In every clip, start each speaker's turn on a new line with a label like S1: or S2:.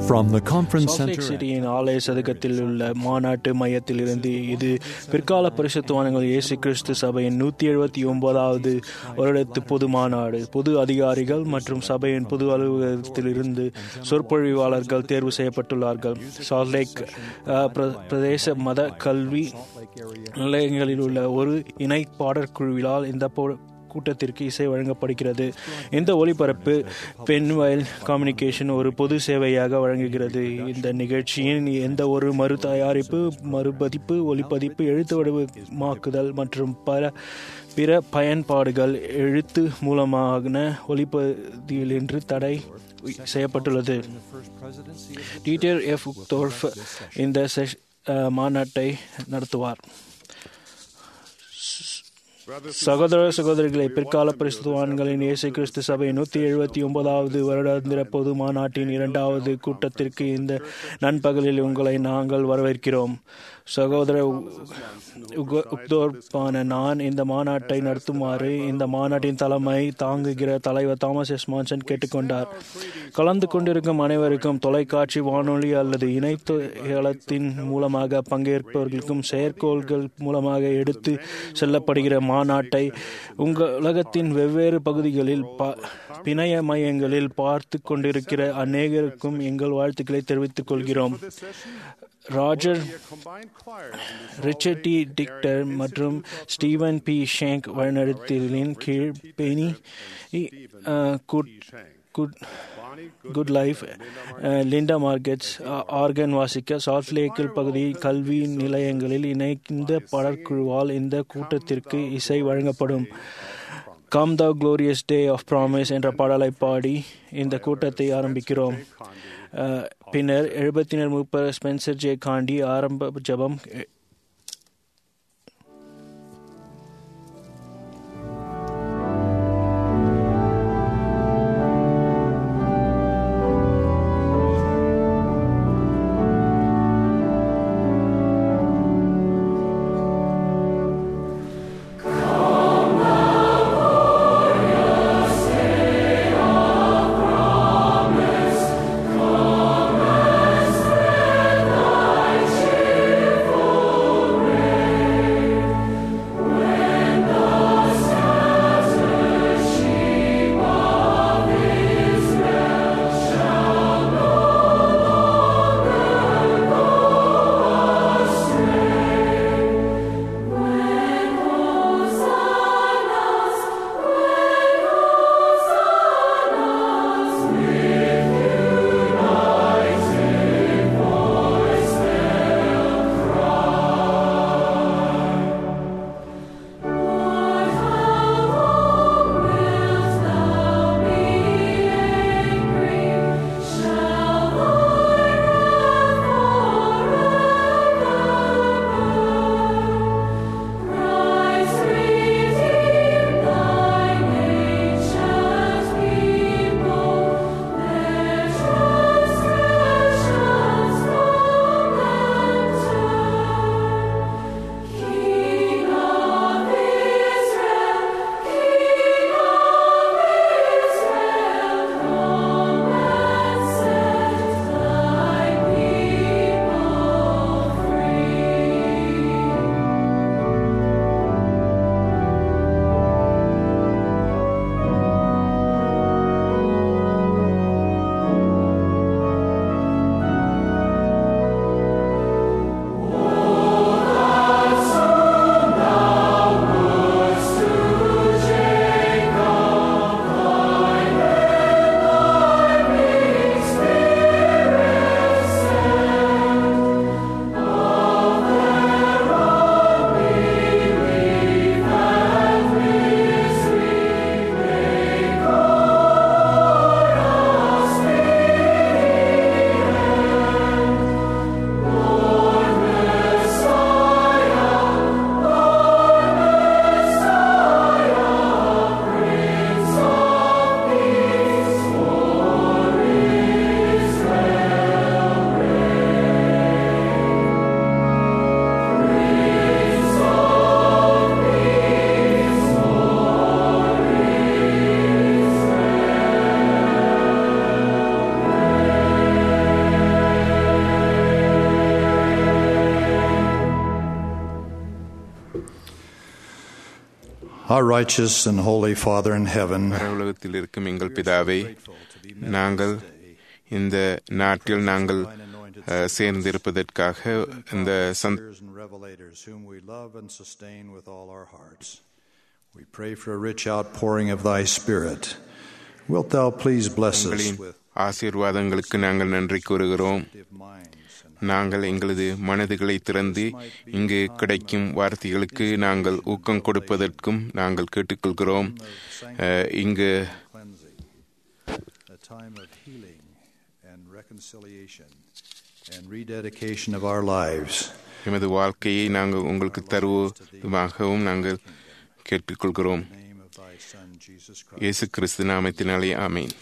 S1: From the conference
S2: salt lake
S1: center,
S2: சிட்டியின் ஆலய சதுக்கத்தில் உள்ள மாநாட்டு மையத்தில் இருந்து இது பிற்கால பரிசுத்தவான்கள் இயேசு கிறிஸ்து சபையின் நூற்றி எழுபத்தி ஒன்பதாவது வருடத்து பொது மாநாடு பொது அதிகாரிகள் மற்றும் சபையின் பொது அலுவலகத்தில் இருந்து சொற்பொழிவாளர்கள் தேர்வு செய்யப்பட்டுள்ளார்கள் சால்ட் லேக் அஹ், பிர- பிரதேச மத கல்வி நிலையங்களில் உள்ள ஒரு இணை பாடற்குழுவினால் இந்த போ- கூட்டத்திற்கு இசை வழங்கப்படுகிறது இந்த ஒளிபரப்பு பென்வயல் கம்யூனிகேஷன் ஒரு பொது சேவையாக வழங்குகிறது இந்த நிகழ்ச்சியின் எந்த ஒரு மறு தயாரிப்பு மறுபதிப்பு ஒளிப்பதிப்பு எழுத்து வடிவமாக்குதல் மற்றும் பல பிற பயன்பாடுகள் எழுத்து மூலமான ஒளிப்பதிவில் என்று தடை செய்யப்பட்டுள்ளது டீட்டர் எஃப் தோர்ஃப் இந்த செஷ்- அஹ், மாநாட்டை நடத்துவார் சகோதர சகோதரிகளை பிற்கால பரிசுத்தவான்களின் இயேசு கிறிஸ்து சபை நூற்றி எழுபத்தி ஒன்பதாவது வருடாந்திர பொது மாநாட்டின் இரண்டாவது கூட்டத்திற்கு இந்த நண்பகலில் உங்களை நாங்கள் வரவேற்கிறோம் சகோதர உக- உக்தோர்ப்பான நான் இந்த மாநாட்டை நடத்துமாறு இந்த மாநாட்டின் தலைமை தாங்குகிற தலைவர் தாமஸ் எஸ் மான்சன் கேட்டுக்கொண்டார் கலந்து கொண்டிருக்கும் அனைவருக்கும் தொலைக்காட்சி வானொலி அல்லது இணையதளத்தின் மூலமாக பங்கேற்பவர்களுக்கும் செயற்கோள்கள் மூலமாக எடுத்து செல்லப்படுகிற மாநாட்டை உங்கள் உலகத்தின் வெவ்வேறு பகுதிகளில் ப- பிணைய மையங்களில் பார்த்து கொண்டிருக்கிற அநேகருக்கும் எங்கள் வாழ்த்துக்களை தெரிவித்துக் கொள்கிறோம் ராஜர் ரிச்சர்ட் டி டிக்டர் மற்றும் ஸ்டீவன் பி ஷேங்க் வழிநடத்தலின் கீழ் பெனி அஹ், குட் குட் குட் லைஃப் அஹ், லிண்டா மார்க்கெட்ஸ் அஹ், ஆர்கன் வாசிக்க சால்ட் லேக்கில் பகுதி கல்வி நிலையங்களில் இணைந்த படற்குழுவால் இந்த கூட்டத்திற்கு இசை வழங்கப்படும் come the glorious day of promise என்ற பாடலை பாடி இந்த கூட்டத்தை ஆரம்பிக்கிறோம் அஹ், பின்னர் எழுபத்தினர் முப்பர் ஸ்பென்சர் ஜே காண்டி ஆரம்ப ஜெபம்
S3: Come as
S1: Our righteous and holy Father in heaven,
S3: பரவுலகத்தில் இருக்கும் எங்கள் பிதாவே நாங்கள் இந்த நாட்டில் நாங்கள் அஹ், சேர்ந்திருப்பதற்காக இந்த சந்த
S1: Seers and revelators whom we love and sustain with all our hearts. We pray for a rich outpouring of thy Spirit. Wilt thou please bless us
S3: உங்களின்
S1: with
S3: ஆசீர்வாதங்களுக்கு நாங்கள் நன்றி கூறுகிறோம்
S1: active minds and
S3: நாங்கள் எங்களது மனதுகளை திறந்து இங்கு கிடைக்கும் வார்த்தைகளுக்கு நாங்கள் ஊக்கம் கொடுப்பதற்கும் நாங்கள் கேட்டுக்கொள்கிறோம் அஹ், இங்கு
S1: cleansing, a time of healing and reconciliation and rededication of our lives.
S3: எமது வாழ்க்கையை நாங்கள் உங்களுக்கு தருவதுமாகவும் நாங்கள் கேட்டுக்கொள்கிறோம்
S1: In the name of thy Son, Jesus Christ.
S3: இயேசு கிறிஸ்து நாமத்தினாலே ஆமீன்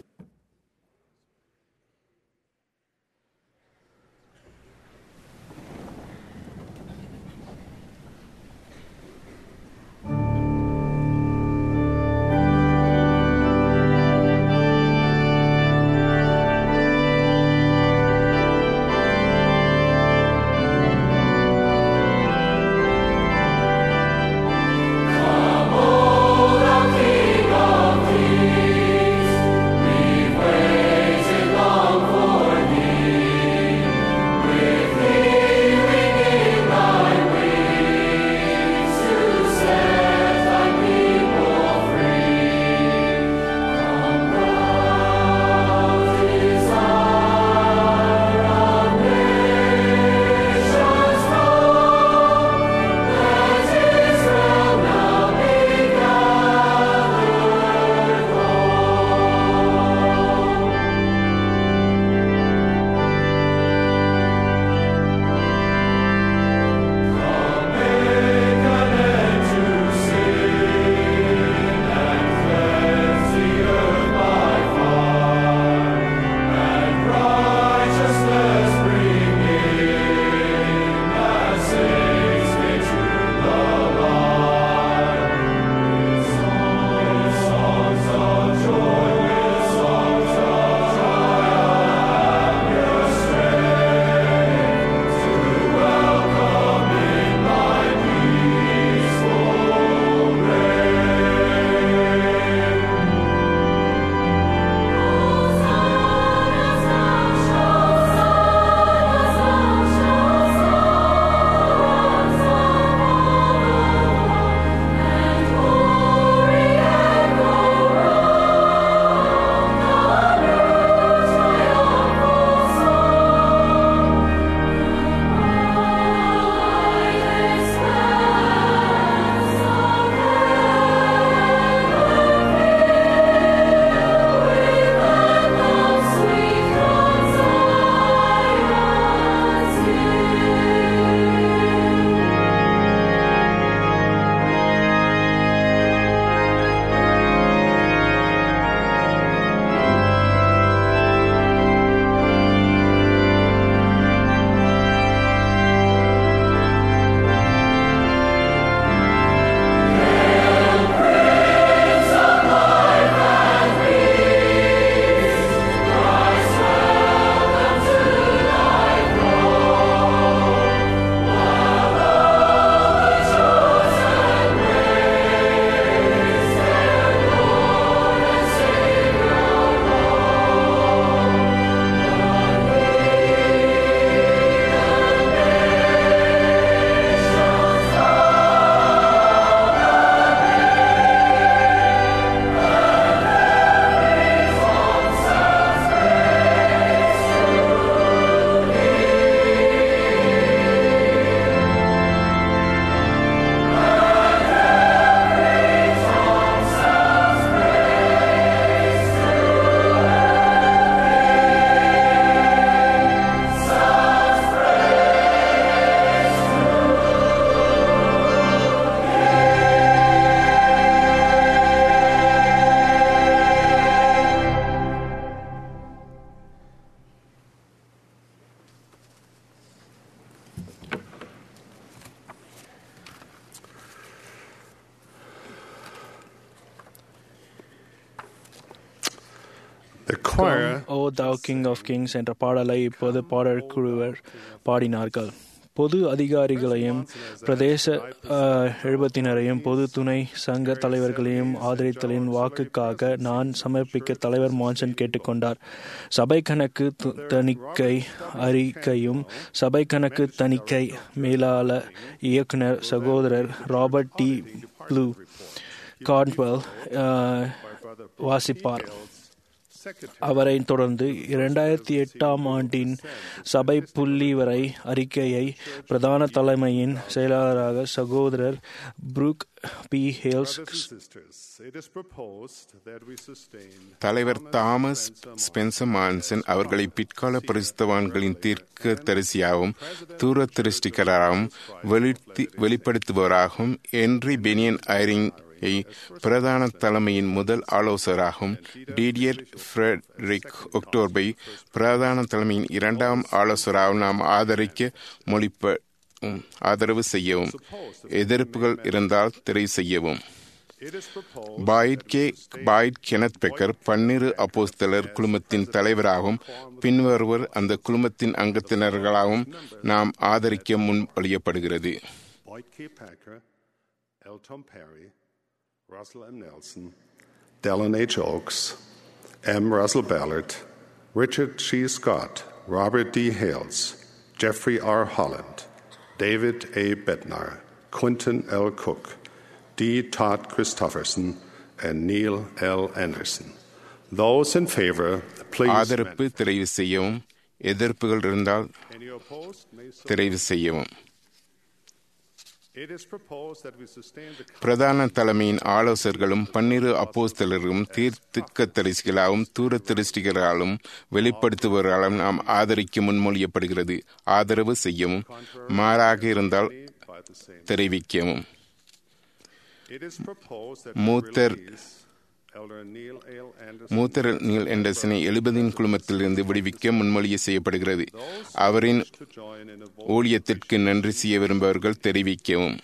S3: The choir
S2: O thou king of kings என்ற பாடலை இப்போது பாடல் குழுவர் பாடினார்கள் பொது அதிகாரிகளையும் பிரதேச அஹ், எழுபத்தினரையும் பொது துணை சங்க தலைவர்களையும் ஆதரித்தலின் வாக்குக்காக நான் சமர்ப்பிக்க தலைவர் மான்சன் கேட்டுக்கொண்டார் சபை கணக்கு து- தணிக்கை அறிக்கையும் சபை கணக்கு தணிக்கை மேலாள இயக்குனர் சகோதரர் ராபர்ட் டி ப்ளூ கார்ன்வெல் அஹ், வாசிப்பார் அவரை தொடர்ந்து இரண்டாயிரத்தி எட்டாம் ஆண்டின் சபை புள்ளிவரை அறிக்கையை பிரதான தலைமையின் செயலாளராக சகோதரர் Brook P Hales
S4: sisters, it is proposed that we sustain
S3: தலைவர் தாமஸ் ஸ்பென்சர் மான்சன் அவர்களை பிற்கால பரிசுத்தவான்களின் தீர்க்க தரிசியாகவும் தூர திருஷ்டிகராகவும் வெளித்தி- வெளிப்படுத்துபவராகவும் என்றி பெனியன் ஐரிங் பிரதான தலைமையின் முதல் ஆலோசகராகவும் டிடியர் ஃப்ரெட்ரிக் ஒக்டோபை பிரதான தலைமையின் இரண்டாம் ஆலோசகராகவும் நாம் ஆதரிக்க மொழிப்ப ம், ஆதரவு செய்யவும் எதிர்ப்புகள் இருந்தால் தெரிவு செய்யவும் Boyd K Boyd Kenneth Packer பன்னிரு அப்போஸ்தலர் குழுமத்தின் தலைவராகவும் பின்வருவர் அந்த குழுமத்தின் அங்கத்தினர்களாகவும் நாம் ஆதரிக்க முன்வழியப்படுகிறது
S4: Boyd K. Packer, L. Tom Perry, Russell M. Nelson, Dallin H. Oaks, M. Russell Ballard, Richard G. Scott, Robert D. Hales, Jeffrey R. Holland, David A. Bednar, Quentin L. Cook, D. Todd Christofferson, and Neil L. Anderson. Those in favor, please.
S3: ஆதரப்பு தெரிவு செய்யவும் எதிர்ப்புகள் இருந்தால்
S4: Any opposed? May so.
S3: தெரிவு செய்யவும்
S4: It is proposed that we sustain the
S3: பிரதான தலைமையின் ஆலோசகர்களும் பன்னிரு அப்போஸ்தலர்களும் தீர்த்துக்க தரிசிகளாகவும் தூர திருஷ்டிகளாலும் வெளிப்படுத்துபவர்களாலும் நாம் ஆதரிக்க முன்மொழியப்படுகிறது ஆதரவு செய்யவும் மாறாக இருந்தால்
S4: by the same.
S3: தெரிவிக்கவும்
S4: It is proposed that
S3: மூத்தர்
S4: we release Elder Neil L. Anderson
S3: மூத்தர் நீல் எண்டர்சனை எழுபதின் குழுமத்திலிருந்து விடுவிக்க முன்மொழிய செய்யப்படுகிறது அவரின்
S4: to join in a vote.
S3: ஊழியத்திற்கு நன்றி செய்ய விரும்புபவர்கள் தெரிவிக்கவும்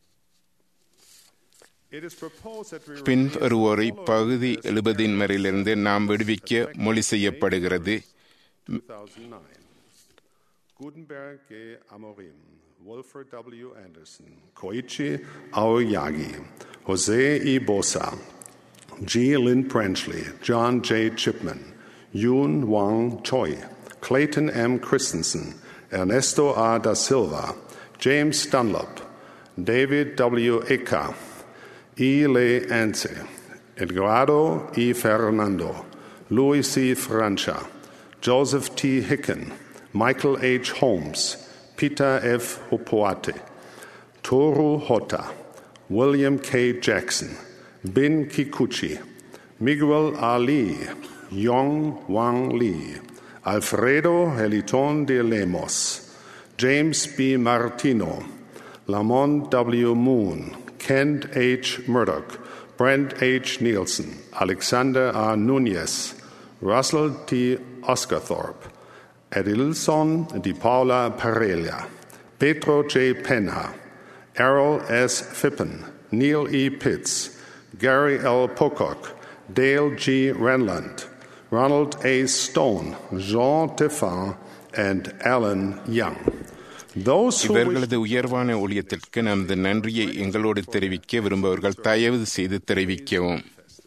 S4: It is proposed that we release
S3: பின்வருவோரை பகுதி எழுபதின் மேலிருந்து நாம் விடுவிக்க மொழி செய்யப்படுகிறது
S4: 2009. Gutenberg G. Amorim, Wolford W. Anderson, Koichi Aoyagi, Jose E. Bosa, G. Lynn Branchley, John J. Chipman, Yoon Wang Choi, Clayton M. Christensen, Ernesto A. da Silva, James Dunlop, David W. Eka, E. Le Anse, Eduardo E. Fernando, Louis C. Francia, Joseph T. Hicken, Michael H. Holmes, Peter F. Hopoate, Toru Hota, William K. Jackson, Bin Kikuchi, Miguel Ali, Yong Wang Lee, Alfredo Heliton de Lemos, James B. Martino, Lamont W. Moon, Kent H. Murdoch, Brent H. Nielsen, Alexander R. Nunez, Russell T. Oscarthorpe, Edilson Di Paula Parella, Pedro J. Penha, Errol S. Fippen, Neil E. Pitts, Gary L. Pocock, Dale G. Renland, Ronald A. Stone, Jean Tefan, and Alan Young. Those who wish
S3: இவர்களது உயர்வான ஊழியத்திற்கு நமது நன்றியை எங்களோடு தெரிவிக்க விரும்புபவர்கள் தயவு செய்து தெரிவிக்கவும்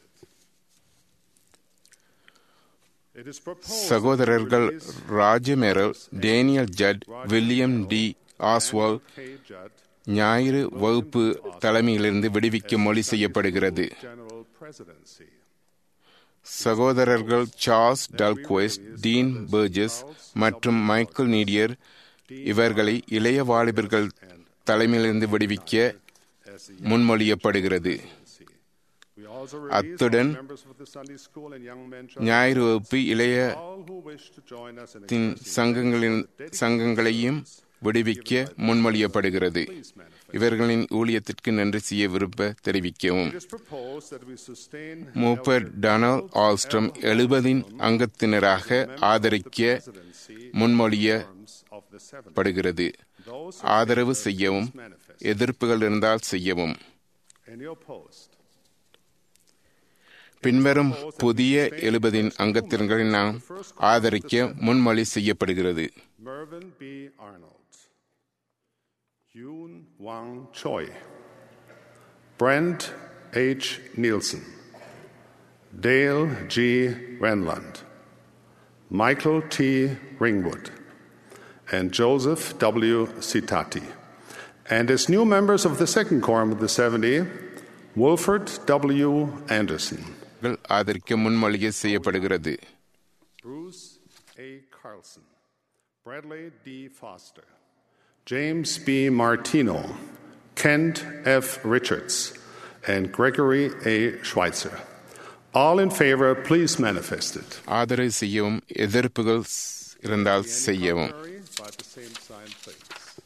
S4: it is proposed
S3: சகோதரர்கள் ராஜமெரல் Daniel Judd William D Oswald
S4: K. Judd,
S3: ஞாயிறு வகுப்பு தலைமையிலிருந்து விடுவிக்க மொழி செய்யப்படுகிறது
S4: General Presidency.
S3: சகோதரர்கள் சார்ல்ஸ் டல்குவெஸ்ட் டீன் பர்ஜஸ் மற்றும் மைக்கேல் நீடியர் இவர்களை இளைய வாலிபர்கள் தலைமையிலிருந்து விடுவிக்க முன்மொழியப்படுகிறது
S4: We also
S3: அத்துடன்
S4: release members of the Sunday School and Young Men
S3: ஞாயிறு வகுப்பு இளைய
S4: all who wish to join us in
S3: தின் சங்கங்களின் சங்கங்களையும் விடுவிக்க முன்மொழியப்படுகிறது இவர்களின் ஊழியத்திற்கு நன்றி செய்ய விருப்ப தெரிவிக்கவும்
S4: It is proposed that we sustain
S3: மூப்பர் டொனால்ட் ஆல்ஸ்ட்ரம் எழுபதின் அங்கத்தினராக ஆதரிக்க முன்மொழியப்படுகிறது
S4: of the seven. Those
S3: ஆதரவு செய்யவும் எதிர்ப்புகள் இருந்தால் செய்யவும்
S4: any opposed.
S3: பின்வரும் புதிய எழுபதின் அங்கத்தினர்களை நாம் ஆதரிக்க முன்மொழி செய்யப்படுகிறது
S4: Mervyn B. Arnold, Yoon Wang Choi, Brent H. Nielsen, Dale G. Renland, Michael T. Ringwood, and Joseph W. Citati. And as new members of the second quorum of the 70, Wilford W. Anderson,
S3: கள் ஆதரிக்க முன்மொழிகை செய்யப்படுகிறது
S4: Bruce A. Carlson, Bradley D. Foster, James B. Martino, Kent F. Richards, and Gregory A. Schweitzer. All in favor, please manifest it.
S3: ஆதரவு செய்யவும் எதிர்ப்புகள் ஸ்- இருந்தால் செய்யவும்
S4: Contrary, by the same sign, please.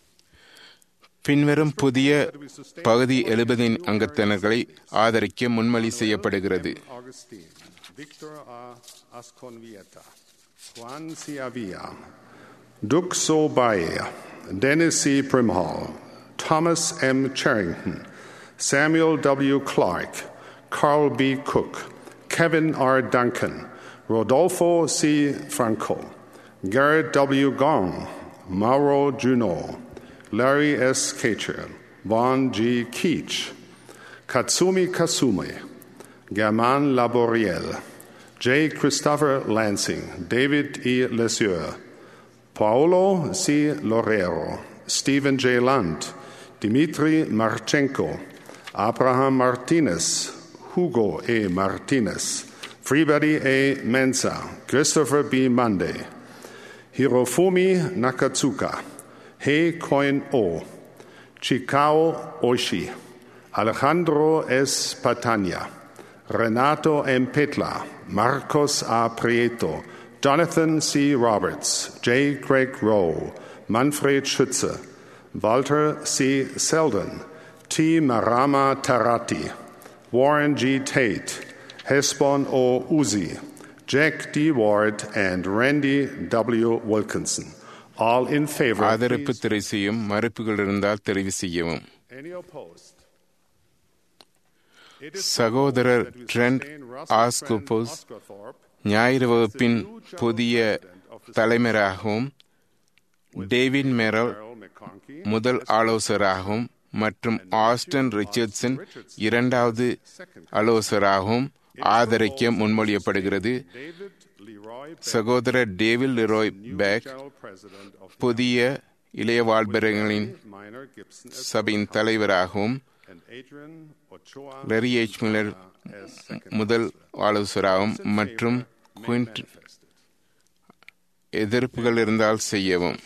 S3: பின்வரும் புதிய பகுதி எழுபதின் அங்கத்தினர்களை ஆதரிக்க முன்மொழி செய்யப்படுகிறது
S4: Augustine, Victor A. Asconvieta, Juan C. Avilla, Duk So Baye, Dennis C. Primhall, Thomas M. Charrington, Samuel W. Clark, Carl B. Cook, Kevin R. Duncan, Rodolfo C. Franco, Garrett W. Gong, Mauro Junot, Larry S. Kacher, Vaughn G. Keach, Katsumi Kasume, Germain Laboriel, J. Christopher Lansing, David E. Lesieur, Paolo C. Lorero, Stephen J. Lunt, Dmitry Marchenko, Abraham Martinez, Hugo A. Martinez, Freebody A. Mensa, Christopher B. Monday, Hirofumi Nakatsuka, Hei Koin O, Chikao Oishi, Alejandro S. Patania, Renato M. Petla, Marcos A. Prieto, Jonathan C. Roberts, J. Craig Rowe, Manfred Schütze, Walter C. Selden, T. Marama Tarati, Warren G. Tate, Hesbon O. Uzi, Jack D. Ward, and Randy W. Wilkinson. All in favor.
S3: ஆதரப்பு
S4: please.
S3: தெரிவு செய்யும் மறுப்புகள் இருந்தால் தெரிவு செய்யவும்
S4: Any opposed? It is
S3: சகோதரர்
S4: proposed that we
S3: Trent
S4: sustain Russell
S3: ஆஸ்கோபோஸ்
S4: Trent Osgothorpe
S3: ஞாயிறு வகுப்பின் புதிய தலைவராகவும் டேவிட் மெரல்
S4: Earl McConkey,
S3: முதல் ஆலோசகராகவும் மற்றும் ஆஸ்டன் ரிச்சர்ட்சன் இரண்டாவது ஆலோசகராகவும் ஆதரிக்க முன்மொழியப்படுகிறது
S4: David Leroy Beck,
S3: சகோதரர் David Leroy Beck
S4: General President of
S3: புதிய இளைய வாழ்பர்களின்
S4: Minor Gibson as
S3: சபையின் தலைவராகவும்
S4: and Adrian Ochoa
S3: Larry H Miller
S4: as second
S3: முதல் ஆலோசகராகவும் மற்றும் குவிண்ட்
S4: manifested.
S3: எதிர்ப்புகள் இருந்தால் செய்யவும்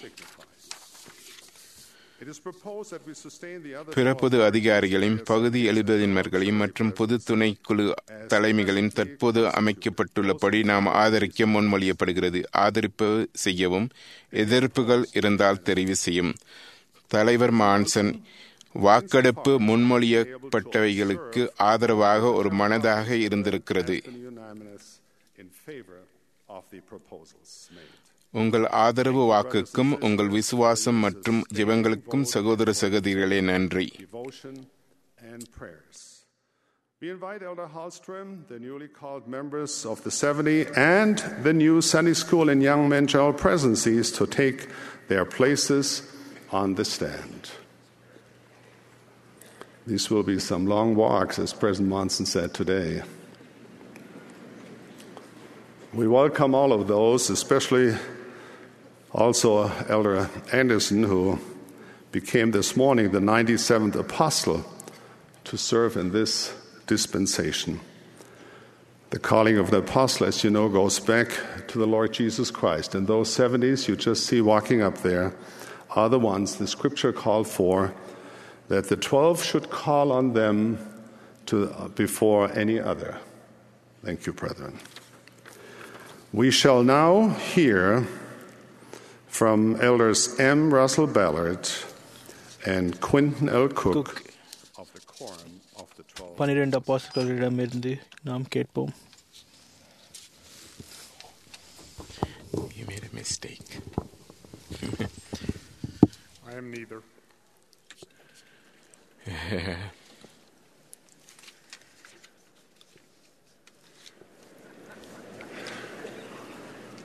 S4: It is proposed that we sustain the other
S3: பிற பொது அதிகாரிகளையும் பகுதி எழுபதினர்களையும் மற்றும் பொது துணைக்குழு தலைமைகளின் தற்போது அமைக்கப்பட்டுள்ளபடி நாம் ஆதரிக்க முன்மொழியப்படுகிறது ஆதரிப்பு செய்யவும் எதிர்ப்புகள் இருந்தால் தெரிவு செய்யும் தலைவர் மான்சன் வாக்கெடுப்பு முன்மொழியப்பட்டவைகளுக்கு ஆதரவாக ஒரு மனதாக இருந்திருக்கிறது
S4: and unanimous in favor of the proposals made.
S3: உங்கள் ஆதரவு வாக்குக்கும் உங்கள் விசுவாசம் மற்றும் ஜெபங்களுக்கும் சகோதர சகோதரிகளே நன்றி
S4: devotion, and prayers. We invite Elder Hallström, the newly called members of the 70, and the new Sunday School and Young Men General Presidencies to take their places on the stand. These will be some long walks, as President Monson said today. We welcome all of those, especially also Elder Anderson, who became this morning the 97th apostle to serve in this dispensation. The calling of the apostle, as you know, goes back to the Lord Jesus Christ. And those 70s you just see walking up there are the ones the scripture called for that the 12 should call on them to, before any other. Thank you, brethren. We shall now hear from elders M. Russell Ballard and Quinton L. Cook,
S2: Cook.
S4: of the Quorum of the Twelve.
S2: பனிரெண்டு அப்பாஸ்களிடமிருந்து நாம் கேட்போம்
S3: You made a mistake.
S5: I am neither.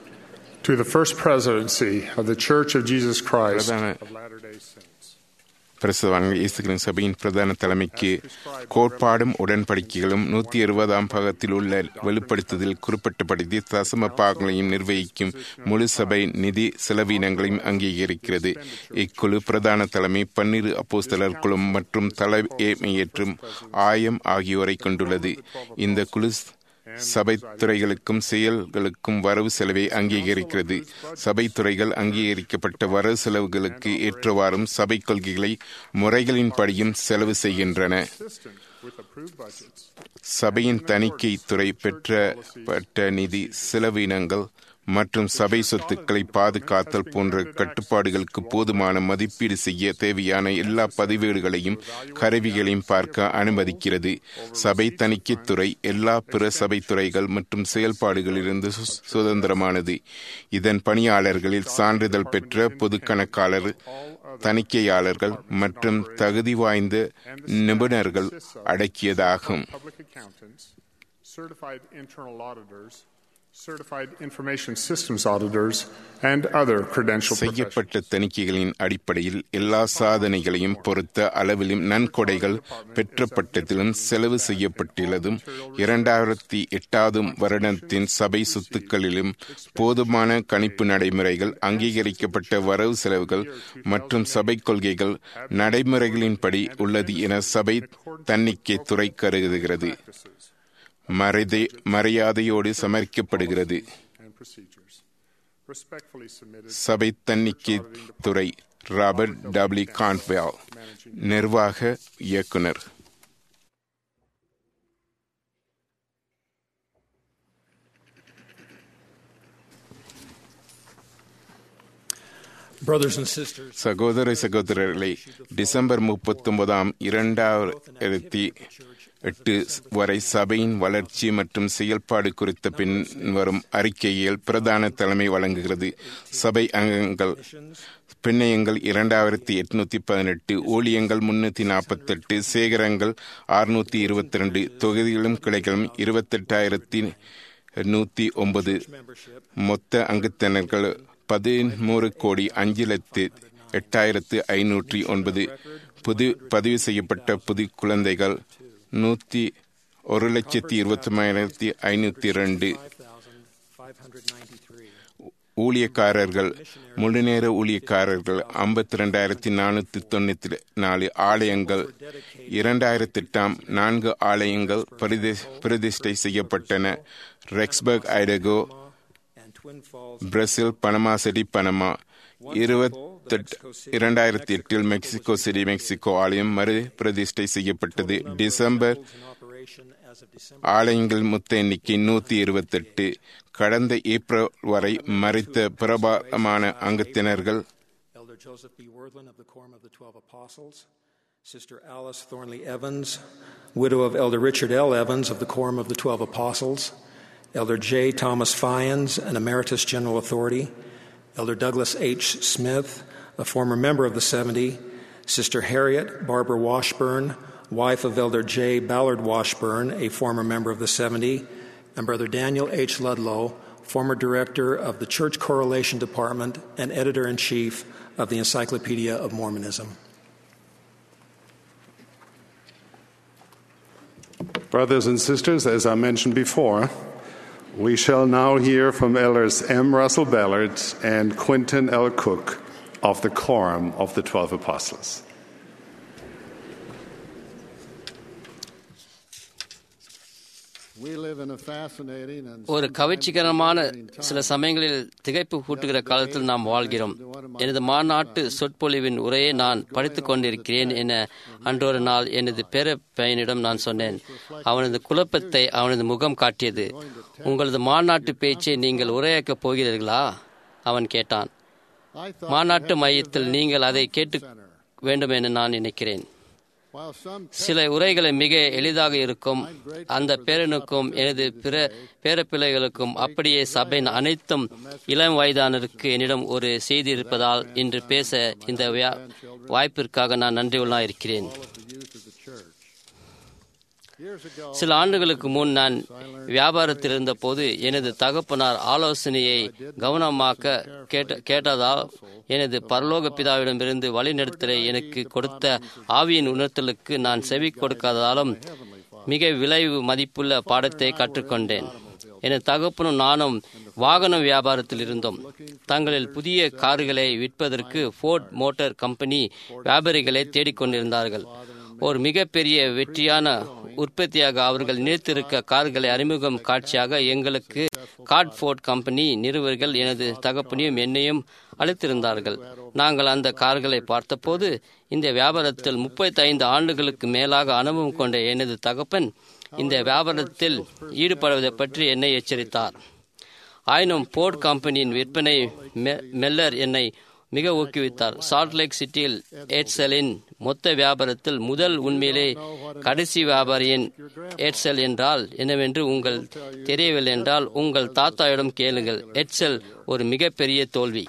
S5: to the first presidency of the Church of Jesus Christ
S3: பிரதான
S5: of Latter day Saints.
S3: பிரசவான்கள் இயேசுகளின் சபையின் பிரதான தலைமைக்கு கோட்பாடும் உடன்படிக்கைகளும் நூத்தி இருபதாம் பாகத்தில் உள்ள வெளிப்படுத்துதல் குறிப்பிட்டபடி தசம பாகங்களையும் நிர்வகிக்கும் முழு சபை நிதி செலவீனங்களையும் அங்கீகரிக்கிறது இக்குழு பிரதான தலைமை பன்னிரு அப்போஸ்தலர் குழு மற்றும் தலைமையேற்றும் ஆயம் ஆகியோரை கொண்டுள்ளது இந்த குழு சபைத்துறைகளுக்கும் செயல்களுக்கும் வரவு செலவை அங்கீகரிக்கிறது சபைத்துறைகள் அங்கீகரிக்கப்பட்ட வரவு செலவுகளுக்கு ஏற்றவாறும் சபை கொள்கைகளை முறைகளின்படியும் செலவு செய்கின்றன சபையின் தணிக்கை துறை பெற்றப்பட்ட நிதி செலவினங்கள் மற்றும் சபை சொத்துக்களை பாதுகாத்தல் போன்ற கட்டுப்பாடுகளுக்கு போதுமான மதிப்பீடு செய்ய தேவையான எல்லா பதிவேடுகளையும் கருவிகளையும் பார்க்க அனுமதிக்கிறது சபை தணிக்கைத்துறை எல்லா பிற சபைத்துறைகள் மற்றும் செயல்பாடுகளிலிருந்து சுதந்திரமானது இதன் பணியாளர்களில் சான்றிதழ் பெற்ற பொது கணக்காளர் தணிக்கையாளர்கள் மற்றும் தகுதி வாய்ந்த நிபுணர்கள் அடக்கியதாகும்
S5: certified information systems auditors, and other credentialed
S3: செய்யப்பட்ட தணிக்கைகளின் அடிப்படையில் எல்லா சாதனைகளையும் பொறுத்த அளவிலும் நன்கொடைகள் பெற்றப்பட்டதிலும் செலவு செய்யப்பட்டுள்ளதும் இரண்டாயிரத்தி எட்டாவது வருடத்தின் சபை சொத்துக்களிலும் போதுமான கணிப்பு நடைமுறைகள் அங்கீகரிக்கப்பட்ட வரவு செலவுகள் மற்றும் சபை கொள்கைகள் நடைமுறைகளின்படி உள்ளது என சபை தன்னிக்கை துறை கருதுகிறது மரிதை மரியாதையோடு சமர்க்கப்படுகிறது சபை தன்னிக்கை துறை ராபர்ட் டபிள்யூ கான்வெல் நிர்வாக இயக்குனர் சகோதர சகோதரர்களை டிசம்பர் முப்பத்தொன்பதாம் இரண்டாயிரத்தி எட்டு வரை சபையின் வளர்ச்சி மற்றும் செயல்பாடு குறித்த பின்வரும் அறிக்கையில் பிரதான தலைமை வழங்குகிறது சபை அங்கங்கள் பிணையங்கள் இரண்டாயிரத்தி எட்நூத்தி பதினெட்டு ஊழியங்கள் முன்னூத்தி நாற்பத்தி எட்டு சேகரங்கள் அறுநூத்தி இருபத்தி ரெண்டு தொகுதிகளும் கிளைகளும் இருபத்தெட்டாயிரத்தி நூத்தி ஒன்பது மொத்த அங்கத்தினர்கள் பதிமூறு கோடி அஞ்சு லட்சத்து எட்டாயிரத்து ஐநூற்றி ஒன்பது புது பதிவு செய்யப்பட்ட புது குழந்தைகள் நூத்தி ஒரு லட்சத்தி இருபத்தி மூணாயிரத்தி ஐநூத்தி ரெண்டு ஊழியக்காரர்கள் முழுநேர ஊழியக்காரர்கள் ஐம்பத்தி ரெண்டாயிரத்தி நானூத்தி தொண்ணூத்தி நாலு ஆலயங்கள் இரண்டாயிரத்தி எட்டாம் நான்கு ஆலயங்கள் பிரதிஷ்டை செய்யப்பட்டன ரெக்ஸ்பர்க் ஐடகோ பிரேசில் பனமா சிட்டி பனமா இருபத்தெட்டு இரண்டாயிரத்தி எட்டில் மெக்சிகோ சிட்டி மெக்சிகோ ஆலயம் மறு பிரதிஷ்டை செய்யப்பட்டது டிசம்பர் ஆலயங்கள் மொத்த எண்ணிக்கை நூத்தி இருபத்தெட்டு கடந்த ஏப்ரல் வரை மறைத்த பிரபலமான அங்கத்தினர்கள்
S6: Sister Alice Thornley Evans, widow of Elder Richard L. Evans of the Quorum of the Twelve Apostles, Elder J. Thomas Fyans, an Emeritus General Authority, Elder Douglas H. Smith, a former member of the 70, Sister Harriet Barbara Washburn, wife of Elder J. Ballard Washburn, a former member of the 70, and Brother Daniel H. Ludlow, former director of the Church Correlation Department and editor in chief of the Encyclopedia of Mormonism.
S4: Brothers and sisters, as I mentioned before, we shall now hear from Elders M. Russell Ballard and Quentin L. Cook of the Quorum of the Twelve Apostles.
S7: ஒரு கவர்ச்சிகரமான சில சமயங்களில் திகைப்பு கூட்டுகிற காலத்தில் நாம் வாழ்கிறோம் எனது மாநாட்டு சொற்பொழிவின் உரையை நான் படித்துக் கொண்டிருக்கிறேன் என அன்றொரு நாள் எனது பேர பையனிடம் நான் சொன்னேன் அவனது குழப்பத்தை அவனது முகம் காட்டியது உங்களது மாநாட்டு பேச்சை நீங்கள் உரையாக்கப் போகிறீர்களா அவன் கேட்டான் மாநாட்டு மையத்தில் நீங்கள் அதை கேட்டு வேண்டும் என நான் நினைக்கிறேன் சில உரைகளை மிக எளிதாக இருக்கும் அந்த பேரனுக்கும் எனது பிற பேரப்பிள்ளைகளுக்கும் அப்படியே சபையின் அனைத்தும் இளம் வயதானருக்கு என்னிடம் ஒரு செய்தி இருப்பதால் இன்று பேச இந்த வாய்ப்பிற்காக நான் நன்றியுள்ளா இருக்கிறேன் சில ஆண்டுகளுக்கு முன் நான் வியாபாரத்தில் இருந்தபோது எனது தகப்பனார் ஆலோசனையை கவனமாக்க கேட்ட கேட்டதால் எனது பரலோக பிதாவிடமிருந்து வழிநடத்தலை எனக்கு கொடுத்த ஆவியின் உணர்த்தலுக்கு நான் செவி கொடுக்காததாலும் மிக விளைவு மதிப்புள்ள பாடத்தை கற்றுக்கொண்டேன் எனது தகப்பனும் நானும் வாகன வியாபாரத்தில் இருந்தோம் தங்களில் புதிய கார்களை விற்பதற்கு ஃபோர்ட் மோட்டார் கம்பெனி வியாபாரிகளை தேடிக்கொண்டிருந்தார்கள் ஒரு மிகப்பெரிய வெற்றியான உற்பத்தியாக அவர்கள் நினைத்திருக்க கார்களை அறிமுகம் காட்சியாக எங்களுக்கு கார்ட் ஃபோர்ட் கம்பெனி நிறுவர்கள் எனது தகப்பனையும் என்னையும் அழைத்திருந்தார்கள் நாங்கள் அந்த கார்களை பார்த்தபோது இந்த வியாபாரத்தில் முப்பத்தி ஐந்து ஆண்டுகளுக்கு மேலாக அனுபவம் கொண்ட எனது தகப்பன் இந்த வியாபாரத்தில் ஈடுபடுவதை பற்றி என்னை எச்சரித்தார் ஆயினும் போர்ட் கம்பெனியின் விற்பனை மெல்லர் என்னை மிக ஊக்குவித்தார் சால்ட் லேக் சிட்டியில் ஏட்சலின் மொத்த வியாபாரத்தில் முதல் உண்மையிலே கடைசி வியாபாரியின் ஏட்சல் என்றால் என்னவென்று உங்கள் தெரியவில்லை என்றால் உங்கள் தாத்தாவிடம் கேளுங்கள் எட்சல் ஒரு மிகப்பெரிய தோல்வி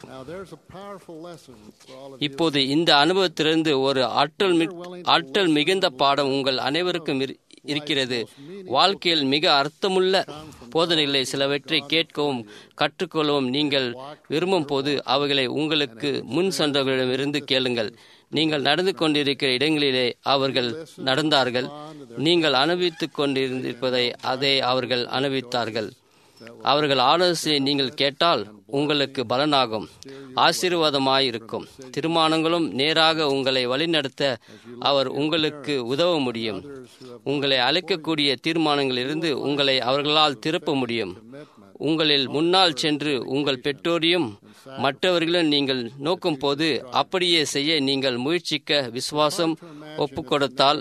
S7: இப்போது இந்த அனுபவத்திலிருந்து ஒரு ஆற்றல் ஆற்றல் மிகுந்த பாடம் உங்கள் அனைவருக்கும் இருக்கிறது வாழ்க்கையில் மிக அர்த்தமுள்ள போதனைகளை சிலவற்றை கேட்கவும் கற்றுக்கொள்ளவும் நீங்கள் விரும்பும் போது அவைகளை உங்களுக்கு முன் சென்றவர்களிடமிருந்து கேளுங்கள் நீங்கள் நடந்து கொண்டிருக்கிற இடங்களிலே அவர்கள் நடந்தார்கள் நீங்கள் அனுபவித்துக் கொண்டிருப்பதை அதை அவர்கள் அனுபவித்தார்கள் அவர்கள் ஆலோசனை நீங்கள் கேட்டால் உங்களுக்கு பலனாகும் ஆசீர்வாதமாயிருக்கும் தீர்மானங்களும் நேராக உங்களை வழிநடத்த அவர் உங்களுக்கு உதவ முடியும் உங்களை அழைக்கக்கூடிய தீர்மானங்களிலிருந்து உங்களை அவர்களால் திருப்ப முடியும் உங்களில் முன்னால் சென்று உங்கள் பெற்றோரையும் மற்றவர்களும் நீங்கள் நோக்கும் போது அப்படியே செய்ய நீங்கள் முயற்சிக்க விசுவாசம் ஒப்புக் கொடுத்தால்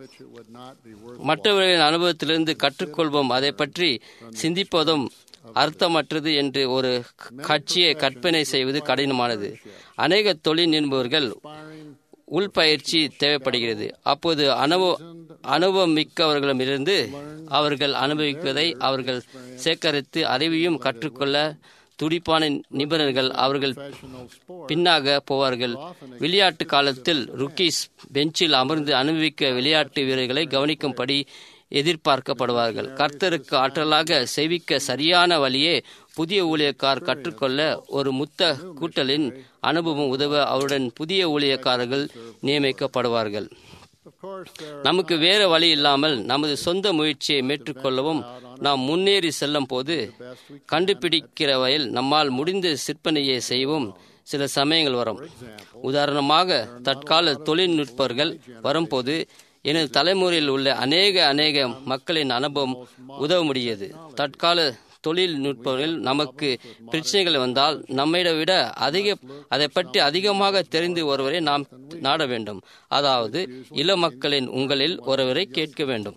S7: மற்றவர்களின் அனுபவத்திலிருந்து கற்றுக்கொள்வோம் அதை பற்றி சிந்திப்பதும் அர்த்தமற்றது என்று ஒரு கட்சியை கற்பனை செய்வது கடினமானது அநேக தொழில் நிபுணர்கள் உள்பயிற்சி தேவைப்படுகிறது அப்போது அனுபவ அனுபவம் மிக்கவர்களிடமிருந்து அவர்கள் அனுபவிப்பதை அவர்கள் சேகரித்து அறிவையும் கற்றுக்கொள்ள துடிப்பான நிபுணர்கள் அவர்கள் பின்னாக போவார்கள் விளையாட்டு காலத்தில் ருக்கீஸ் பெஞ்சில் அமர்ந்து அனுபவிக்க விளையாட்டு வீரர்களை கவனிக்கும்படி எதிர்பார்க்கப்படுவார்கள் கர்த்தருக்கு ஆற்றலாக செவிக்க சரியான வழியே புதிய ஊழியக்கார் கற்றுக்கொள்ள ஒரு முத்த கூட்டலின் அனுபவம் உதவ அவருடன் புதிய ஊழியக்காரர்கள் நியமிக்கப்படுவார்கள் நமக்கு வேறு வழி இல்லாமல் நமது சொந்த முயற்சியை மேற்கொள்ளவும் நாம் முன்னேறி செல்லும் போது கண்டுபிடிக்கிறவையில் நம்மால் முடிந்த சிற்பனையை செய்வோம் சில சமயங்கள் வரும் உதாரணமாக தற்கால தொழில்நுட்பர்கள் வரும்போது எனது தலைமுறையில் உள்ள அநேக அநேக மக்களின் அனுபவம் உதவ முடியாது தற்கால தொழில்நுட்பங்களில் நமக்கு பிரச்சனைகள் வந்தால் நம்மிட விட அதிக அதை பற்றி அதிகமாக தெரிந்து ஒருவரை நாம் நாட வேண்டும் அதாவது இள மக்களின் உங்களில் ஒருவரை கேட்க வேண்டும்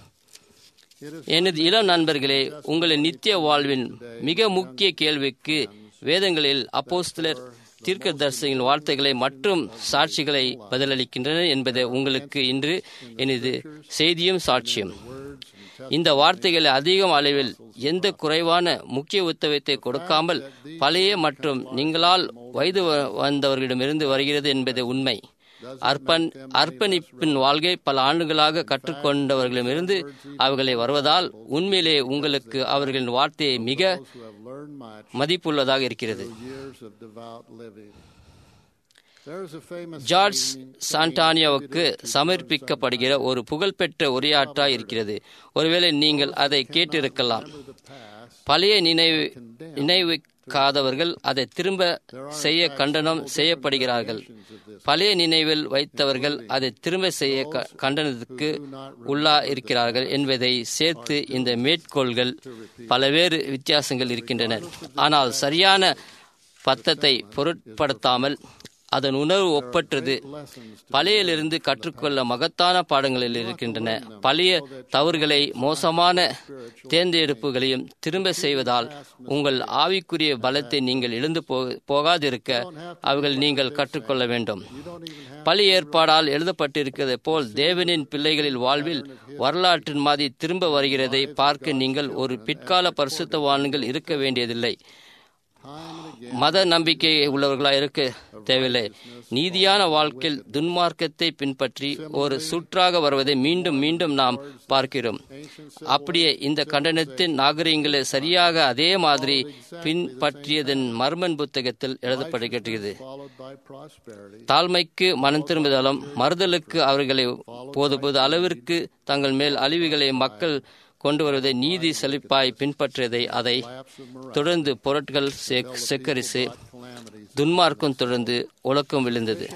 S7: எனது இளம் நண்பர்களே உங்களின் நித்திய வாழ்வின் மிக முக்கிய கேள்விக்கு வேதங்களில் அப்போஸ்தலர் தீர்க்க தரிசனின் வார்த்தைகளை மற்றும் சாட்சிகளை பதிலளிக்கின்றன என்பது உங்களுக்கு இன்று எனது செய்தியும் சாட்சியம் இந்த வார்த்தைகளை அதிகம் அளவில் எந்த குறைவான முக்கிய உத்தவத்தை கொடுக்காமல் பழைய மற்றும் நீங்களால் வயது வந்தவர்களிடமிருந்து வருகிறது என்பது உண்மை அர்ப்பன் அர்ப்பணிப்பின் வாழ்க்கை பல ஆண்டுகளாக கற்றுக்கொண்டவர்களிடமிருந்து அவர்களை வருவதால் உண்மையிலே உங்களுக்கு அவர்களின் வார்த்தையை மிக மதிப்புள்ளதாக இருக்கிறது ஜார்ஜ் சாண்டானியாவுக்கு சமர்ப்பிக்கப்படுகிற ஒரு புகழ்பெற்ற உரையாற்றா இருக்கிறது ஒருவேளை நீங்கள் அதை கேட்டிருக்கலாம் பழைய நினைவு நினைவுக்காதவர்கள் அதை திரும்ப செய்ய கண்டனம் செய்யப்படுகிறார்கள் பழைய நினைவில் வைத்தவர்கள் அதை திரும்ப செய்ய கண்டனத்துக்கு உள்ளா இருக்கிறார்கள் என்பதை சேர்த்து இந்த மேற்கோள்கள் பலவேறு வித்தியாசங்கள் இருக்கின்றன ஆனால் சரியான பத்தத்தை பொருட்படுத்தாமல் அதன் உணர்வு ஒப்பற்றது பழையிலிருந்து கற்றுக்கொள்ள மகத்தான பாடங்களில் இருக்கின்றன பழைய தவறுகளை மோசமான தேர்ந்தெடுப்புகளையும் திரும்ப செய்வதால் உங்கள் ஆவிக்குரிய பலத்தை நீங்கள் இழந்து போகாதிருக்க அவைகள் நீங்கள் கற்றுக்கொள்ள வேண்டும் பழி ஏற்பாடால் எழுதப்பட்டிருக்கிறது போல் தேவனின் பிள்ளைகளில் வாழ்வில் வரலாற்றின் மாதிரி திரும்ப வருகிறதை பார்க்க நீங்கள் ஒரு பிற்கால பரிசுத்தவான்கள் இருக்க வேண்டியதில்லை மத நம்பிக்கை உள்ளவர்களாக இருக்க தேவையில்லை நீதியான வாழ்க்கையில் துன்மார்க்கத்தை பின்பற்றி ஒரு சுற்றாக வருவதை மீண்டும் மீண்டும் நாம் பார்க்கிறோம் அப்படியே இந்த கண்டனத்தின் நாகரிகங்களை சரியாக அதே மாதிரி பின்பற்றியதன் மர்மன் புத்தகத்தில் எழுதப்படுகிறது தாழ்மைக்கு மனம் திரும்புதலும் மறுதலுக்கு அவர்களை போதுபோது அளவிற்கு தங்கள் மேல் அழிவுகளை மக்கள் கொண்டு வருவதை நீதி செழிப்பாய் பின்பற்றியதை அதை தொடர்ந்து பொருட்கள் செக்கரிசு துன்மார்க்கம் தொடர்ந்து ஒழுக்கம் விழுந்தது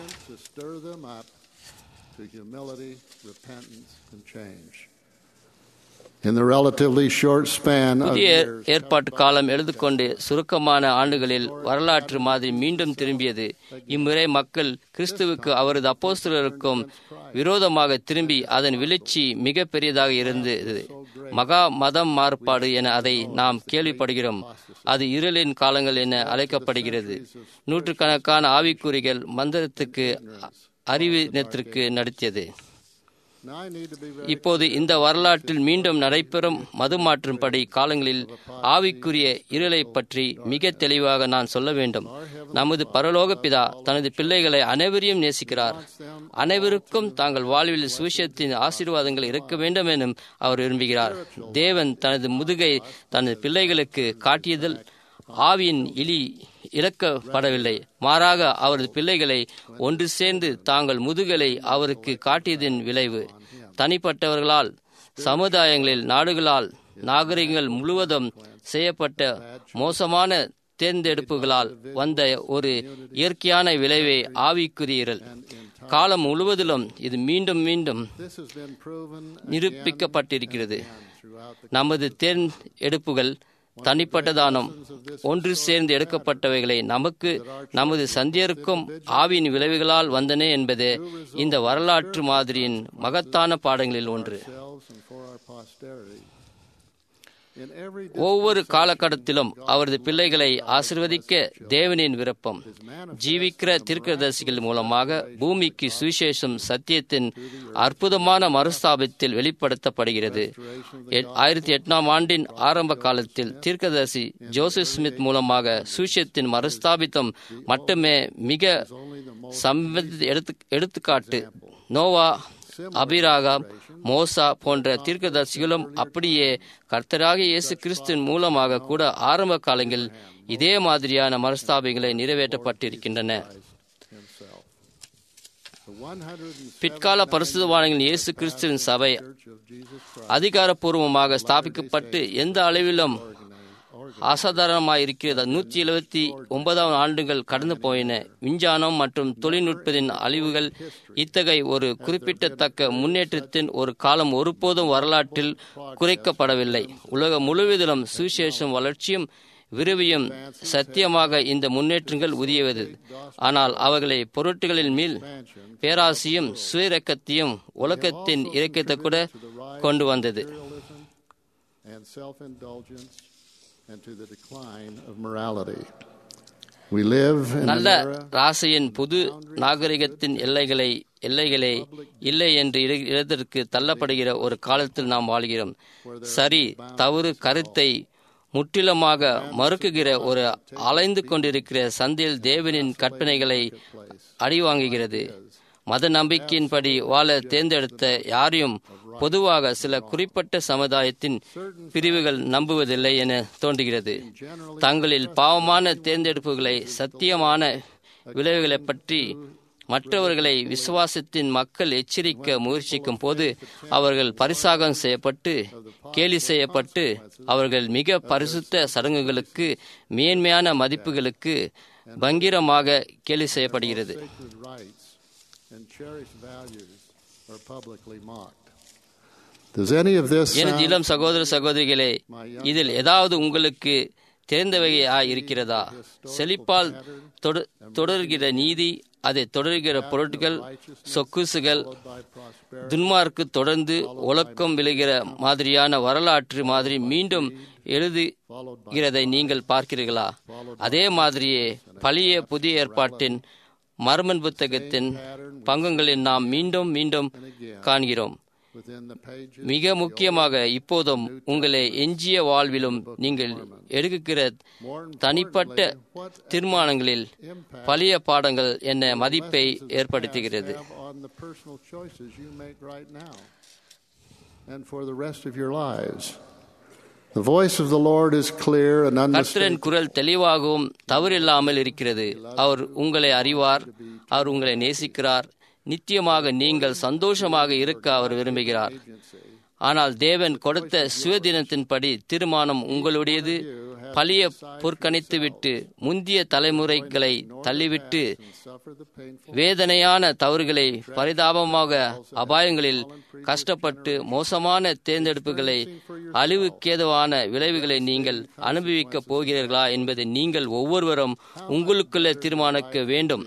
S7: புதிய ஏற்பாட்டு காலம் எழுதுகொண்டு சுருக்கமான ஆண்டுகளில் வரலாற்று மாதிரி மீண்டும் திரும்பியது இம்முறை மக்கள் கிறிஸ்துவுக்கு அவரது அப்போஸ்தலருக்கும் விரோதமாக திரும்பி அதன் விழுச்சி மிக பெரியதாக இருந்தது மகா மதம் மாறுபாடு என அதை நாம் கேள்விப்படுகிறோம் அது இருளின் காலங்கள் என அழைக்கப்படுகிறது நூற்றுக்கணக்கான ஆவிக்குறிகள் மந்திரத்துக்கு அறிவினத்திற்கு நடத்தியது இப்போது இந்த வரலாற்றில் மீண்டும் நடைபெறும் மது மாற்றும்படி காலங்களில் ஆவிக்குரிய இருளை பற்றி மிக தெளிவாக நான் சொல்ல வேண்டும் நமது பரலோக பிதா தனது பிள்ளைகளை அனைவரையும் நேசிக்கிறார் அனைவருக்கும் தாங்கள் வாழ்வில் சுவிசேஷத்தின் ஆசீர்வாதங்கள் இருக்க வேண்டும் எனும் அவர் விரும்புகிறார் தேவன் தனது முதுகை தனது பிள்ளைகளுக்கு காட்டியதில் ஆவியின் இலி இறக்கப்படவில்லை மாறாக அவரது பிள்ளைகளை ஒன்று சேர்ந்து தாங்கள் முதுகலை அவருக்கு காட்டியதின் விளைவு தனிப்பட்டவர்களால் சமுதாயங்களில் நாடுகளால் நாகரிகங்கள் முழுவதும் செய்யப்பட்ட மோசமான தேர்ந்தெடுப்புகளால் வந்த ஒரு இயற்கையான விளைவை ஆவிக்குரியர்கள் காலம் முழுவதிலும் இது மீண்டும் மீண்டும் நிரூபிக்கப்பட்டிருக்கிறது நமது தேர்ந்தெடுப்புகள் தனிப்பட்டதானம் ஒன்று சேர்ந்து எடுக்கப்பட்டவைகளை நமக்கு நமது சந்தியருக்கும் ஆவியின் விளைவுகளால் வந்தன என்பது இந்த வரலாற்று மாதிரியின் மகத்தான பாடங்களில் ஒன்று ஒவ்வொரு காலகட்டத்திலும் அவரது பிள்ளைகளை ஆசிர்வதிக்க தேவனின் விருப்பம் ஜீவிக்கிற தீர்க்கதரிசிகள் மூலமாக பூமிக்கு சுவிசேஷம் சத்தியத்தின் அற்புதமான மறுஸ்தாபத்தில் வெளிப்படுத்தப்படுகிறது ஆயிரத்தி எட்டாம் ஆண்டின் ஆரம்ப காலத்தில் தீர்க்கதரிசி ஜோசப் ஸ்மித் மூலமாக சுவிசேஷத்தின் மறுஸ்தாபித்தம் மட்டுமே மிக எடுத்து எடுத்துக்காட்டு நோவா அபிராகா மோசா போன்ற தீர்க்கதரிசிகளும் அப்படியே கர்த்தராக இயேசு கிறிஸ்துவின் மூலமாக கூட ஆரம்ப காலங்களில் இதே மாதிரியான மனஸ்தாபிகளை நிறைவேற்றப்பட்டிருக்கின்றன பிற்கால பரிசுத்தவானங்கள் இயேசு கிறிஸ்துவின் சபை அதிகாரப்பூர்வமாக ஸ்தாபிக்கப்பட்டு எந்த அளவிலும் அசாதாரணமாயிருக்கிறது நூற்றி எழுபத்தி ஒன்பதாம் ஆண்டுகள் கடந்து போயின விஞ்ஞானம் மற்றும் தொழில்நுட்பத்தின் அழிவுகள் இத்தகைய ஒரு குறிப்பிடத்தக்க முன்னேற்றத்தின் ஒரு காலம் ஒருபோதும் வரலாற்றில் குறைக்கப்படவில்லை உலகம் முழுவதிலும் சுவிசேஷம் வளர்ச்சியும் விரும்பியும் சத்தியமாக இந்த முன்னேற்றங்கள் உதவியது ஆனால் அவர்களை பொருட்களின் மேல் பேராசியும் சுயரக்கத்தையும் உலகத்தின் இறக்கத்தை கூட கொண்டு வந்தது
S8: and to the decline of morality. We live in
S7: நல்ல ராசியின் புது நாகரிகத்தின் எல்லைகளை எல்லைகளே இல்லை என்று இடத்திற்கு தள்ளப்படுகிற ஒரு காலத்தில் நாம் வாழ்கிறோம் சரி தவறு கருத்தை முற்றிலுமாக மறுக்குகிற ஒரு அலைந்து கொண்டிருக்கிற சந்தையில் தேவனின் கற்பனைகளை அடிவாங்குகிறது மத நம்பிக்கையின்படி வாழ தேர்ந்தெடுத்த யாரையும் பொதுவாக சில குறிப்பிட்ட சமுதாயத்தின் பிரிவுகள் நம்புவதில்லை என தோன்றுகிறது தங்களில் பாவமான தேர்ந்தெடுப்புகளை சத்தியமான விளைவுகளை பற்றி மற்றவர்களை விசுவாசத்தின் மக்கள் எச்சரிக்க முயற்சிக்கும் போது அவர்கள் பரிசாகம் செய்யப்பட்டு கேலி செய்யப்பட்டு அவர்கள் மிக பரிசுத்த சடங்குகளுக்கு மேன்மையான மதிப்புகளுக்கு பங்கிரமாக கேலி செய்யப்படுகிறது எனது இளம் சகோதர சகோதரிகளே இதில் ஏதாவது உங்களுக்கு தெரிந்தவையா இருக்கிறதா செழிப்பால் தொடர்கிற நீதி அதை தொடர்கிற பொருட்கள் சொக்குசுகள் துன்மார்க்கு தொடர்ந்து ஒழுக்கம் விழுகிற மாதிரியான வரலாற்று மாதிரி மீண்டும் எழுதுகிறதை நீங்கள் பார்க்கிறீர்களா அதே மாதிரியே பழைய புதிய ஏற்பாட்டின் மர்மன் புத்தகத்தின் பங்குகளில் நாம் மீண்டும் மீண்டும் காண்கிறோம்
S8: within the pages
S7: மிக முக்கியமாக இப்போதும் உங்களை எஞ்சிய வாழ்விலும் நீங்கள் எடுக்கிற தனிப்பட்ட தீர்மானங்களில் பழைய பாடங்கள் என்ன மதிப்பை ஏற்படுத்துகிறது
S8: have on the personal choices you make right now and for the rest of your lives. The voice of the Lord is clear and
S7: கர்த்தரின்
S8: unmistakable.
S7: குரல் தெளிவாகவும் தவறில்லாமல் இருக்கிறது அவர் உங்களை அறிவார் அவர் உங்களை நேசிக்கிறார் நித்தியமாக நீங்கள் சந்தோஷமாக இருக்க அவர் விரும்புகிறார் ஆனால் தேவன் கொடுத்த சுயதினத்தின்படி தீர்மானம் உங்களுடையது பழிய புறக்கணித்துவிட்டு முந்திய தலைமுறைகளை தள்ளிவிட்டு
S8: Suffer the painful
S7: வேதனையான தவறுகளை பரிதாபமாக அபாயங்களில் கஷ்டப்பட்டு மோசமான தேர்ந்தெடுப்புகளை அழிவுக்கேதுவான விளைவுகளை நீங்கள் அனுபவிக்கப் போகிறீர்களா என்பதை நீங்கள் ஒவ்வொருவரும் உங்களுக்குள்ளே தீர்மானிக்க வேண்டும்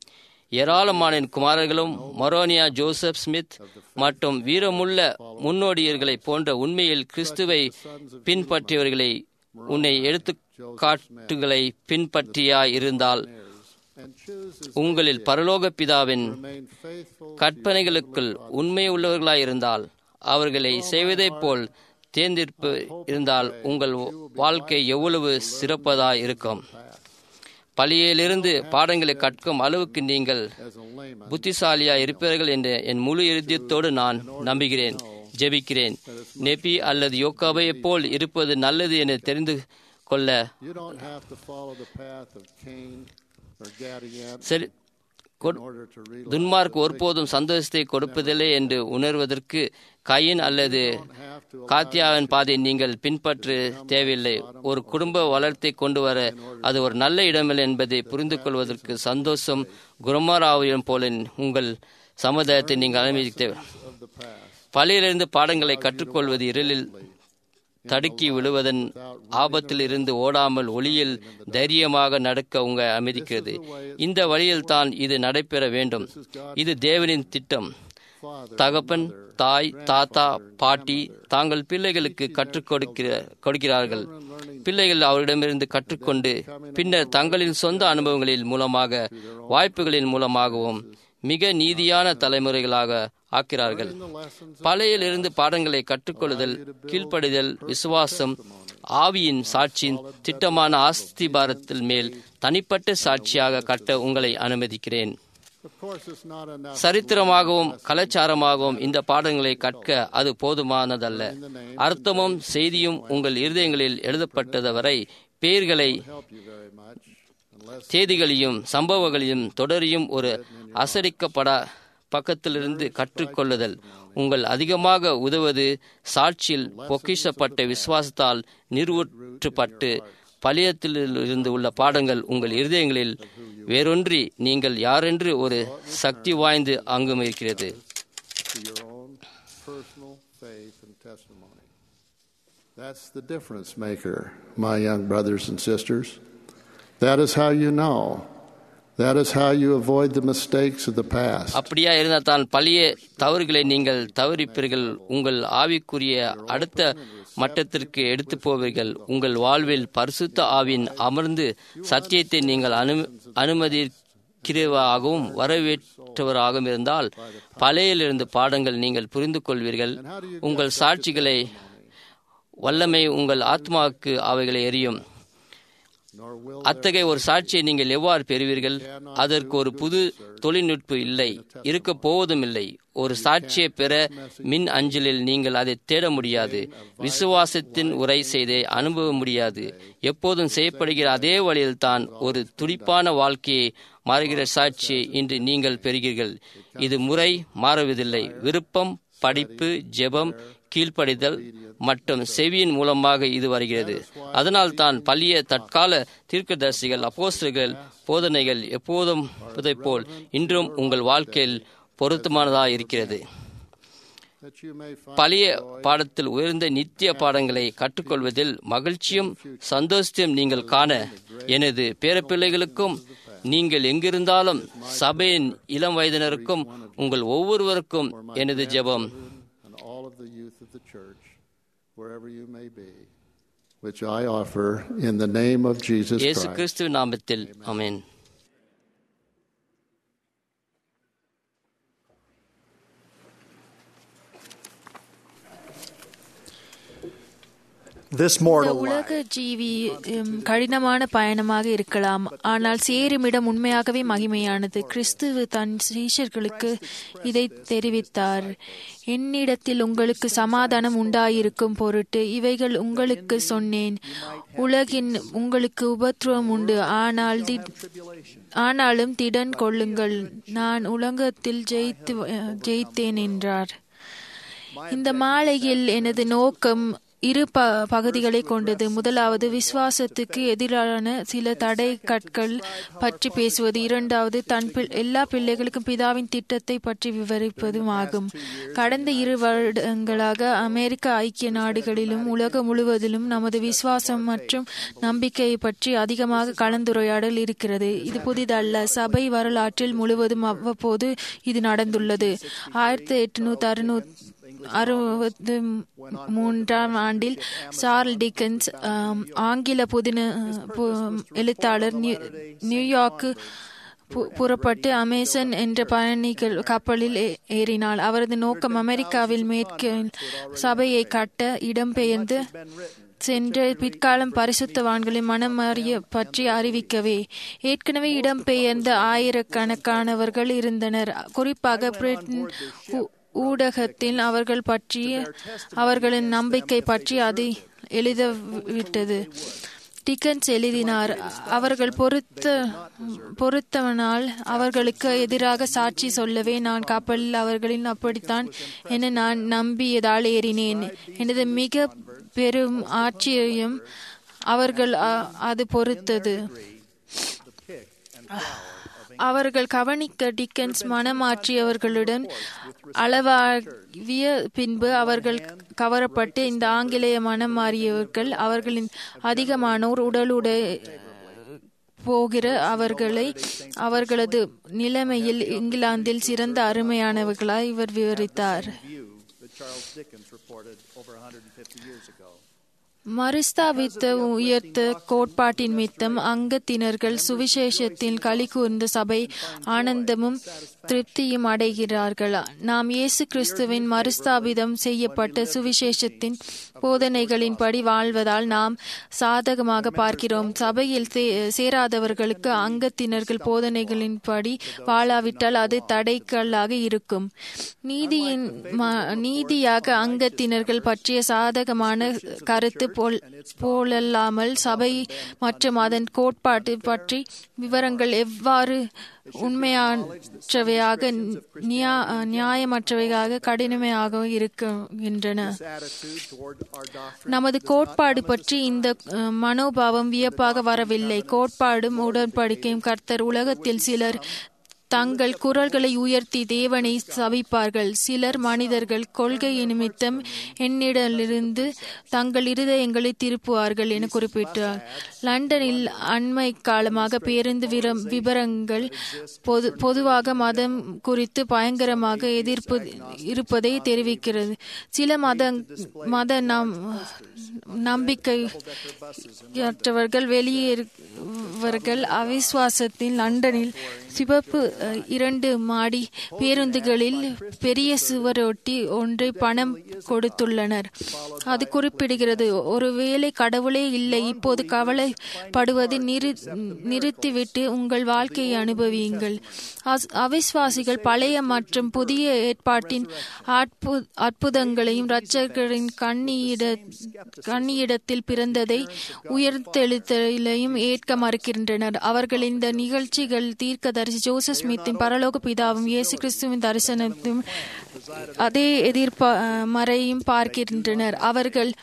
S7: ஏராளமான குமாரர்களும் மொரோனியா ஜோசப் ஸ்மித் மற்றும் வீரமுள்ள முன்னோடியர்களை போன்ற உண்மையில் கிறிஸ்துவை பின்பற்றியவர்களை உன்னை எடுத்துக்காட்டுகளை பின்பற்றியா இருந்தால்
S8: and chooses
S7: உங்களில் பரலோக பிதாவின்
S8: remain faithful
S7: கற்பனைகளுக்குள் உண்மை உள்ளவர்களாயிருந்தால் அவர்களை செய்வதைப் போல் தேர்ந்தெடுப்பு இருந்தால் உங்கள் வாழ்க்கை எவ்வளவு சிறப்பதாய் இருக்கும் பள்ளியிலிருந்து பாடங்களை கற்கும் அளவுக்கு நீங்கள்
S8: as a layman.
S7: புத்திசாலியா இருப்பீர்கள் என்று என் முழு இறுதியத்தோடு நான் நம்புகிறேன் ஜெபிக்கிறேன் நெபி அல்லது யோக்காவையைப் போல் இருப்பது நல்லது என தெரிந்து கொள்ள
S8: You don't have to follow the path of Cain or Gadiant
S7: சரி கொ-
S8: in order to realize
S7: துன்மார்க் ஒருபோதும் சந்தோஷத்தை கொடுப்பதில்லை என்று உணர்வதற்கு கையின் அல்லது காத்தியாவின் பாதை நீங்கள் பின்பற்ற தேவையில்லை ஒரு குடும்ப வளர்த்தை கொண்டு வர அது ஒரு நல்ல இடமில்லை என்பதை புரிந்து கொள்வதற்கு சந்தோஷம் குருமாராவியம் போல உங்கள் சமுதாயத்தை நீங்கள் அனுமதிக்க தேவை பள்ளியிலிருந்து பாடங்களை கற்றுக்கொள்வது இருளில் தடுக்கி விழுவதன் ஆபத்தில் இருந்து ஓடாமல் ஒளியில் தைரியமாக நடக்க உங்க அனுமதிக்கிறது இந்த வழியில் தான் இது நடைபெற வேண்டும் இது தேவனின் திட்டம் தகப்பன் தாய் தாத்தா பாட்டி தாங்கள் பிள்ளைகளுக்கு கற்றுக் கொடுக்கிற கொடுக்கிறார்கள் பிள்ளைகள் அவரிடமிருந்து கற்றுக்கொண்டு பின்னர் தங்களின் சொந்த அனுபவங்களின் மூலமாக வாய்ப்புகளின் மூலமாகவும் மிக நீதியான தலைமுறைகளாக ஆக்கிறார்கள் பழையிலிருந்து பாடங்களை கற்றுக்கொள்ளுதல் கீழ்ப்படிதல் விசுவாசம் ஆவியின் சாட்சியின் திட்டமான ஆஸ்திபாரத்தில் மேல் தனிப்பட்ட சாட்சியாக கட்ட உங்களை அனுமதிக்கிறேன்
S8: Of course, it's not enough.
S7: சரித்திரமாகவும் கலாச்சாரமாகவும் இந்த பாடங்களை கற்க அது போதுமானதல்ல அர்த்தமும் செய்தியும் உங்கள் இருதயங்களில் எழுதப்பட்டது பெயர்களை
S8: help you very much unless
S7: தேதிகளையும் சம்பவங்களையும் தொடரையும் ஒரு அசரிக்கப்பட பக்கத்திலிருந்து கற்றுக்கொள்ளுதல் உங்கள் அதிகமாக உதவுவது சாட்சியில் பொக்கிஷப்பட்ட விசுவாசத்தால் நிறுவற்றப்பட்டு பழையத்திலிருந்து உள்ள பாடங்கள் உங்கள் இருதயங்களில் வேறொன்றி நீங்கள் யாரென்று ஒரு சக்தி வாய்ந்து அங்கும் இருக்கிறது
S8: to your own personal faith and testimony. That's the difference maker, my young brothers and sisters. That is how you know. That is how you avoid the mistakes of the past.
S7: அப்படியா இருந்தால் தான் பழைய தவறுகளை நீங்கள் தவறிப்பீர்கள் உங்கள் ஆவிக்குரிய அடுத்த மட்டத்திற்கு எடுத்து போவீர்கள் உங்கள் வாழ்வில் பரிசுத்த ஆவின் அமர்ந்து சத்தியத்தை நீங்கள் அனு அனுமதிக்கிறவராகவும் வரவேற்றவராகவும் இருந்தால் பழையிலிருந்து பாடங்கள் நீங்கள் புரிந்து கொள்வீர்கள் உங்கள் சாட்சிகளை வல்லமை உங்கள் ஆத்மாவுக்கு அவைகளை எரியும்
S8: Nor will
S7: அத்தகைய ஒரு சாட்சியை நீங்கள் எவ்வாறு பெறுவீர்கள் அதற்கு ஒரு புது தொழில்நுட்பம் இல்லை இருக்க போவதும் இல்லை ஒரு சாட்சியை பெற மின் அஞ்சலில் நீங்கள் அதை தேட முடியாது விசுவாசத்தின் உரை செய்தே அனுபவ முடியாது எப்போதும் செய்யப்படுகிற அதே வழியில் தான் ஒரு துடிப்பான வாழ்க்கையை மாறுகிற சாட்சியை இன்று நீங்கள் பெறுகிறீர்கள் இது முறை மாறுவதில்லை விருப்பம் படிப்பு ஜெபம் கீழ்ப்படிதல் மற்றும் செவியின் மூலமாக இது வருகிறது அதனால் தான் பள்ளிய தற்கால தீர்க்கதரிசிகள் அப்போஸ்தலர்கள் போதனைகள் எப்போதும் போல் இன்றும் உங்கள் வாழ்க்கையில் பொருத்தமானதாக இருக்கிறது
S8: that you may find
S7: பழைய பாடத்தில் உயர்ந்த நித்திய பாடங்களை கற்றுக்கொள்வதில் மகிழ்ச்சியும் சந்தோஷத்தையும் நீங்கள் காண எனது பேரப்பிள்ளைகளுக்கும் நீங்கள் எங்கிருந்தாலும் சபையின் இளம் வயதினருக்கும் உங்கள் ஒவ்வொருவருக்கும் எனது ஜெபம்
S8: and all of the youth of the church, wherever you may be, which I offer in the name of Jesus
S7: இயேசு
S8: Christ.
S7: கிறிஸ்துவ நாமத்தில் அமேன்
S9: This
S10: இந்த
S9: mortal life
S10: உலக ஜீவி உம், கடினமான பயணமாக இருக்கலாம் ஆனால் சேருமிடம் உண்மையாகவே மகிமையானது கிறிஸ்துவ தன் சீஷர்களுக்கு இதை தெரிவித்தார் என்னிடத்தில் உங்களுக்கு சமாதானம் உண்டாயிருக்கும் பொருட்டு இவைகள் உங்களுக்கு சொன்னேன் உலகின் உங்களுக்கு உபத்திரவம் உண்டு ஆனால் தி- ஆனாலும் திடன் கொள்ளுங்கள் நான் உலகத்தில் ஜெயித்து ஜெயித்தேன் என்றார் இந்த மாலையில் எனது நோக்கம் இரு ப பகுதிகளை கொண்டது முதலாவது விசுவாசத்துக்கு எதிரான சில தடை கற்கள் பற்றி பேசுவது இரண்டாவது தன் பிள்- எல்லா பிள்ளைகளுக்கும் பிதாவின் திட்டத்தை பற்றி விவரிப்பதும் ஆகும் கடந்த இரு வருடங்களாக அமெரிக்க ஐக்கிய நாடுகளிலும் உலகம் முழுவதிலும் நமது விசுவாசம் மற்றும் நம்பிக்கையை பற்றி அதிகமாக கலந்துரையாடல் இருக்கிறது இது புதிதல்ல சபை வரலாற்றில் முழுவதும் அவ்வப்போது இது நடந்துள்ளது ஆயிரத்தி எட்நூத்தி அறுநூத்தி அறுபது மூன்றாம் ஆண்டில் சார்ல் டிக்கன்ஸ் ஆம், ஆங்கில புதின பு- எழுத்தாளர் நியூ- நியூயார்க்கு பு- புறப்பட்டு அமேசன் என்ற பயணிகள் கப்பலில் ஏ- ஏறினார் அவரது நோக்கம் அமெரிக்காவில் மேற்கில் சபையை கட்ட இடம்பெயர்ந்து சென்ற பிற்காலம் பரிசுத்தவான்களின் மனமறிய பற்றி அறிவிக்கவே ஏற்கனவே இடம்பெயர்ந்த ஆயிரக்கணக்கானவர்கள் இருந்தனர் குறிப்பாக பிரிட்டன் ஊ- ஊடகத்தில் அவர்கள் பற்றிய அவர்களின் நம்பிக்கை பற்றி அது எழுதவிட்டது டிக்கன்ஸ் எழுதினார் அவர்கள் பொருத்த பொருத்தவனால் அவர்களுக்கு எதிராக சாட்சி சொல்லவே நான் கப்பலில் அவர்களின் அப்படித்தான் என நான் நம்பியதால் ஏறினேன் எனது மிக பெரும் ஆச்சரியம் அவர்கள் அ- அது பொறுத்தது அவர்கள் கவனிக்க டிக்கன்ஸ் மனமாற்றியவர்களுடன் அளவாவிய பின்பு அவர்கள் கவரப்பட்டு இந்த ஆங்கிலேய மனம் மாறியவர்கள் அவர்களின் அதிகமானோர் உடலுடைய போகிற அவர்களை அவர்களது நிலைமையில் இங்கிலாந்தில் சிறந்த அருமையானவர்களாய் இவர் விவரித்தார்
S9: view that Charles Dickens reported over 150 years ago.
S10: மறுஸ்தாபித்த உயர்த்த கோட்பாட்டின் மித்தம் அங்கத்தினர்கள் சுவிசேஷத்தில் களி கூர்ந்த சபை ஆனந்தமும் திருப்தியும் அடைகிறார்கள் நாம் இயேசு கிறிஸ்துவின் மறுஸ்தாபிதம் செய்யப்பட்ட சுவிசேஷத்தின் போதனைகளின்படி வாழ்வதால் நாம் சாதகமாக பார்க்கிறோம் சபையில் சே- சேராதவர்களுக்கு அங்கத்தினர்கள் போதனைகளின்படி வாழாவிட்டால் அது தடைக்கல்லாக இருக்கும் நீதியின் ம- நீதியாக அங்கத்தினர்கள் பற்றிய சாதகமான கருத்து போல் போலல்லாமல் சபை மற்றும் அதன் கோட்பாட்டு பற்றி விவரங்கள் எவ்வாறு உண்மையற்றவையாக நியா- நியாயமற்றவையாக கடினமையாக இருக்கின்றன
S9: Attitude toward our doctrine
S10: நமது கோட்பாடு பற்றி இந்த அஹ், மனோபாவம் வியப்பாக வரவில்லை கோட்பாடும் உடன்படிக்கையும் கர்த்தர் உலகத்தில் சிலர் தங்கள் குரல்களை உயர்த்தி தேவனை சபிப்பார்கள் சிலர் மனிதர்கள் கொள்கை நிமித்தம் என்னிடமிருந்து தங்கள் இருதயங்களை திருப்புவார்கள் என குறிப்பிட்டார் லண்டனில் அண்மை காலமாக பேருந்து விரம்- விபரங்கள் பொது பொதுவாக மதம் குறித்து பயங்கரமாக எதிர்ப்பு இருப்பதை தெரிவிக்கிறது சில மத மத நம் நம்பிக்கையற்றவர்கள் வெளியேறுவர்கள் அவிசுவாசத்தில் லண்டனில் சிவப்பு அஹ், இரண்டு மாடி பேருந்துகளில் பெரிய சுவரொட்டி ஒன்றை பணம் கொடுத்துள்ளனர் அது குறிப்பிடுகிறது ஒருவேளை கடவுளே இல்லை இப்போது கவலைப்படுவதை நிறு நிறுத்திவிட்டு உங்கள் வாழ்க்கையை அனுபவியுங்கள் அஸ்- அவிசுவாசிகள் பழைய மற்றும் புதிய ஏற்பாட்டின் அற்பு- அற்புதங்களையும் இரட்சகரின் கண்ணியிட கண்ணியிடத்தில் பிறந்ததை உயர்த்தெழுத்தலையும் ஏற்க மறுக்கின்றனர் அவர்கள் இந்த நிகழ்ச்சிகள் தீர்க்கதரிசி ஜோசப் ஸ்மித்தின் பரலோக பிதாவும் இயேசு கிறிஸ்துவின் தரிசனத்தையும் அதே எதிர்மறையும் பார்க்கின்றனர் அவர்கள்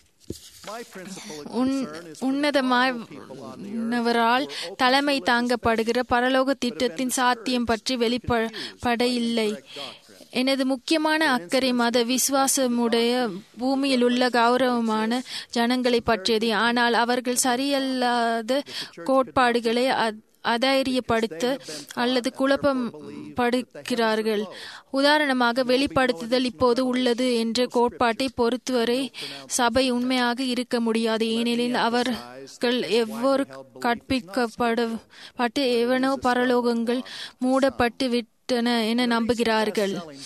S10: உன்- உன்னதமானவரால் தலைமை தாங்கப்படுகிற பரலோக திட்டத்தின் சாத்தியம் பற்றி வெளிப்பட இல்லை எனது முக்கியமான அக்கறை மத விசுவாசமுடைய பூமியில் உள்ள கௌரவமான ஜனங்களை பற்றியது ஆனால் அவர்கள் சரியல்லாத கோட்பாடுகளை அ- அதைரியப்படுத்த அல்லது குழப்பம் படுக்கிறார்கள் உதாரணமாக வெளிப்படுத்துதல் இப்போது உள்ளது என்ற கோட்பாட்டை பொறுத்தவரை சபை உண்மையாக இருக்க முடியாது ஏனெனில் அவர்கள் எவ்வொரு கற்பிக்கப்பட பட்டு எவனோ பரலோகங்கள் மூடப்பட்டு விட்டன என நம்புகிறார்கள்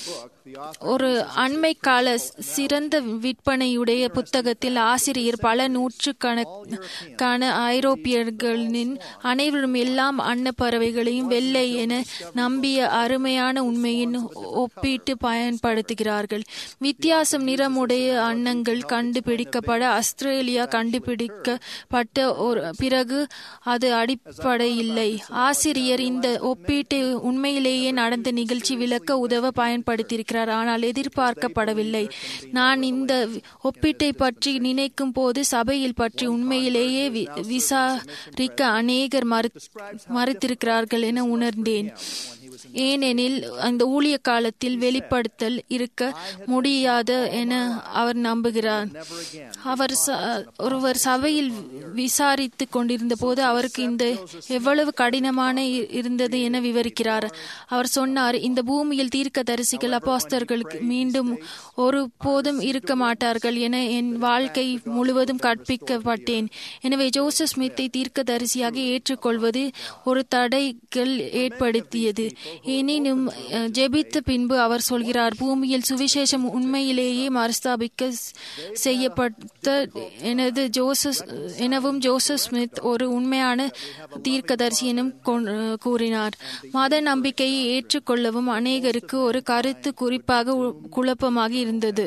S10: ஒரு அண்மை கால சிறந்த விற்பனையுடைய புத்தகத்தில் ஆசிரியர் பல நூற்றுக்கணக்கான ஐரோப்பியர்களின் அனைவரும் எல்லாம் அன்னப்பறவைகளையும் வெள்ளை என நம்பிய அருமையான உண்மையின் ஒப்பிட்டு பயன்படுத்துகிறார்கள் வித்தியாசம் நிறமுடைய அன்னங்கள் கண்டுபிடிக்கப்பட ஆஸ்திரேலியா கண்டுபிடிக்கப்பட்ட ஒரு பிறகு அது அடிப்படையில்லை ஆசிரியர் இந்த ஒப்பீட்டு உண்மையிலேயே நடந்த நிகழ்ச்சி விளக்க உதவ பயன்படுத்தியிருக்கிறார் ஆனால் எதிர்பார்க்கப்படவில்லை நான் இந்த ஒப்பீட்டை பற்றி நினைக்கும் போது சபையில் பற்றி உண்மையிலேயே விசாரிக்க அநேகர் மறு மறுத்திருக்கிறார்கள் என உணர்ந்தேன் ஏனெனில் அந்த ஊழிய காலத்தில் வெளிப்படுத்தல் இருக்க முடியாத என அவர் நம்புகிறார் அவர் ஒருவர் சபையில் விசாரித்து கொண்டிருந்த போது அவருக்கு இந்த எவ்வளவு கடினமான இருந்தது என விவரிக்கிறார் அவர் சொன்னார் இந்த பூமியில் தீர்க்க தரிசிகள் அப்பாஸ்தர்களுக்கு மீண்டும் ஒரு போதும் இருக்க மாட்டார்கள் என என் வாழ்க்கை முழுவதும் கற்பிக்கப்பட்டேன் எனவே ஜோசப் ஸ்மித்தை தீர்க்க தரிசியாக ஏற்றுக்கொள்வது ஒரு தடைகள் ஏற்படுத்தியது எனினும் ஜெபித்த பின்பு அவர் சொல்கிறார் பூமியில் சுவிசேஷம் உண்மையிலேயே மறுஸ்தாபிக்க செய்யப்பட்ட எனது ஜோசப் எனவும் ஜோசப் ஸ்மித் ஒரு உண்மையான தீர்க்கதரிசி எனும் கூறினார் மத நம்பிக்கையை ஏற்றுக்கொள்ளவும் அநேகருக்கு ஒரு கருத்து குறிப்பாக குழப்பமாக இருந்தது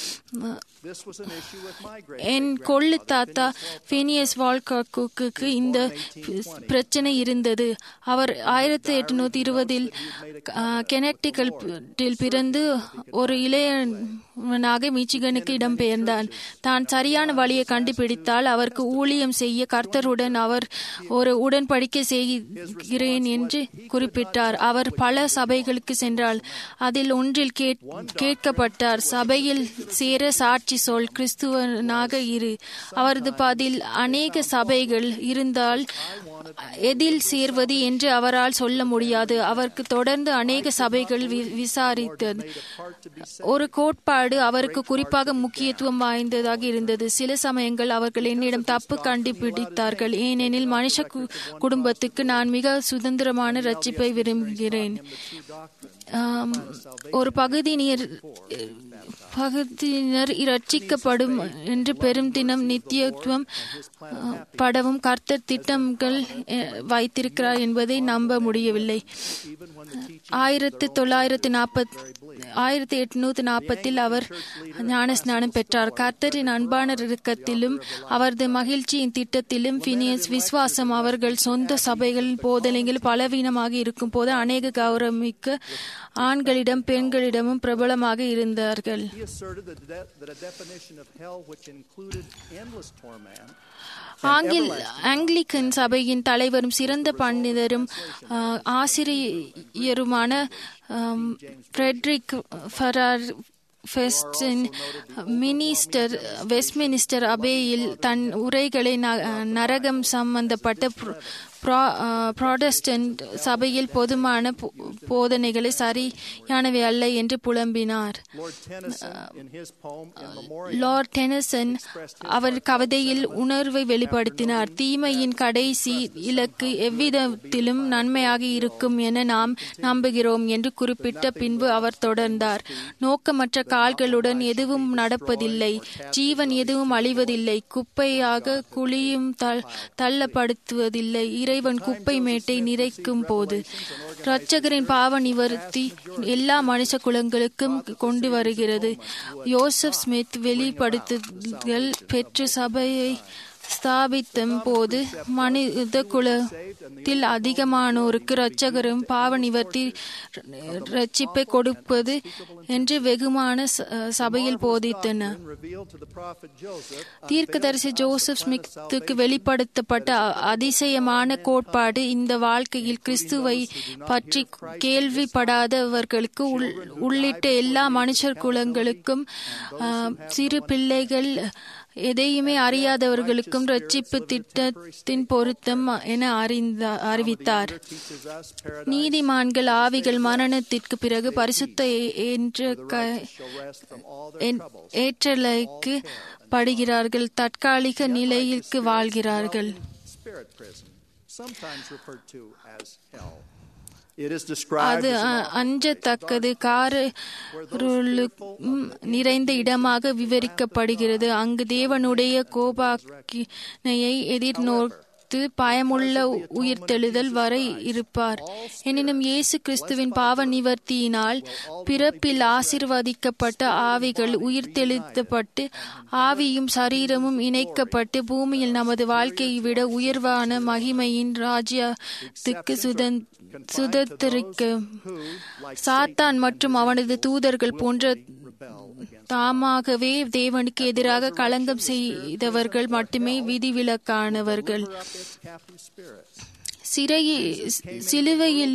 S10: என் கொள்ளு தாத்தா பினியஸ் வால்காக்கு இந்த பிரச்சனை இருந்தது அவர் ஆயிரத்தி எட்நூத்தி இருபதில் கெனக்டிகல் பிறந்து ஒரு இளையவனாக மிச்சிகனுக்கு இடம்பெயர்ந்தான் தான் சரியான வழியை கண்டுபிடித்தால் அவருக்கு ஊழியம் செய்ய கர்த்தருடன் அவர் ஒரு உடன்படிக்கை செய்கிறேன் என்று குறிப்பிட்டார் அவர் பல சபைகளுக்கு சென்றார் அதில் ஒன்றில் கேட்கப்பட்டார் சபையில் சேர சாட்சி சொல் கிறிஸ்துவனாக இரு அவரது பதில் அநேக சபைகள் இருந்தால் எதில் சேர்வது என்று அவரால் சொல்ல முடியாது அவருக்கு தொடர்ந்து அநேக சபைகள் விசாரித்தது ஒரு கோட்பாடு அவருக்கு குறிப்பாக முக்கியத்துவம் வாய்ந்ததாக இருந்தது சில சமயங்கள் அவர்கள் என்னிடம் தப்பு கண்டுபிடித்தார்கள் ஏனெனில் மனுஷ குடும்பத்துக்கு நான் மிக சுதந்திரமான ரட்சிப்பை விரும்புகிறேன் ஒரு பகுதி நீர் பகுதியினர் இரட்சிக்கப்படும் என்று பெரும் தினம் நித்தியத்துவம் படவும் கர்த்தர் திட்டங்கள் வைத்திருக்கிறார் என்பதை நம்ப முடியவில்லை ஆயிரத்தி தொள்ளாயிரத்தி நாற்பத் ஆயிரத்தி எட்நூத்தி நாற்பத்தில் அவர் ஞானஸ்நானம் பெற்றார் கர்த்தரின் அன்பான இறுக்கத்திலும் அவரது மகிழ்ச்சியின் திட்டத்திலும் பினியஸ் விசுவாசம் அவர்கள் சொந்த சபைகளின் போதனைகள் பலவீனமாக இருக்கும் போது அநேக கௌரவமிக்க ஆண்களிடம் பெண்களிடமும் பிரபலமாக இருந்தார்கள் ஆங்கில் ஆங்கிலிக்கன் சபையின் தலைவரும் சிறந்த பண்டிதரும் ஆசிரியருமான Frederic Farrar Westminster Westminster அபேயில் தன் உரைகளை நரகம் சம்பந்தப்பட்ட ப்ராடஸ்டன்ட் சபையில் பொதுமான போதனைகளை சரியானவை அல்ல என்று புலம்பினார் லார்ட் டெனசன் அவர் கவிதையில் உணர்வை வெளிப்படுத்தினார் தீமையின் கடைசி இலக்கு எவ்விதத்திலும் நன்மையாக இருக்கும் என நாம் நம்புகிறோம் என்று குறிப்பிட்ட பின்பு அவர் தொடர்ந்தார் நோக்கமற்ற கால்களுடன் எதுவும் நடப்பதில்லை ஜீவன் எதுவும் அழிவதில்லை குப்பையாக குழியும் தள்ளப்படுத்துவதில்லை இறைவன் குப்பை மேட்டை நிறைக்கும் போது இரட்சகரின் பாவ நிவர்த்தி எல்லா மனுஷ குலங்களுக்கும் கொண்டு வருகிறது யோசப் ஸ்மித் வெளிப்படுத்துதல் பெற்று சபையை ஸ்தாபித்தும் போது மனித குலத்தில் அதிகமானோருக்கு இரட்சகரும் பாவ நிவர்த்தி ரட்சிப்பை கொடுப்பது என்று வெகுமான சபையில் போதித்தனர் தீர்க்கதரிசி ஜோசப் ஸ்மித்துக்கு வெளிப்படுத்தப்பட்ட அதிசயமான கோட்பாடு இந்த வாழ்க்கையில் கிறிஸ்துவை பற்றி கேள்விப்படாதவர்களுக்கு உள்ளிட்ட எல்லா மனுஷர் குலங்களுக்கும் சிறு பிள்ளைகள் எதையுமே அறியாதவர்களுக்கும் ரட்சிப்பு திட்டத்தின் பொருத்தம் என அறிந்த அறிவித்தார் நீதிமான்கள் ஆவிகள் மரணத்திற்கு பிறகு பரிசுத்த என்ற ஏற்றலைக்கு படுகிறார்கள் தற்காலிக நிலையிற்கு வாழ்கிறார்கள்
S9: It is described
S10: அது
S9: as an
S10: அ- அஞ்சத்தக்கது காரருளும் நிறைந்த இடமாக விவரிக்கப்படுகிறது அங்கு தேவனுடைய கோபாக்கினையை எதிர்நோக்கு பயமுள்ள உயிர்த்தெழுதல் வரை இருப்பார் எனினும் இயேசு கிறிஸ்துவின் பாவ நிவர்த்தியினால் பிறப்பில் ஆசிர்வதிக்கப்பட்ட ஆவிகள் உயிர்த்தெழுத்தப்பட்டு ஆவியும் சரீரமும் இணைக்கப்பட்டு பூமியில் நமது வாழ்க்கையை விட உயர்வான மகிமையின் ராஜ்யத்துக்கு சுதன் சுதந்திரிக்க சாத்தான் மற்றும் அவனது தூதர்கள் போன்ற தாமாகவே தேவனுக்கு எதிராக களங்கம் செய்தவர்கள் மட்டுமே விதிவிலக்கானவர்கள் சிறையில் சிலுவையில்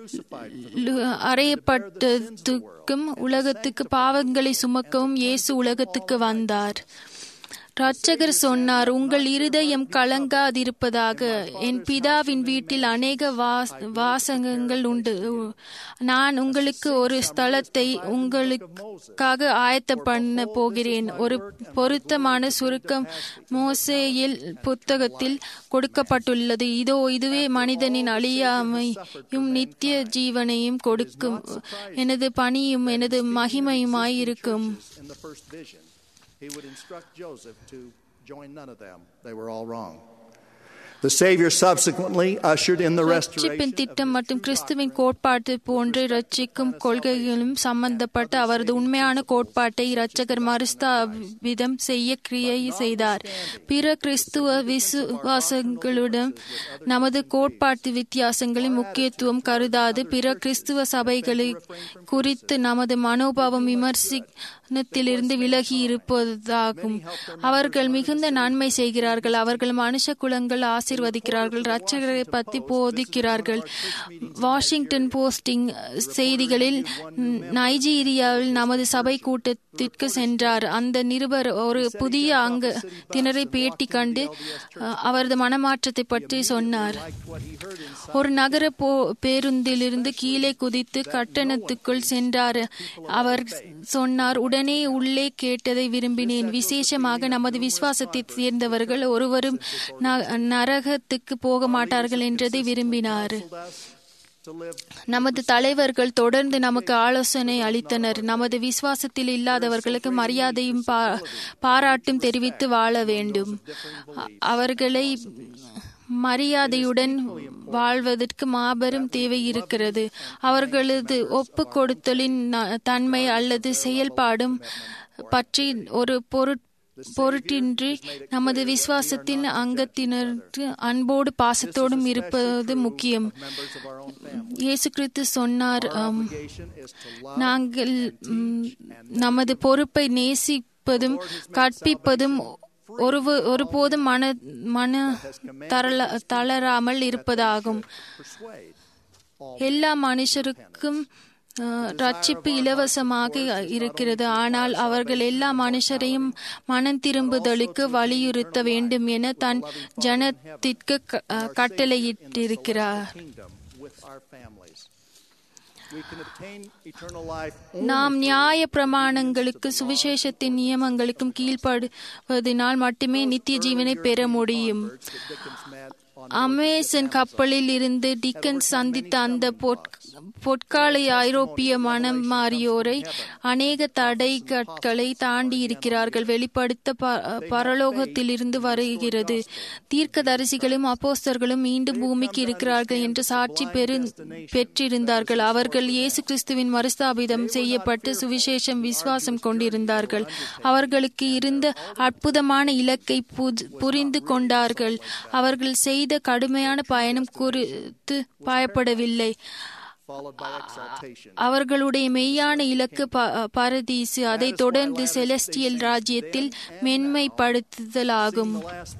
S10: அறையப்பட்டதுக்கும் உலகத்துக்கு பாவங்களை சுமக்கவும் இயேசு உலகத்துக்கு வந்தார் ரட்சகர் சொன்னார் உங்கள் இருதயம் கலங்காதிருப்பதாக என் பிதாவின் வீட்டில் அநேக வாஸ் வாசகங்கள் உண்டு நான் உங்களுக்கு ஒரு ஸ்தலத்தை உங்களுக்காக ஆயத்த பண்ண போகிறேன் ஒரு பொருத்தமான சுருக்கம் மோசேயில் புத்தகத்தில் கொடுக்கப்பட்டுள்ளது இதோ இதுவே மனிதனின் அழியாமையும் நித்திய ஜீவனையும் கொடுக்கும் எனது பணியும் எனது மகிமையுமாய் இருக்கும்
S9: in the first vision. He would instruct Joseph to join none of them. They were all wrong. The Savior subsequently ushered in the restoration.
S10: ரட்சிப்பின் திட்டம் மற்றும் கிறிஸ்துவின் கோட்பாட்டு போன்ற ரட்சிக்கும் கொள்கைகளும் சம்பந்தப்பட்ட அவரது உண்மையான கோட்பாட்டை இரட்சகர் மறுஸ்தாபிதம் செய்ய கிரியை செய்தார் பிற கிறிஸ்துவ விசுவாசங்களுடன் நமது கோட்பாட்டு வித்தியாசங்களின் முக்கியத்துவம் கருதாது பிற கிறிஸ்துவ சபைகளை குறித்து நமது மனோபாவம் விமர்சனத்திலிருந்து விலகி இருப்பதாகும் அவர்கள் மிகுந்த நன்மை செய்கிறார்கள் அவர்கள் மனுஷ குலங்கள் ஆசீர்வதிக்கிறார்கள் ரட்சகரை பற்றி போதிக்கிறார்கள் வாஷிங்டன் போஸ்டிங் செய்திகளில் நைஜீரியாவில் நமது சபை கூட்டத்திற்கு சென்றார் அந்த நிருபர் ஒரு புதிய அங்கத்தினரை பேட்டி கண்டு அவரது மனமாற்றத்தை பற்றி சொன்னார் ஒரு நகர போ பேருந்திலிருந்து கீழே குதித்து கட்டணத்துக்குள் சென்றார் அவர் சொன்னார் உடனே உள்ளே கேட்டதை விரும்பினேன் விசேஷமாக நமது விசுவாசத்தை சேர்ந்தவர்கள் ஒருவரும் நரகத்துக்கு போக மாட்டார்கள் என்றதை விரும்பினார் நமது தலைவர்கள் தொடர்ந்து நமக்கு ஆலோசனை அளித்தனர் நமது விசுவாசத்தில் இல்லாதவர்களுக்கு மரியாதையும் பாராட்டும் தெரிவித்து வாழ வேண்டும் அவர்களை மரியாதையுடன் வாழ்வதற்கு மாபெரும் தேவை இருக்கிறது அவர்களது ஒப்பு கொடுத்தலின் தன்மை அல்லது செயல்பாடும் பற்றி ஒரு பொருட் பொருட்டின்றி நமது விசுவாசத்தின் அங்கத்தினருக்கு அன்போடு பாசத்தோடும் இருப்பது முக்கியம் இயேசு கிறிஸ்து சொன்னார் நாங்கள் நமது பொறுப்பை நேசிப்பதும் கற்பிப்பதும் ஒரு ஒருபோதும் மன மன தரல தளராமல் இருப்பதாகும் எல்லா மனுஷருக்கும் ரட்சிப்பு இலவசமாக இருக்கிறது ஆனால் அவர்கள் எல்லா மனுஷரையும் மனம் திரும்புதலுக்கு வலியுறுத்த வேண்டும் என தன் ஜனத்திற்கு கட்டளையிட்டிருக்கிறார் நாம் நியாய பிரமாணங்களுக்கு சுவிசேஷத்தின் நியமங்களுக்கும் கீழ்ப்படுவதனால் மட்டுமே நித்திய ஜீவனை பெற முடியும் அமேசன் கப்பலில் இருந்து டிக்கன் சந்தித்த அந்த பொற்கால ஐரோப்பிய மனம் மாறியோரை அநேக தடை கற்களை தாண்டி இருக்கிறார்கள் வெளிப்படுத்த பரலோகத்திலிருந்து வருகிறது தீர்க்கதரிசிகளும் அப்போஸ்தர்களும் மீண்டும் பூமிக்கு இருக்கிறார்கள் என்று சாட்சி பெரு பெற்றிருந்தார்கள் அவர்கள் இயேசு கிறிஸ்துவின் மறுஸ்தாபிதம் செய்யப்பட்டு சுவிசேஷம் விசுவாசம் கொண்டிருந்தார்கள் அவர்களுக்கு இருந்த அற்புதமான இலக்கை புரிந்து கொண்டார்கள் அவர்கள் செய்த கடுமையான பயணம் குறித்து பயப்படவில்லை அவர்களுடைய மெய்யான இலக்கு பரதீசு அதை தொடர்ந்து செலஸ்டியல் ராஜ்யத்தில் மென்மைப்படுத்துதலாகும்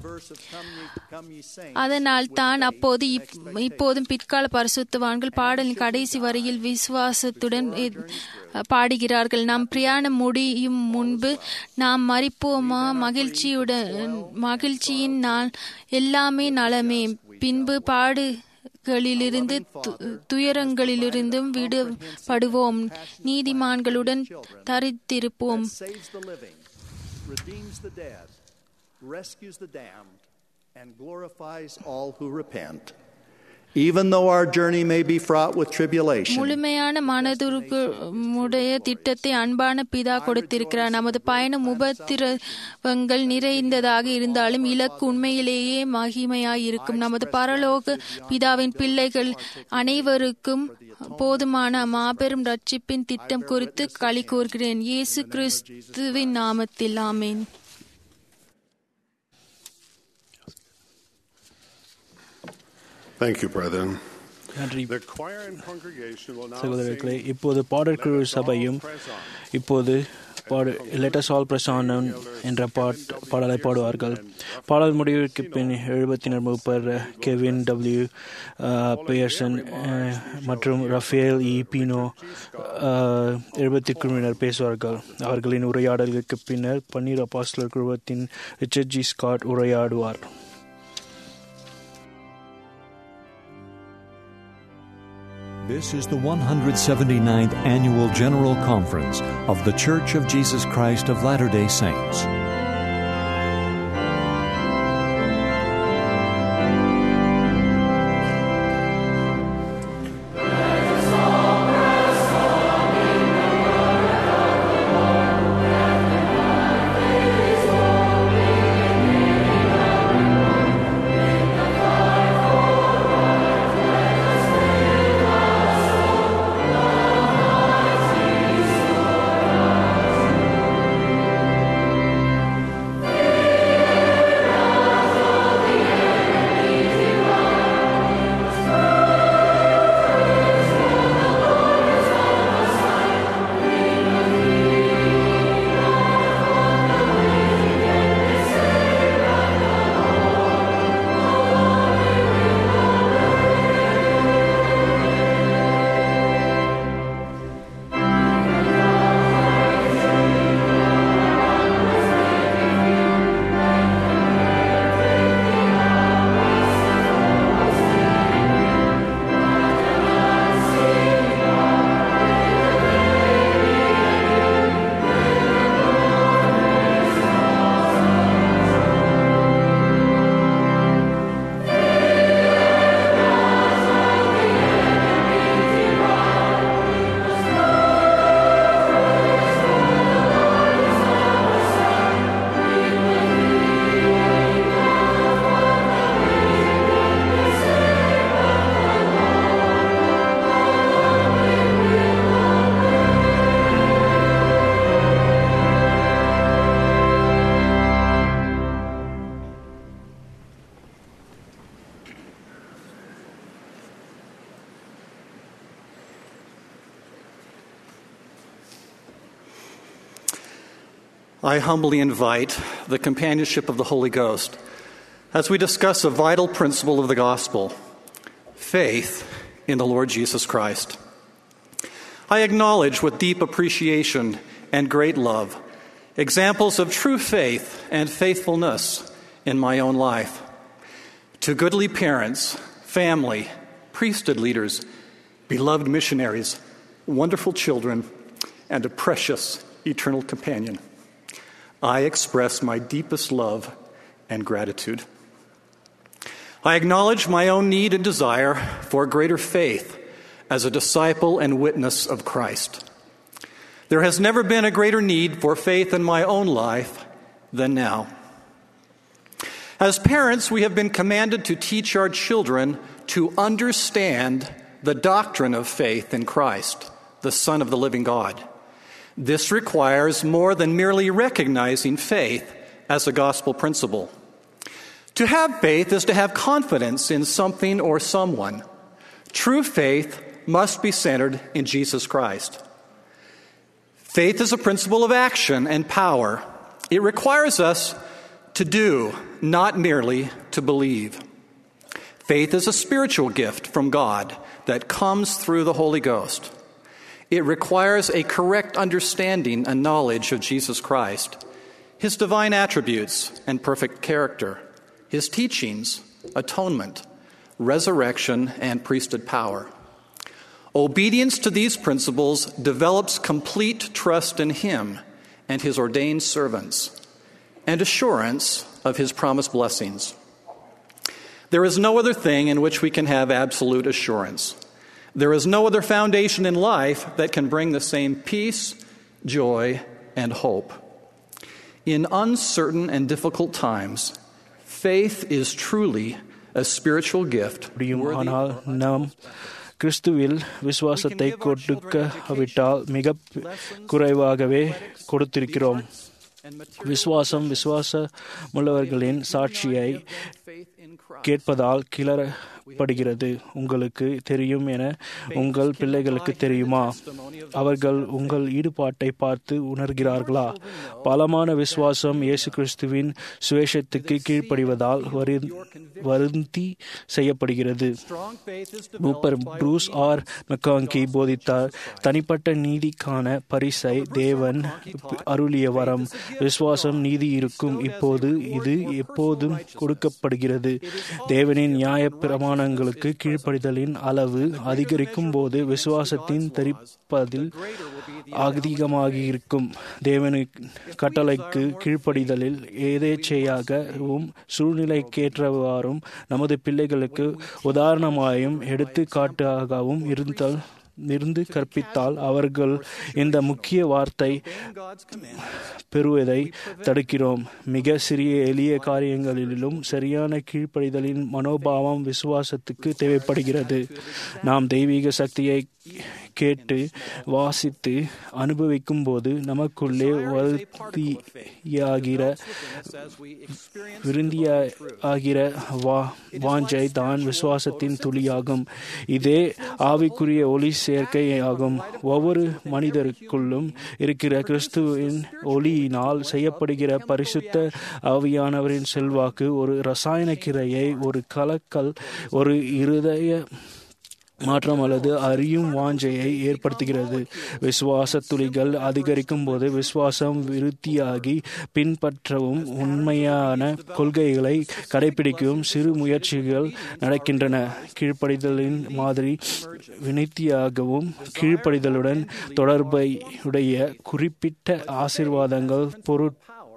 S10: அதனால் தான் அப்போது இப்போதும் பிற்கால பரிசுத்தவான்கள் பாடலின் கடைசி வரையில் விசுவாசத்துடன் பாடுகிறார்கள் நாம் பிரயாணம் முடியும் முன்பு நாம் மறிப்போமா மகிழ்ச்சியுடன் மகிழ்ச்சியின் நான் எல்லாமே நலமே பின்பு பாடு களிலிருந்து துயரங்களிலிருந்தும் விடுபடுவோம் நீதிமான்களுடன் தரித்திருப்போம்
S9: rescues the damned and glorifies all who repent. Even though our journey may be fraught with tribulation,
S10: முழுமையான மனதுருக்கு உடைய திட்டத்தை அன்பான பிதா கொடுத்திருக்கிறார் நமது பயணம் உபத்திரவங்கள் நிறைந்ததாக இருந்தாலும் இலக்கு உண்மையிலேயே மகிமையாயிருக்கும் நமது பரலோக பிதாவின் பிள்ளைகள் அனைவருக்கும் போதுமான மாபெரும் ரட்சிப்பின் திட்டம் குறித்து களி கூறுகிறேன் இயேசு கிறிஸ்துவின் நாமத்தில் ஆமேன்
S4: Thank you, brethren.
S2: நன்றி
S4: The choir and congregation will now
S2: சகோதரர்களே
S4: sing
S2: இப்போது பாடற்குழு சபையும் இப்போது பாடு லெட்டஸ் ஆல் பிரசானம் என்ற பாட் பாடலை பாடுவார்கள் பாடல் முடிவுக்கு பின் எழுபத்தினர் முப்பர் கெவின் டபிள்யூ பியர்சன் அஹ், மற்றும் ரஃபேல் இ பீனோ அஹ், எழுபத்தி குழுவினர் பேசுவார்கள் அவர்களின் உரையாடல்களுக்கு பின்னர் பன்னீர் அப்பாஸ்லர் குழுவத்தின் ரிச்சர்ட் ஜி ஸ்காட் உரையாடுவார்
S11: This is the 179th Annual General Conference of The Church of Jesus Christ of Latter day Saints.
S12: I humbly invite the companionship of the Holy Ghost as we discuss a vital principle of the gospel faith in the Lord Jesus Christ. I acknowledge with deep appreciation and great love examples of true faith and faithfulness in my own life. To goodly parents, family, priesthood leaders, beloved missionaries, wonderful children, and a precious eternal companion. I express my deepest love and gratitude. I acknowledge my own need and desire for greater faith as a disciple and witness of Christ. There has never been a greater need for faith in my own life than now. As parents, we have been commanded to teach our children to understand the doctrine of faith in Christ, the Son of the living God. This requires more than merely recognizing faith as a gospel principle. To have faith is to have confidence in something or someone. True faith must be centered in Jesus Christ. Faith is a principle of action and power. It requires us to do, not merely to believe. Faith is a spiritual gift from God that comes through the Holy Ghost. It requires a correct understanding and knowledge of Jesus Christ, his divine attributes and perfect character, his teachings, atonement, resurrection, and priesthood power. Obedience to these principles develops complete trust in him and his ordained servants, and assurance of his promised blessings. There is no other thing in which we can have absolute assurance. There is no other foundation in life that can bring the same peace, joy, and hope. In uncertain and difficult times, faith is truly a spiritual gift.
S2: ஆனால் நாம் கிறிஸ்துவில் விசுவாசத்தை கொடுக்கவிட்டால் மிக குறைவாகவே கொடுத்திருக்கிறோம் விசுவாசம் விசுவாசமுள்ளவர்களின் சாட்சியை கேட்பதால் கிளறப்படுகிறது உங்களுக்கு தெரியும் என உங்கள் பிள்ளைகளுக்கு தெரியுமா அவர்கள் உங்கள் ஈடுபாட்டை பார்த்து உணர்கிறார்களா பலமான விசுவாசம் இயேசு கிறிஸ்துவின் சுவேஷத்துக்கு கீழ்ப்படிவதால் வருந்தி செய்யப்படுகிறது மூப்பர் ப்ரூஸ் ஆர் மெக்காங்கி போதித்தார் தனிப்பட்ட நீதிக்கான பரிசை தேவன் அருளிய வரம் விசுவாசம் நீதி இருக்கும் இப்போது இது எப்போதும் கொடுக்கப்படுகிறது தேவனின் நியாய பிரமாணங்களுக்கு கீழ்ப்படிதலின் அளவு அதிகரிக்கும் போது விசுவாசத்தின் தெரிப்பதில் அதிகமாக இருக்கும் தேவனுக்கு கட்டளைக்கு கீழ்ப்படிதலில் ஏதேச்சையாகவும் சூழ்நிலைக்கேற்றவாறும் நமது பிள்ளைகளுக்கு உதாரணமாயும் எடுத்துக்காட்டாகவும் இருந்தால் இருந்து கற்பித்தால் அவர்கள் இந்த முக்கிய வார்த்தை பெறுவதை தடுக்கிறோம் மிக சிறிய எளிய காரியங்களிலும் சரியான கீழ்ப்படிதலின் மனோபாவம் விசுவாசத்துக்கு தேவைப்படுகிறது நாம் தெய்வீக சக்தியை கேட்டு வாசித்து அனுபவிக்கும் போது நமக்குள்ளே வருத்தியாகிற விருந்தியாகிற வா வாஞ்சை தான் விசுவாசத்தின் துளியாகும் இதே ஆவிக்குரிய ஒளி சேர்க்கையாகும் ஒவ்வொரு மனிதருக்குள்ளும் இருக்கிற கிறிஸ்துவின் ஒளியினால் செய்யப்படுகிற பரிசுத்த ஆவியானவரின் செல்வாக்கு ஒரு ரசாயன கிரையை ஒரு கலக்கல் ஒரு இருதய மாற்றம் அல்லது அறியும் வாஞ்சையை ஏற்படுத்துகிறது விசுவாச துளிகள் அதிகரிக்கும் போது விசுவாசம் விருத்தியாகி பின்பற்றவும் உண்மையான கொள்கைகளை கடைபிடிக்கவும் சிறு முயற்சிகள் நடக்கின்றன கீழ்ப்படிதலின் மாதிரி வினைத்தியாகவும் கீழ்ப்படிதலுடன் தொடர்புடைய குறிப்பிட்ட ஆசிர்வாதங்கள் பொருட்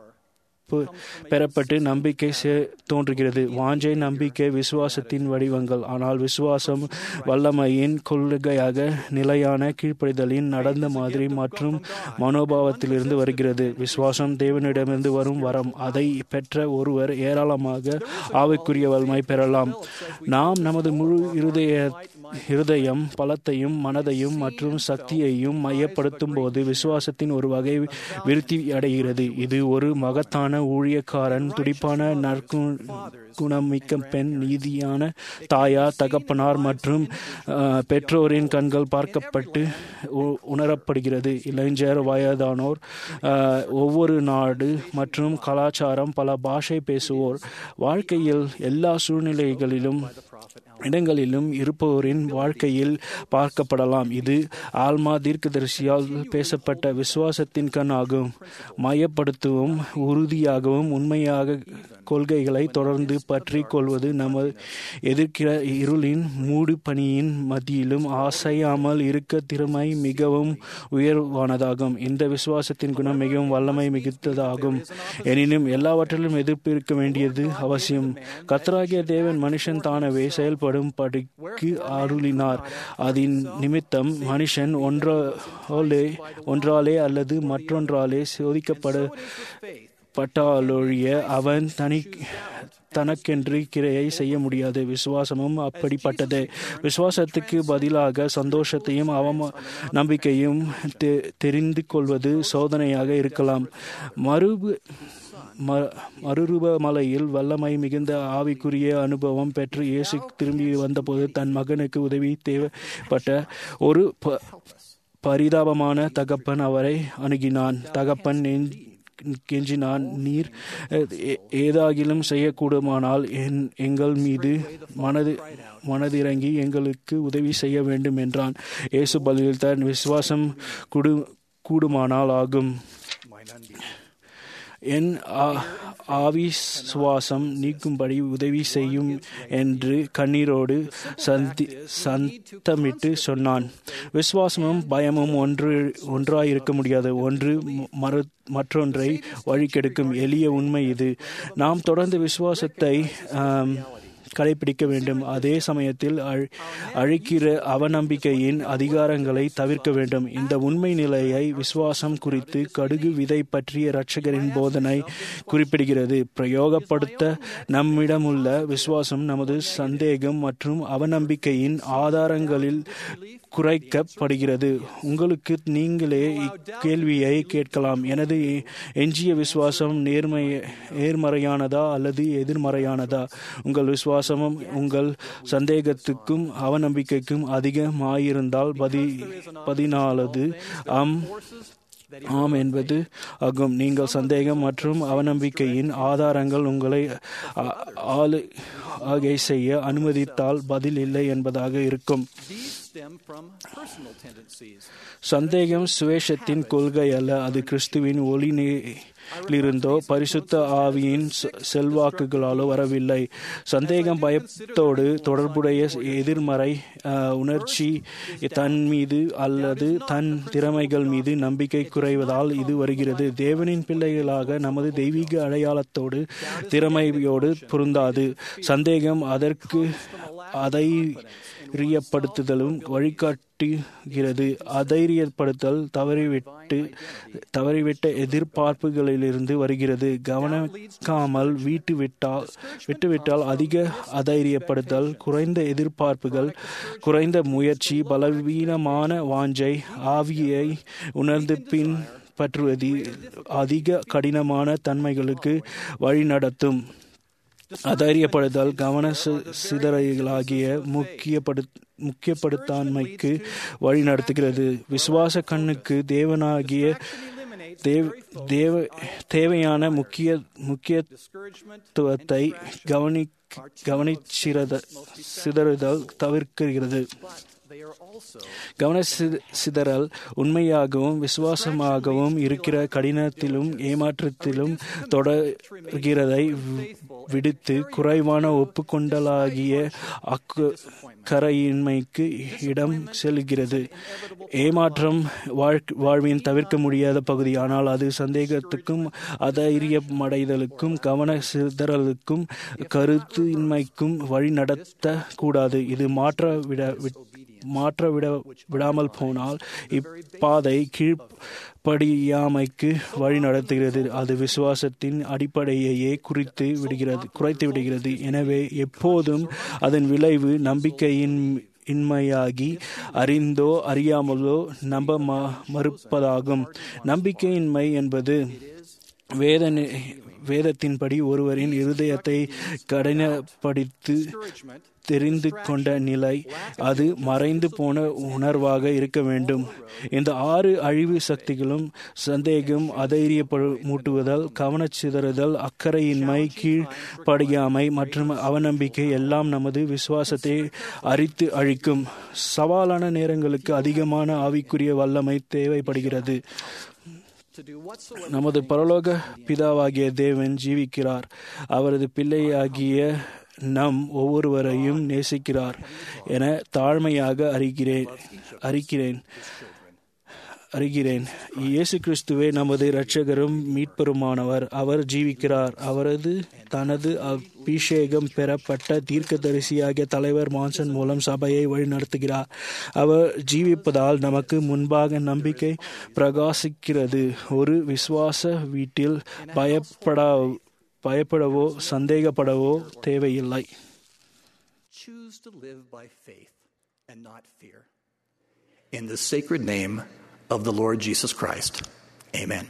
S2: பெறப்பட்டு நம்பிக்கை தோன்றுகிறது வாஞ்சை நம்பிக்கை விசுவாசத்தின் வடிவங்கள் ஆனால் விசுவாசம் வல்லமையின் கொள்கையாக நிலையான கீழ்ப்படிதலின் நடந்த மாதிரி மற்றும் மனோபாவத்திலிருந்து வருகிறது விசுவாசம் தேவனிடமிருந்து வரும் வரம் அதை பெற்ற ஒருவர் ஏராளமாக ஆவைக்குரிய வலிமை பெறலாம் நாம் நமது முழு இருதய இருதயம் பலத்தையும் மனதையும் மற்றும் சக்தியையும் மையப்படுத்தும் போது விசுவாசத்தின் ஒரு வகை விருத்தி அடைகிறது இது ஒரு மகத்தான ஊழியக்காரன் துடிப்பான நற்கு குணமிக்க பெண் நீதியான தாயார் தகப்பனார் மற்றும் பெற்றோரின் கண்கள் பார்க்கப்பட்டு உணரப்படுகிறது இளைஞர் வயதானோர் ஒவ்வொரு நாடு மற்றும் கலாச்சாரம் பல பாஷை பேசுவோர் வாழ்க்கையில் எல்லா சூழ்நிலைகளிலும் இடங்களிலும் இருப்பவரின் வாழ்க்கையில் பார்க்கப்படலாம் இது ஆல்மா தீர்க்கதரிசியால் பேசப்பட்ட விசுவாசத்தின் கண் ஆகும் மையப்படுத்தவும் உறுதியாகவும் உண்மையாக கொள்கைகளை தொடர்ந்து பற்றி கொள்வது நமது எதிர்க்கிற இருளின் மூடு பணியின் மத்தியிலும் ஆசையாமல் இருக்க திறமை மிகவும் உயர்வானதாகும் இந்த விசுவாசத்தின் குணம் மிகவும் வல்லமை மிகுத்ததாகும் எனினும் எல்லாவற்றிலும் எதிர்ப்பு இருக்க வேண்டியது அவசியம் கத்தராகிய தேவன் மனுஷன் தானவே செயல்படும் படிக்கு அருளினார் அதன் நிமித்தம் மனுஷன் ஒன்றாலே ஒன்றாலே அல்லது மற்றொன்றாலே சோதிக்கப்பட பட்டாலொழிய அவன் தனி தனக்கென்று கிரையை செய்ய முடியாது விசுவாசமும் அப்படிப்பட்டது விசுவாசத்துக்கு பதிலாக சந்தோஷத்தையும் அவம நம்பிக்கையும் தெரிந்து கொள்வது சோதனையாக இருக்கலாம் மறுபு மறுரூப மலையில் வல்லமை மிகுந்த ஆவிக்குரிய அனுபவம் பெற்று இயேசு திரும்பி வந்தபோது தன் மகனுக்கு உதவி தேவைப்பட்ட ஒரு பரிதாபமான தகப்பன் அவரை அணுகினான் தகப்பன் கெஞ்சினான் நீர் ஏதாகிலும் செய்யக்கூடுமானால் என் எங்கள் மீது மனது மனதிறங்கி எங்களுக்கு உதவி செய்ய வேண்டும் என்றான் இயேசு பதில் தன் விசுவாசம் கூடு கூடுமானால் ஆகும் என் ஆவிசுவாசம் நீக்கும்படி உதவி செய்யும் என்று கண்ணீரோடு சந்தி சந்தமிட்டு சொன்னான் விசுவாசமும் பயமும் ஒன்று ஒன்றாயிருக்க முடியாது ஒன்று மறு மற்றொன்றை வழிக்கெடுக்கும் எளிய உண்மை இது நாம் தொடர்ந்து விசுவாசத்தை கடைபிடிக்க வேண்டும் அதே சமயத்தில் அழிக்கிற அவநம்பிக்கையின் அதிகாரங்களை தவிர்க்க வேண்டும் இந்த உண்மை நிலையை விசுவாசம் குறித்து கடுகு விதை பற்றிய இரட்சகரின் போதனை குறிப்பிடுகிறது பிரயோகப்படுத்த நம்மிடமுள்ள விசுவாசம் நமது சந்தேகம் மற்றும் அவநம்பிக்கையின் ஆதாரங்களில் குறைக்கப்படுகிறது உங்களுக்கு நீங்களே இக்கேள்வியை கேட்கலாம் எனது எஞ்சிய விசுவாசம் நேர்மை நேர்மறையானதா அல்லது எதிர்மறையானதா உங்கள் விசுவாசமும் உங்கள் சந்தேகத்துக்கும் அவநம்பிக்கைக்கும் அதிகமாயிருந்தால் பதி பதினாலது ஆம் ஆம் என்பது ஆகும் நீங்கள் சந்தேகம் மற்றும் அவநம்பிக்கையின் ஆதாரங்கள் உங்களை ஆளு ஆகை செய்ய அனுமதித்தால் பதில் இல்லை என்பதாக இருக்கும் சந்தேகம் சுவேஷத்தின் கொள்கை அல்ல அது கிறிஸ்துவின் ஒளியிலிருந்தோ பரிசுத்த ஆவியின் செல்வாக்குகளாலோ வரவில்லை சந்தேகம் பயத்தோடு தொடர்புடைய எதிர்மறை உணர்ச்சி தன் மீது அல்லது தன் திறமைகள் மீது நம்பிக்கை குறைவதால் இது வருகிறது தேவனின் பிள்ளைகளாக நமது தெய்வீக அடையாளத்தோடு திறமையோடு பொருந்தாது சந்தேகம் அதற்கு அதை ரியப்படுத்துதலும் வழிகாட்டுகிறது அதைரியப்படுத்தல் தவறிவிட்டு தவறிவிட்ட எதிர்பார்ப்புகளிலிருந்து வருகிறது கவனிக்காமல் வீட்டு விட்டால் விட்டுவிட்டால் அதிக அதைரியப்படுத்தல் குறைந்த எதிர்பார்ப்புகள் குறைந்த முயற்சி பலவீனமான வாஞ்சை ஆவியை உணர்ந்து பின் பற்றுவது அதிக கடினமான தன்மைகளுக்கு வழிநடத்தும் அதைரியப்படுதல் கவன சிதறலாகிய முக்கியப்படு முக்கியப்படுத்தாண்மைக்கு வழி நடத்துகிறது விசுவாச கண்ணுக்கு தேவனாகிய தேவ தேவ தேவையான முக்கிய முக்கியத்துவத்தை கவனி கவனிச்சிறத சிதறுதல் தவிர்க்கிறது கவன சிதறல் உண்மையாகவும் விசுவாசமாகவும் இருக்கிற கடினத்திலும் ஏமாற்றத்திலும் தொடர்கிறதை விடுத்து குறைவான ஒப்புக்கொண்டலாகிய அக்கு கரையின்மைக்கு இடம் செல்கிறது ஏமாற்றம் வாழ்வின் தவிர்க்க முடியாத பகுதி ஆனால் அது சந்தேகத்துக்கும் அதைரியமடைதலுக்கும் கவன சிதறலுக்கும் கருத்தின்மைக்கும் வழி நடத்த கூடாது இது மாற்ற விட மாற்ற விட விடாமல் போனால் இப்பாதை கீழ்ப்படியாமைக்கு வழி நடத்துகிறது அது விசுவாசத்தின் அடிப்படையையே குறித்து விடுகிறது குறைத்து விடுகிறது எனவே எப்போதும் அதன் விளைவு நம்பிக்கையின் இன்மையாகி அறிந்தோ அறியாமலோ நம்ப மறுப்பதாகும் நம்பிக்கையின்மை என்பது வேத வேதத்தின்படி ஒருவரின் இருதயத்தை கடினப்படுத்தி தெரிந்து கொண்ட நிலை அது மறைந்து போன உணர்வாக இருக்க வேண்டும் இந்த ஆறு அழிவு சக்திகளும் சந்தேகம் அதைரியமூட்டுவதல் கவனச்சிதறுதல் அக்கறையின்மை கீழ்ப்படியாமை மற்றும் அவநம்பிக்கை எல்லாம் நமது விசுவாசத்தை அரித்து அழிக்கும் சவாலான நேரங்களுக்கு அதிகமான ஆவிக்குரிய வல்லமை தேவைப்படுகிறது நமது பரலோக பிதாவாகிய தேவன் ஜீவிக்கிறார் அவரது பிள்ளையாகிய நம் ஒவ்வொருவரையும் நேசிக்கிறார் என தாழ்மையாக அறிகிறேன் அறிகிறேன் அறிகிறேன் இயேசு கிறிஸ்துவே நமது இரட்சகரும் மீட்பெருமானவர் அவர் ஜீவிக்கிறார் அவரது தனது அபிஷேகம் பெறப்பட்ட தீர்க்கதரிசியாகிய தலைவர் மான்சன் மூலம் சபையை வழிநடத்துகிறார் அவர் ஜீவிப்பதால் நமக்கு முன்பாக நம்பிக்கை பிரகாசிக்கிறது ஒரு விசுவாச வீட்டில் பயப்படா பயப்படவோ சந்தேகப்படவோ தேவையில்லை
S13: Choose to live by faith and not fear. In the sacred name of the Lord Jesus Christ. Amen.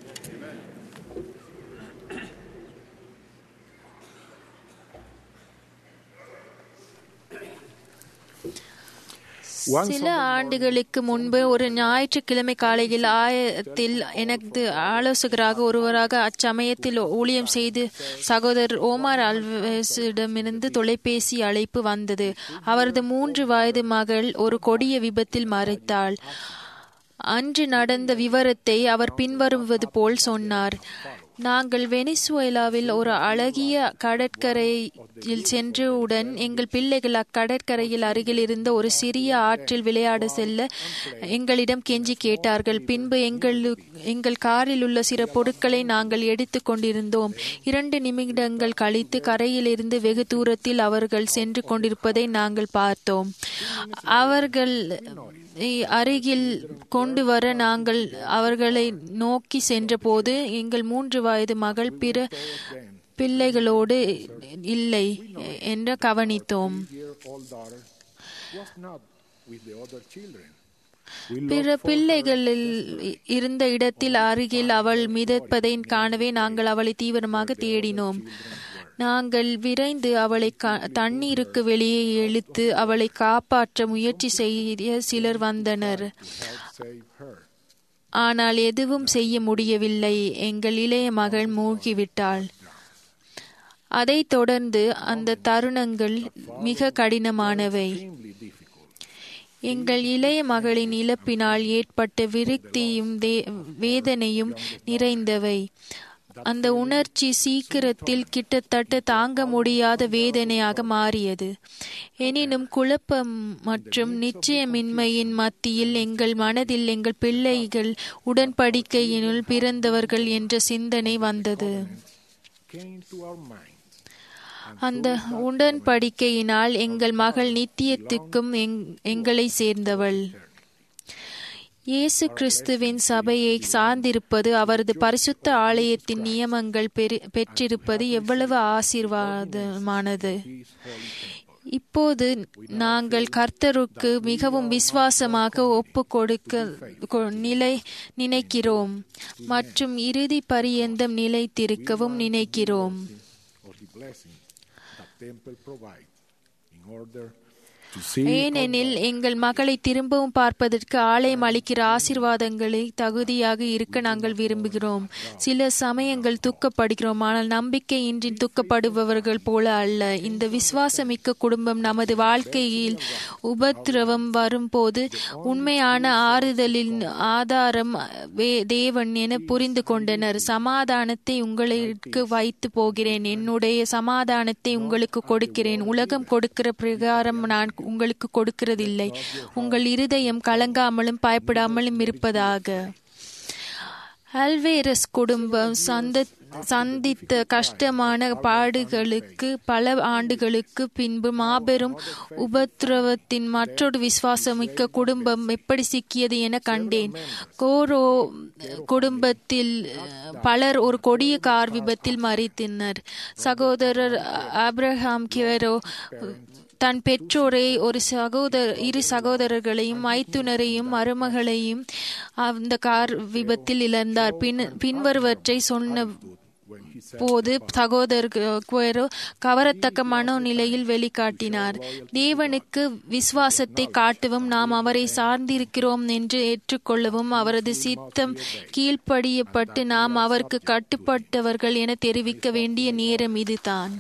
S10: சில ஆண்டுகளுக்கு முன்பு ஒரு ஞாயிற்றுக்கிழமை காலையில் ஆயத்தில் எனது ஆலோசகராக ஒருவராக அச்சமயத்தில் ஊழியம் செய்து சகோதரர் ஓமார் அல்வேஸிடமிருந்து தொலைபேசி அழைப்பு வந்தது அவரது மூன்று வயது மகள் ஒரு கொடிய விபத்தில் மறைத்தாள் அன்று நடந்த விவரத்தை அவர் பின்வருவது போல் சொன்னார் நாங்கள் வெனிசுவேலாவில் ஒரு அழகிய கடற்கரையில் சென்றவுடன் எங்கள் பிள்ளைகள் அக்கடற்கரையில் அருகில் இருந்த ஒரு சிறிய ஆற்றில் விளையாட செல்ல எங்களிடம் கெஞ்சி கேட்டார்கள் பின்பு எங்கள் எங்கள் காரில் உள்ள சில பொருட்களை நாங்கள் எடுத்து கொண்டிருந்தோம் இரண்டு நிமிடங்கள் கழித்து கரையிலிருந்து வெகு தூரத்தில் அவர்கள் சென்று கொண்டிருப்பதை நாங்கள் பார்த்தோம் அவர்கள் அருகில் கொண்டு வர நாங்கள் அவர்களை நோக்கி சென்றபோது எங்கள் மூன்று வயது மகள் பிற பிள்ளைகளோடு இல்லை என்று கவனித்தோம் பிற பிள்ளைகளில் இருந்த இடத்தில் அருகில் அவள் மிதப்பதை காணவே நாங்கள் அவளை தீவிரமாக தேடினோம் நாங்கள் விரைந்து அவளை தண்ணீருக்கு வெளியே இழுத்து அவளை காப்பாற்ற முயற்சி செய்ய சிலர் வந்தனர் ஆனால் எதுவும் செய்ய முடியவில்லை எங்கள் இளைய மகள் மூழ்கிவிட்டாள் அதைத் தொடர்ந்து அந்த தருணங்கள் மிக கடினமானவை எங்கள் இளைய மகளின் இழப்பினால் ஏற்பட்ட விருத்தியும் வேதனையும் நிறைந்தவை அந்த உணர்ச்சி சீக்கிரத்தில் கிட்டத்தட்ட தாங்க முடியாத வேதனையாக மாறியது எனினும் குழப்பம் மற்றும் நிச்சயமின்மையின் மத்தியில் எங்கள் மனதில் எங்கள் பிள்ளைகள் உடன்படிக்கையினுள் பிறந்தவர்கள் என்ற சிந்தனை வந்தது அந்த உடன்படிக்கையினால் எங்கள் மகள் நித்தியத்துக்கும் எங்களை சேர்ந்தவள் இயேசு கிறிஸ்துவின் சபையை சார்ந்திருப்பது அவரது பரிசுத்த ஆலயத்தின் நியமங்கள் பெற்றிருப்பது எவ்வளவு ஆசீர்வாதமானது இப்போது நாங்கள் கர்த்தருக்கு மிகவும் விசுவாசமாக ஒப்பு கொடுக்க நிலை நினைக்கிறோம் மற்றும் இறுதி பரியந்தம் நிலைத்திருக்கவும் நினைக்கிறோம் ஏனெனில் எங்கள் மகளை திரும்பவும் பார்ப்பதற்கு ஆலயம் அளிக்கிற ஆசிர்வாதங்களை தகுதியாக இருக்க நாங்கள் விரும்புகிறோம் சில சமயங்கள் துக்கப்படுகிறோம் ஆனால் நம்பிக்கையின்றி துக்கப்படுபவர்கள் போல அல்ல இந்த விசுவாசமிக்க குடும்பம் நமது வாழ்க்கையில் உபத்திரவம் வரும்போது உண்மையான ஆறுதலின் ஆதாரம் தேவன் என புரிந்து கொண்டனர் சமாதானத்தை உங்களுக்கு வைத்து போகிறேன் என்னுடைய சமாதானத்தை உங்களுக்கு கொடுக்கிறேன் உலகம் கொடுக்கிற பிரகாரம் நான் உங்களுக்கு கொடுக்கிறதில்லை உங்கள் இருதயம் கலங்காமலும் பயப்படாமலும் இருப்பதாக அல்வேரஸ் குடும்பம் சந்த சந்தித்த கஷ்டமான பாடுகளுக்கு பல ஆண்டுகளுக்கு பின்பு மாபெரும் உபத்திரவத்தின் மற்றொரு விசுவாசமிக்க குடும்பம் எப்படி சிக்கியது என கண்டேன் கோரோ குடும்பத்தில் பலர் ஒரு கொடிய கார் விபத்தில் மறித்தனர் சகோதரர் ஆப்ரஹாம் கிவரோ தன் பெற்றோரை ஒரு சகோதர இரு சகோதரர்களையும் மைத்துனரையும் மருமகளையும் அந்த கார் விபத்தில் இழந்தார் பின் பின்வருவற்றை சொன்ன போது சகோதரர் கவரத்தக்க மனோநிலையில் வெளிக்காட்டினார் தேவனுக்கு விசுவாசத்தை காட்டவும் நாம் அவரை சார்ந்திருக்கிறோம் என்று ஏற்றுக்கொள்ளவும் அவரது சித்தம் கீழ்ப்படியப்பட்டு நாம் அவருக்கு கட்டுப்பட்டவர்கள் என தெரிவிக்க வேண்டிய நேரம் இதுதான்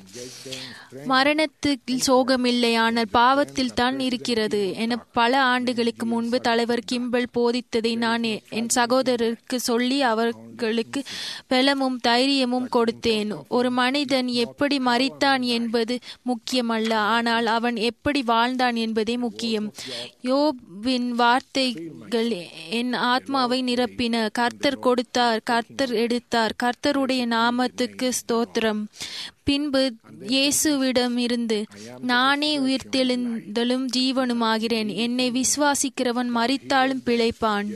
S10: மரணத்தில் சோகமில்லை ஆனால் பாவத்தில் தான் இருக்கிறது என பல ஆண்டுகளுக்கு முன்பு தலைவர் கிம்பல் போதித்ததை நான் என் சகோதரருக்கு சொல்லி அவர்களுக்கு பலமும் தைரியமும் கொடுத்தேன் ஒரு மனிதன் எப்படி மறித்தான் என்பது முக்கியமல்ல ஆனால் அவன் எப்படி வாழ்ந்தான் என்பதே முக்கியம் யோபின் வார்த்தைகள் என் ஆத்மாவை நிரப்பின கர்த்தர் கொடுத்தார் கர்த்தர் எடுத்தார் கர்த்தருடைய நாமத்துக்கு ஸ்தோத்திரம் பின்பு இயேசுவிடமிருந்து நானே உயிர்த்தெழுந்தலும் ஜீவனுமாகிறேன் என்னை விசுவாசிக்கிறவன் மறித்தாலும் பிழைப்பான்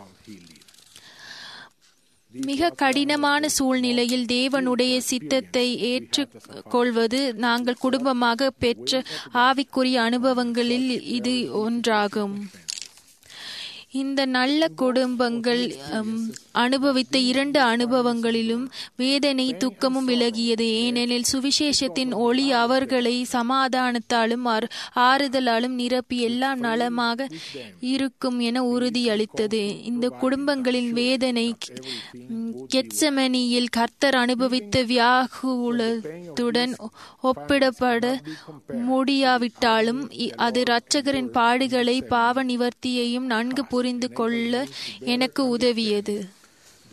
S10: மிக கடினமான சூழ்நிலையில் தேவனுடைய சித்தத்தை ஏற்றுக்கொள்வது நாங்கள் குடும்பமாக பெற்ற ஆவிக்குரிய அனுபவங்களில் இது ஒன்றாகும் இந்த நல்ல குடும்பங்கள் அனுபவித்த இரண்டு அனுபவங்களிலும் வேதனை துக்கமும் விலகியது ஏனெனில் சுவிசேஷத்தின் ஒளி அவர்களை சமாதானத்தாலும் ஆறுதலாலும் நிரப்பி எல்லாம் நலமாக இருக்கும் என உறுதியளித்தது இந்த குடும்பங்களின் வேதனை கெட்சமனியில் கர்த்தர் அனுபவித்த வியாகுலத்துடன் ஒப்பிடப்பட முடியாவிட்டாலும் அது இரட்சகரின் பாடுகளை பாவ நிவர்த்தியையும் நன்கு புரிந்து கொள்ள எனக்கு உதவியது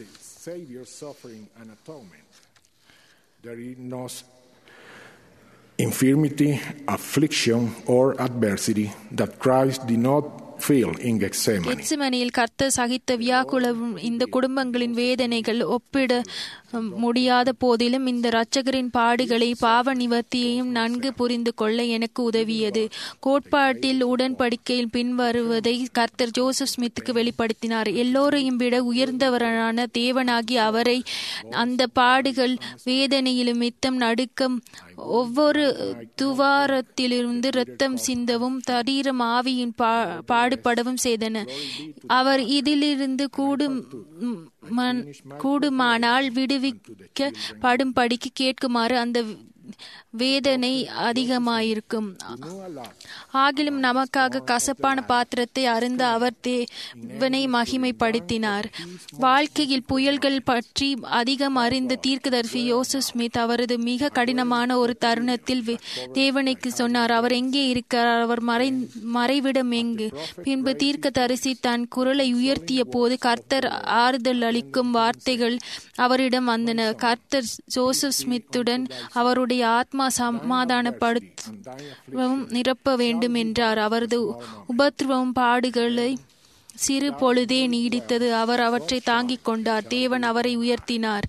S14: Savior's suffering and atonement. There is no infirmity, affliction, or adversity that Christ did not feel in Gethsemane.
S10: கெத்சமனியில் கர்த்தர் சகித்த வியாக்குலவும் இந்த குடும்பங்களின் வேதனைகள் ஒப்பிட முடியாத போதிலும் இந்த இரட்சகரின் பாடுகளை பாவ நிவர்த்தியையும் நன்கு புரிந்து கொள்ள எனக்கு உதவியது கோட்பாட்டில் உடன்படிக்கையில் பின்வருவதை கர்த்தர் ஜோசப் ஸ்மித்துக்கு வெளிப்படுத்தினார் எல்லோரையும் விட உயர்ந்தவரான தேவனாகி அவரை அந்த பாடுகள் வேதனையிலும் மித்தம் நடுக்கம் ஒவ்வொரு துவாரத்திலிருந்து இரத்தம் சிந்தவும் தரீரம் ஆவியின் பாடுபடவும் செய்தன அவர் இதிலிருந்து கூடும் கூடுமானால் விடுவிக்கப்படும்படிக்கு கேட்குமாறு அந்த வேதனை அதிகமாயிருக்கும் ஆகிலும் நமக்காக கசப்பான பாத்திரத்தை அருந்த அவர் தேவனை மகிமைப்படுத்தினார் வாழ்க்கையில் புயல்கள் பற்றி அதிகம் அறிந்த தீர்க்கதரிசி யோசப் ஸ்மித் அவரது மிக கடினமான ஒரு தருணத்தில் தேவனைக்கு சொன்னார் அவர் எங்கே இருக்கிறார் அவர் மறை மறைவிடம் எங்கு பின்பு தீர்க்கதரிசி தன் குரலை உயர்த்திய போது கர்த்தர் ஆறுதல் அளிக்கும் வார்த்தைகள் அவரிடம் வந்தன கர்த்தர் ஜோசப் ஸ்மித்துடன் அவருடைய ஆத்மா சமாதானப்படுத்தவும் நிரப்ப வேண்டும் என்றார் அவரது உபத்ரவம் பாடுகளை சிறு பொழுதே நீடித்தது அவர் அவற்றை தாங்கிக் கொண்டார் தேவன் அவரை உயர்த்தினார்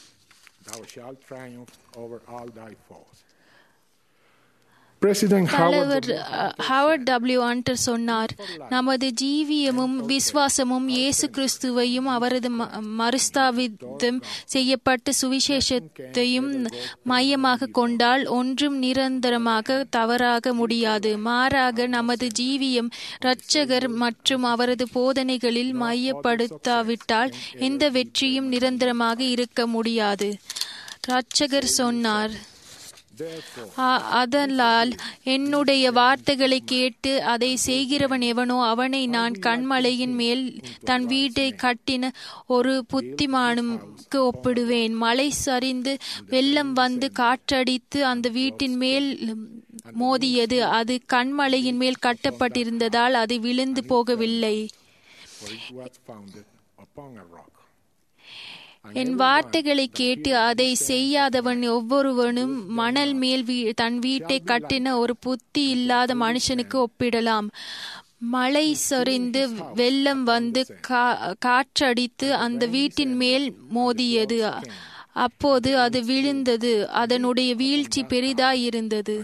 S10: தலைவர் ஹவர்ட் டபிள்யூ அண்டர் சொன்னார் நமது ஜீவியமும் விசுவாசமும் இயேசு கிறிஸ்துவையும் அவரது மறுஸ்தாபிதம் செய்யப்பட்ட சுவிசேஷத்தையும் மையமாக கொண்டால் ஒன்றும் நிரந்தரமாக தவறாக முடியாது மாறாக நமது ஜீவியம் இரட்சகர் மற்றும் அவரது போதனைகளில் மையப்படுத்தாவிட்டால் எந்த வெற்றியும் நிரந்தரமாக இருக்க முடியாது இரட்சகர் சொன்னார் அதனால் என்னுடைய வார்த்தைகளை கேட்டு அதை செய்கிறவன் எவனோ அவனை நான் கண்மலையின் மேல் தன் வீட்டை கட்டின ஒரு புத்திமானுக்கு ஒப்பிடுவேன் மழை சரிந்து வெள்ளம் வந்து காற்றடித்து அந்த வீட்டின் மேல் மோதியது அது கண்மலையின் மேல் கட்டப்பட்டிருந்ததால் அது விழுந்து போகவில்லை என் வார்த்தைகளை கேட்டு அதை செய்யாதவன் ஒவ்வொருவனும் மணல் மேல் தன் வீட்டை கட்டின ஒரு புத்தி இல்லாத மனுஷனுக்கு ஒப்பிடலாம் மழை சொரிந்து வெள்ளம் வந்து காற்றடித்து அந்த வீட்டின் மேல் மோதியது அப்போது அது விழுந்தது அதனுடைய வீழ்ச்சி பெரிதாயிருந்தது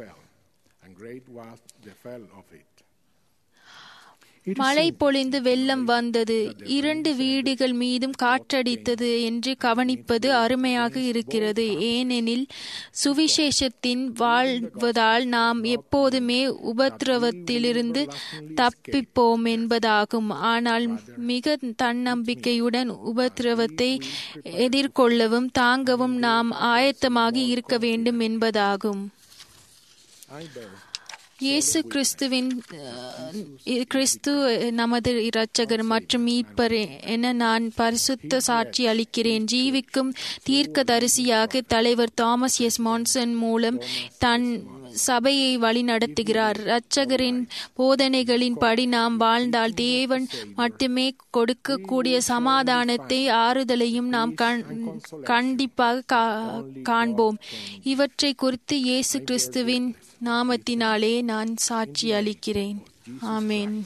S10: மழை பொழிந்து வெள்ளம் வந்தது இரண்டு வீடுகள் மீதும் காற்றடித்தது என்று கவனிப்பது அருமையாக இருக்கிறது ஏனெனில் சுவிசேஷத்தின் வாழ்வதால் நாம் எப்போதுமே உபத்திரவத்திலிருந்து தப்பிப்போம் என்பதாகும் ஆனால் மிக தன்னம்பிக்கையுடன் உபத்திரவத்தை எதிர்கொள்ளவும் தாங்கவும் நாம் ஆயத்தமாக இருக்க வேண்டும் என்பதாகும் இயேசு கிறிஸ்துவின் கிறிஸ்து நமது இரட்சகர் மற்றும் மீட்பர் என நான் பரிசுத்த சாட்சி அளிக்கிறேன் ஜீவிக்கும் தீர்க்க தரிசியாக தலைவர் தாமஸ் எஸ் மான்சன் மூலம் தன் சபையை வழிநடத்துகிறார் இரட்சகரின் போதனைகளின் படி நாம் வாழ்ந்தால் தேவன் மட்டுமே கொடுக்கக்கூடிய சமாதானத்தை ஆறுதலையும் நாம் கண்டிப்பாக காண்போம் இவற்றை குறித்து இயேசு கிறிஸ்துவின் நாமத்தினாலே நான் சாட்சி அளிக்கிறேன் ஆமேன்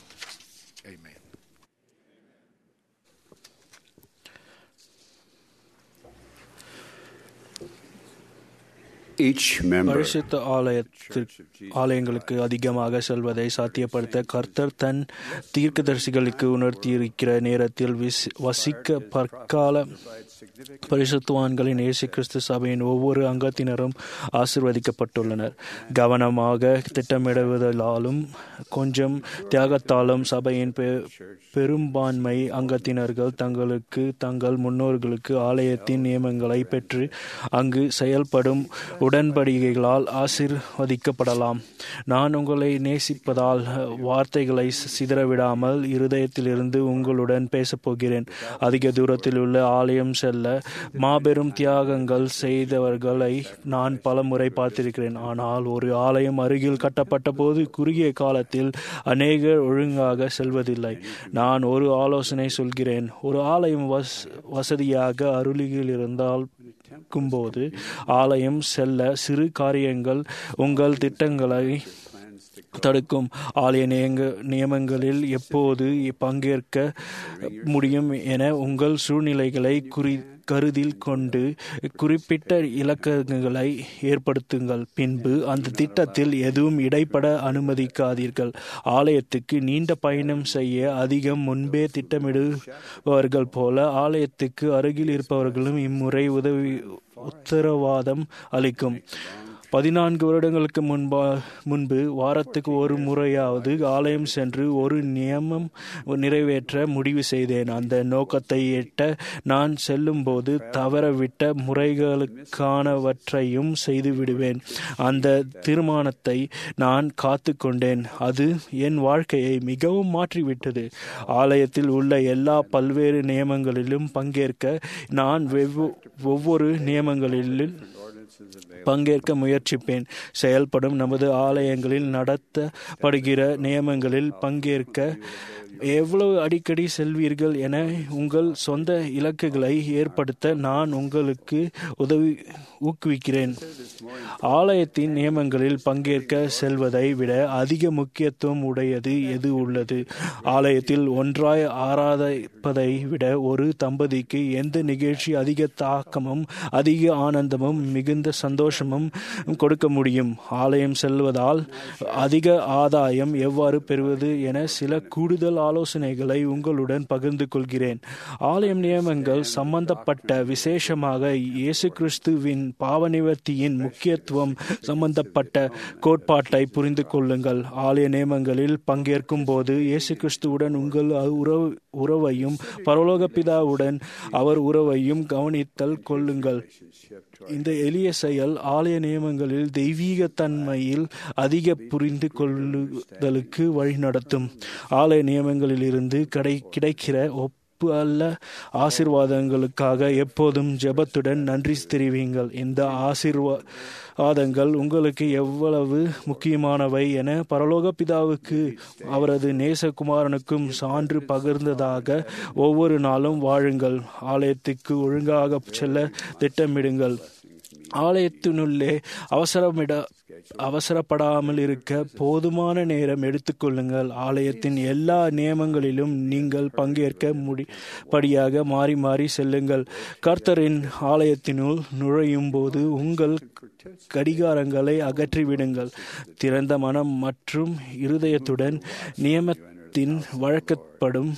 S2: பரிசுத்த ஆலயத்திற்கு ஆலயங்களுக்கு அதிகமாக செல்வதை சாத்தியப்படுத்த கர்த்தர் தன் தீர்க்கதரிசிகளுக்கு உணர்த்தியிருக்கிற நேரத்தில் வசிக்க பற்கால பரிசுத்துவான்களின் இயேசு கிறிஸ்து சபையின் ஒவ்வொரு அங்கத்தினரும் ஆசிர்வதிக்கப்பட்டுள்ளனர் கவனமாக திட்டமிடுவதாலும் கொஞ்சம் தியாகத்தாலும் சபையின் பெரும்பான்மை அங்கத்தினர்கள் தங்களுக்கு தங்கள் முன்னோர்களுக்கு ஆலயத்தின் நியமங்களை பெற்று அங்கு செயல்படும் உடன்படிக்கைகளால் ஆசிர்வதிக்கப்படலாம் நான் உங்களை நேசிப்பதால் வார்த்தைகளை சிதறவிடாமல் இருதயத்திலிருந்து உங்களுடன் பேசப்போகிறேன் அதிக தூரத்தில் உள்ள ஆலயம் செல்ல செல்ல மாபெரும் தியாகங்கள் செய்தவர்களை நான் பல முறை பார்த்திருக்கிறேன் ஆனால் ஒரு ஆலயம் அருகில் கட்டப்பட்ட போது குறுகிய காலத்தில் அநேகர் ஒழுங்காக செல்வதில்லை நான் ஒரு ஆலோசனை சொல்கிறேன் ஒரு ஆலயம் வஸ் வசதியாக அருளில் இருந்தால் போது ஆலயம் செல்ல சிறு காரியங்கள் உங்கள் திட்டங்களை தடுக்கும் ஆலய நியமங்களில் எப்போது பங்கேற்க முடியும் என உங்கள் சூழ்நிலைகளை குறி கருதில் கொண்டு குறிப்பிட்ட இலக்கங்களை ஏற்படுத்துங்கள் பின்பு அந்த திட்டத்தில் எதுவும் இடைப்பட அனுமதிக்காதீர்கள் ஆலயத்துக்கு நீண்ட பயணம் செய்ய அதிகம் முன்பே திட்டமிடுபவர்கள் போல ஆலயத்துக்கு அருகில் இருப்பவர்களும் இம்முறை உதவி உத்தரவாதம் அளிக்கும் பதினான்கு வருடங்களுக்கு முன்பா முன்பு வாரத்துக்கு ஒரு முறையாவது ஆலயம் சென்று ஒரு நியமம் நிறைவேற்ற முடிவு செய்தேன் அந்த நோக்கத்தை எட்ட நான் செல்லும்போது தவறவிட்ட முறைகளுக்கானவற்றையும் செய்து விடுவேன் அந்த தீர்மானத்தை நான் காத்து கொண்டேன் அது என் வாழ்க்கையை மிகவும் மாற்றிவிட்டது ஆலயத்தில் உள்ள எல்லா பல்வேறு நியமங்களிலும் பங்கேற்க நான் ஒவ்வொரு நியமங்களிலும் பங்கேற்க முயற்சிப்பேன் செயல்படும் நமது ஆலயங்களில் நடத்தப்படுகிற நியமங்களில் பங்கேற்க எவ்வளவு அடிக்கடி செல்வீர்கள் என உங்கள் சொந்த இலக்குகளை ஏற்படுத்த நான் உங்களுக்கு உதவி ஊக்குவிக்கிறேன் ஆலயத்தின் நியமங்களில் பங்கேற்க செல்வதை விட அதிக முக்கியத்துவம் உடையது எது உள்ளது ஆலயத்தில் ஒன்றாய் ஆராதிப்பதை விட ஒரு தம்பதிக்கு எந்த நிகழ்ச்சி அதிக தாக்கமும் அதிக ஆனந்தமும் மிகுந்த சந்தோஷமும் கொடுக்க முடியும் ஆலயம் செல்வதால் அதிக ஆதாயம் எவ்வாறு பெறுவது என சில கூடுதல் ஆலோசனைகளை உங்களுடன் பகிர்ந்து கொள்கிறேன் ஆலயம் நியமங்கள் சம்பந்தப்பட்ட விசேஷமாக இயேசு கிறிஸ்துவின் பாவ நிவர்த்தியின் முக்கியத்துவம் சம்பந்தப்பட்ட கோட்பாட்டை புரிந்து கொள்ளுங்கள் ஆலய நியமங்களில் பங்கேற்கும் போது இயேசு கிறிஸ்துவுடன் உங்கள் உறவு உறவையும் பரலோக பிதாவுடன் அவர் உறவையும் கவனித்தல் கொள்ளுங்கள் இந்த எளிய செயல் ஆலய நியமங்களில் தெய்வீக தன்மையில் அதிக புரிந்து கொள்ளுதலுக்கு வழிநடத்தும் ஆலய நியமங்களிலிருந்து கிடை கிடைக்கிற ஒப்பு அல்ல ஆசிர்வாதங்களுக்காக எப்போதும் ஜெபத்துடன் நன்றி தெரிவிங்கள் இந்த ஆசிர்வாதங்கள் உங்களுக்கு எவ்வளவு முக்கியமானவை என பரலோக பிதாவுக்கு அவரது நேசகுமாரனுக்கும் சான்று பகிர்ந்ததாக ஒவ்வொரு நாளும் வாழுங்கள் ஆலயத்துக்கு ஒழுங்காக செல்ல திட்டமிடுங்கள் ஆலயத்தினுள்ளே அவசரமிட அவசரப்படாமல் இருக்க போதுமான நேரம் எடுத்துக்கொள்ளுங்கள் ஆலயத்தின் எல்லா நியமங்களிலும் நீங்கள் பங்கேற்க முடிபடியாக மாறி மாறி செல்லுங்கள் கர்த்தரின் ஆலயத்தினுள் நுழையும் போது உங்கள் கடிகாரங்களை அகற்றிவிடுங்கள் திறந்த மனம் மற்றும் இருதயத்துடன் நியமத்தின் வழக்கப்படும்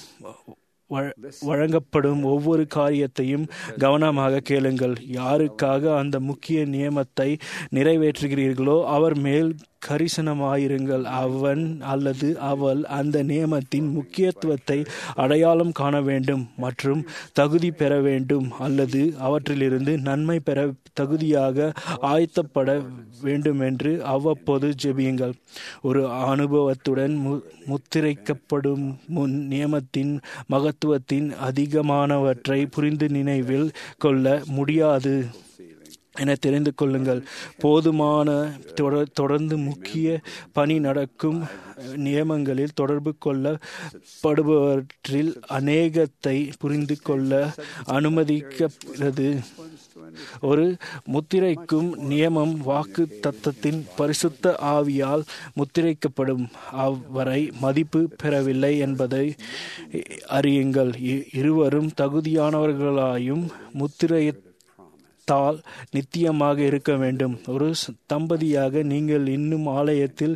S2: வழங்கப்படும் ஒவ்வொரு காரியத்தையும் கவனமாக கேளுங்கள் யாருக்காக அந்த முக்கிய நியமத்தை நிறைவேற்றுகிறீர்களோ அவர் மேல் கரிசனமாயிருங்கள் அவன் அல்லது அவள் அந்த நியமத்தின் முக்கியத்துவத்தை அடையாளம் காண வேண்டும் மற்றும் தகுதி பெற வேண்டும் அல்லது அவற்றிலிருந்து நன்மை பெற தகுதியாக ஆயத்தப்பட வேண்டும் என்று அவ்வப்போது ஜெபியுங்கள் ஒரு அனுபவத்துடன் முத்திரைக்கப்படும் முன் நியமத்தின் மகத்துவத்தின் அதிகமானவற்றை புரிந்து நினைவில் கொள்ள முடியாது என தெரிந்து கொள்ளுங்கள் போதுமான தொடர்ந்து முக்கிய பணி நடக்கும் நியமங்களில் தொடர்பு கொள்ளப்படுபவற்றில் அநேகத்தை புரிந்து கொள்ள அனுமதிக்கிறது ஒரு முத்திரைக்கும் நியமம் வாக்கு தத்தத்தின் பரிசுத்த ஆவியால் முத்திரைக்கப்படும் அவரை மதிப்பு பெறவில்லை என்பதை அறியுங்கள் இருவரும் தகுதியானவர்களாயும் முத்திரை தால் நித்தியமாக இருக்க வேண்டும் ஒரு தம்பதியாக நீங்கள் இன்னும் ஆலயத்தில்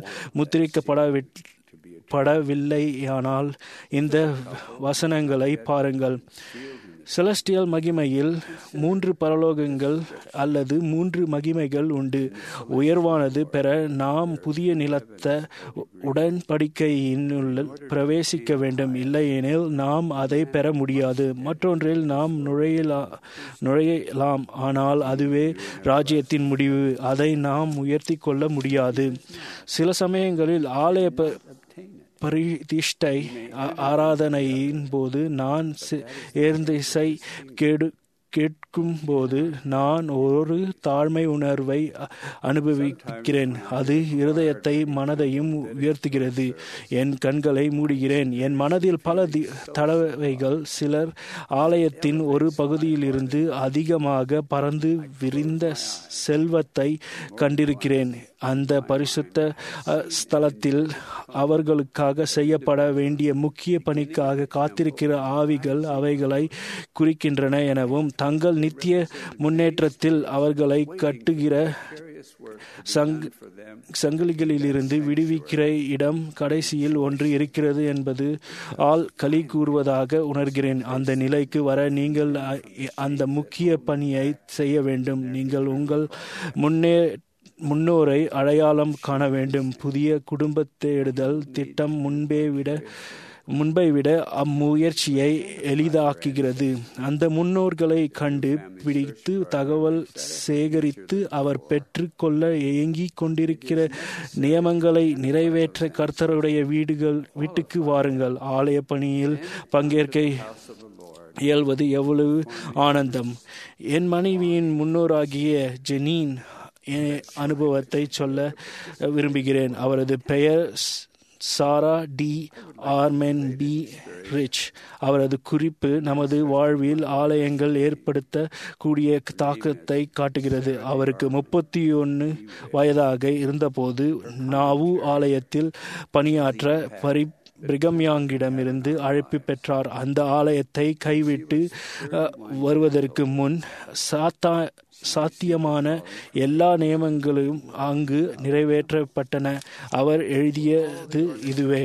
S2: முத்திரிக்கப்படவில்லையானால் இந்த வசனங்களை பாருங்கள் செலஸ்டியல் மகிமையில் மூன்று பரலோகங்கள் அல்லது மூன்று மகிமைகள் உண்டு உயர்வானது பெற நாம் புதிய நிலத்த உடன்படிக்கையினுள் பிரவேசிக்க வேண்டும் இல்லையெனில் நாம் அதை பெற முடியாது மற்றொன்றில் நாம் நுழையலா நுழையலாம் ஆனால் அதுவே ராஜ்யத்தின் முடிவு அதை நாம் உயர்த்தி கொள்ள முடியாது சில சமயங்களில் ஆலய பரிதிஷ்டை ஆராதனையின் போது நான் சேர்ந்த இசை கேடு கேட்கும்போது நான் ஒரு தாழ்மை உணர்வை அனுபவிக்கிறேன் அது இருதயத்தை மனதையும் உயர்த்துகிறது என் கண்களை மூடுகிறேன் என் மனதில் பல தடவைகள் சிலர் ஆலயத்தின் ஒரு பகுதியிலிருந்து அதிகமாக பறந்து விரிந்த செல்வத்தை கண்டிருக்கிறேன் அந்த பரிசுத்த ஸ்தலத்தில் அவர்களுக்காக செய்யப்பட வேண்டிய முக்கிய பணிக்காக காத்திருக்கிற ஆவிகள் அவைகளை குறிக்கின்றன எனவும் தங்கள் நித்திய முன்னேற்றத்தில் அவர்களை கட்டுகிற சங் சங்கிலிகளிலிருந்து விடுவிக்கிற இடம் கடைசியில் ஒன்று இருக்கிறது என்பது ஆள் களி கூறுவதாக உணர்கிறேன் அந்த நிலைக்கு வர நீங்கள் அந்த முக்கிய பணியை செய்ய வேண்டும் நீங்கள் உங்கள் முன்னே முன்னோரை அடையாளம் காண வேண்டும் புதிய குடும்ப தேடுதல் திட்டம் முன்பே விட முன்பை விட அம்முயற்சியை எளிதாக்குகிறது அந்த முன்னோர்களை கண்டு பிடித்து தகவல் சேகரித்து அவர் பெற்றுக்கொள்ள இயங்கிக் கொண்டிருக்கிற நியமங்களை நிறைவேற்ற கர்த்தருடைய வீடுகள் வீட்டுக்கு வாருங்கள் ஆலய பணியில் பங்கேற்க இயல்வது எவ்வளவு ஆனந்தம் என் மனைவியின் முன்னோராகிய ஜெனீன் அனுபவத்தை சொல்ல விரும்புகிறேன் அவரது பெயர் Sarah DeArmon Pea Rich அவரது குறிப்பு நமது வாழ்வில் ஆலயங்கள் ஏற்படுத்த கூடிய தாக்கத்தை காட்டுகிறது அவருக்கு முப்பத்தி ஒன்று வயதாக இருந்தபோது நாவு ஆலயத்தில் பணியாற்ற பரி பிரிகம்யாங்கிடமிருந்து அழைப்பு பெற்றார் அந்த ஆலயத்தை கைவிட்டு வருவதற்கு முன் சாத்தா சாத்தியமான எல்லா நியமங்களும் அங்கு நிறைவேற்றப்பட்டன அவர் எழுதியது இதுவே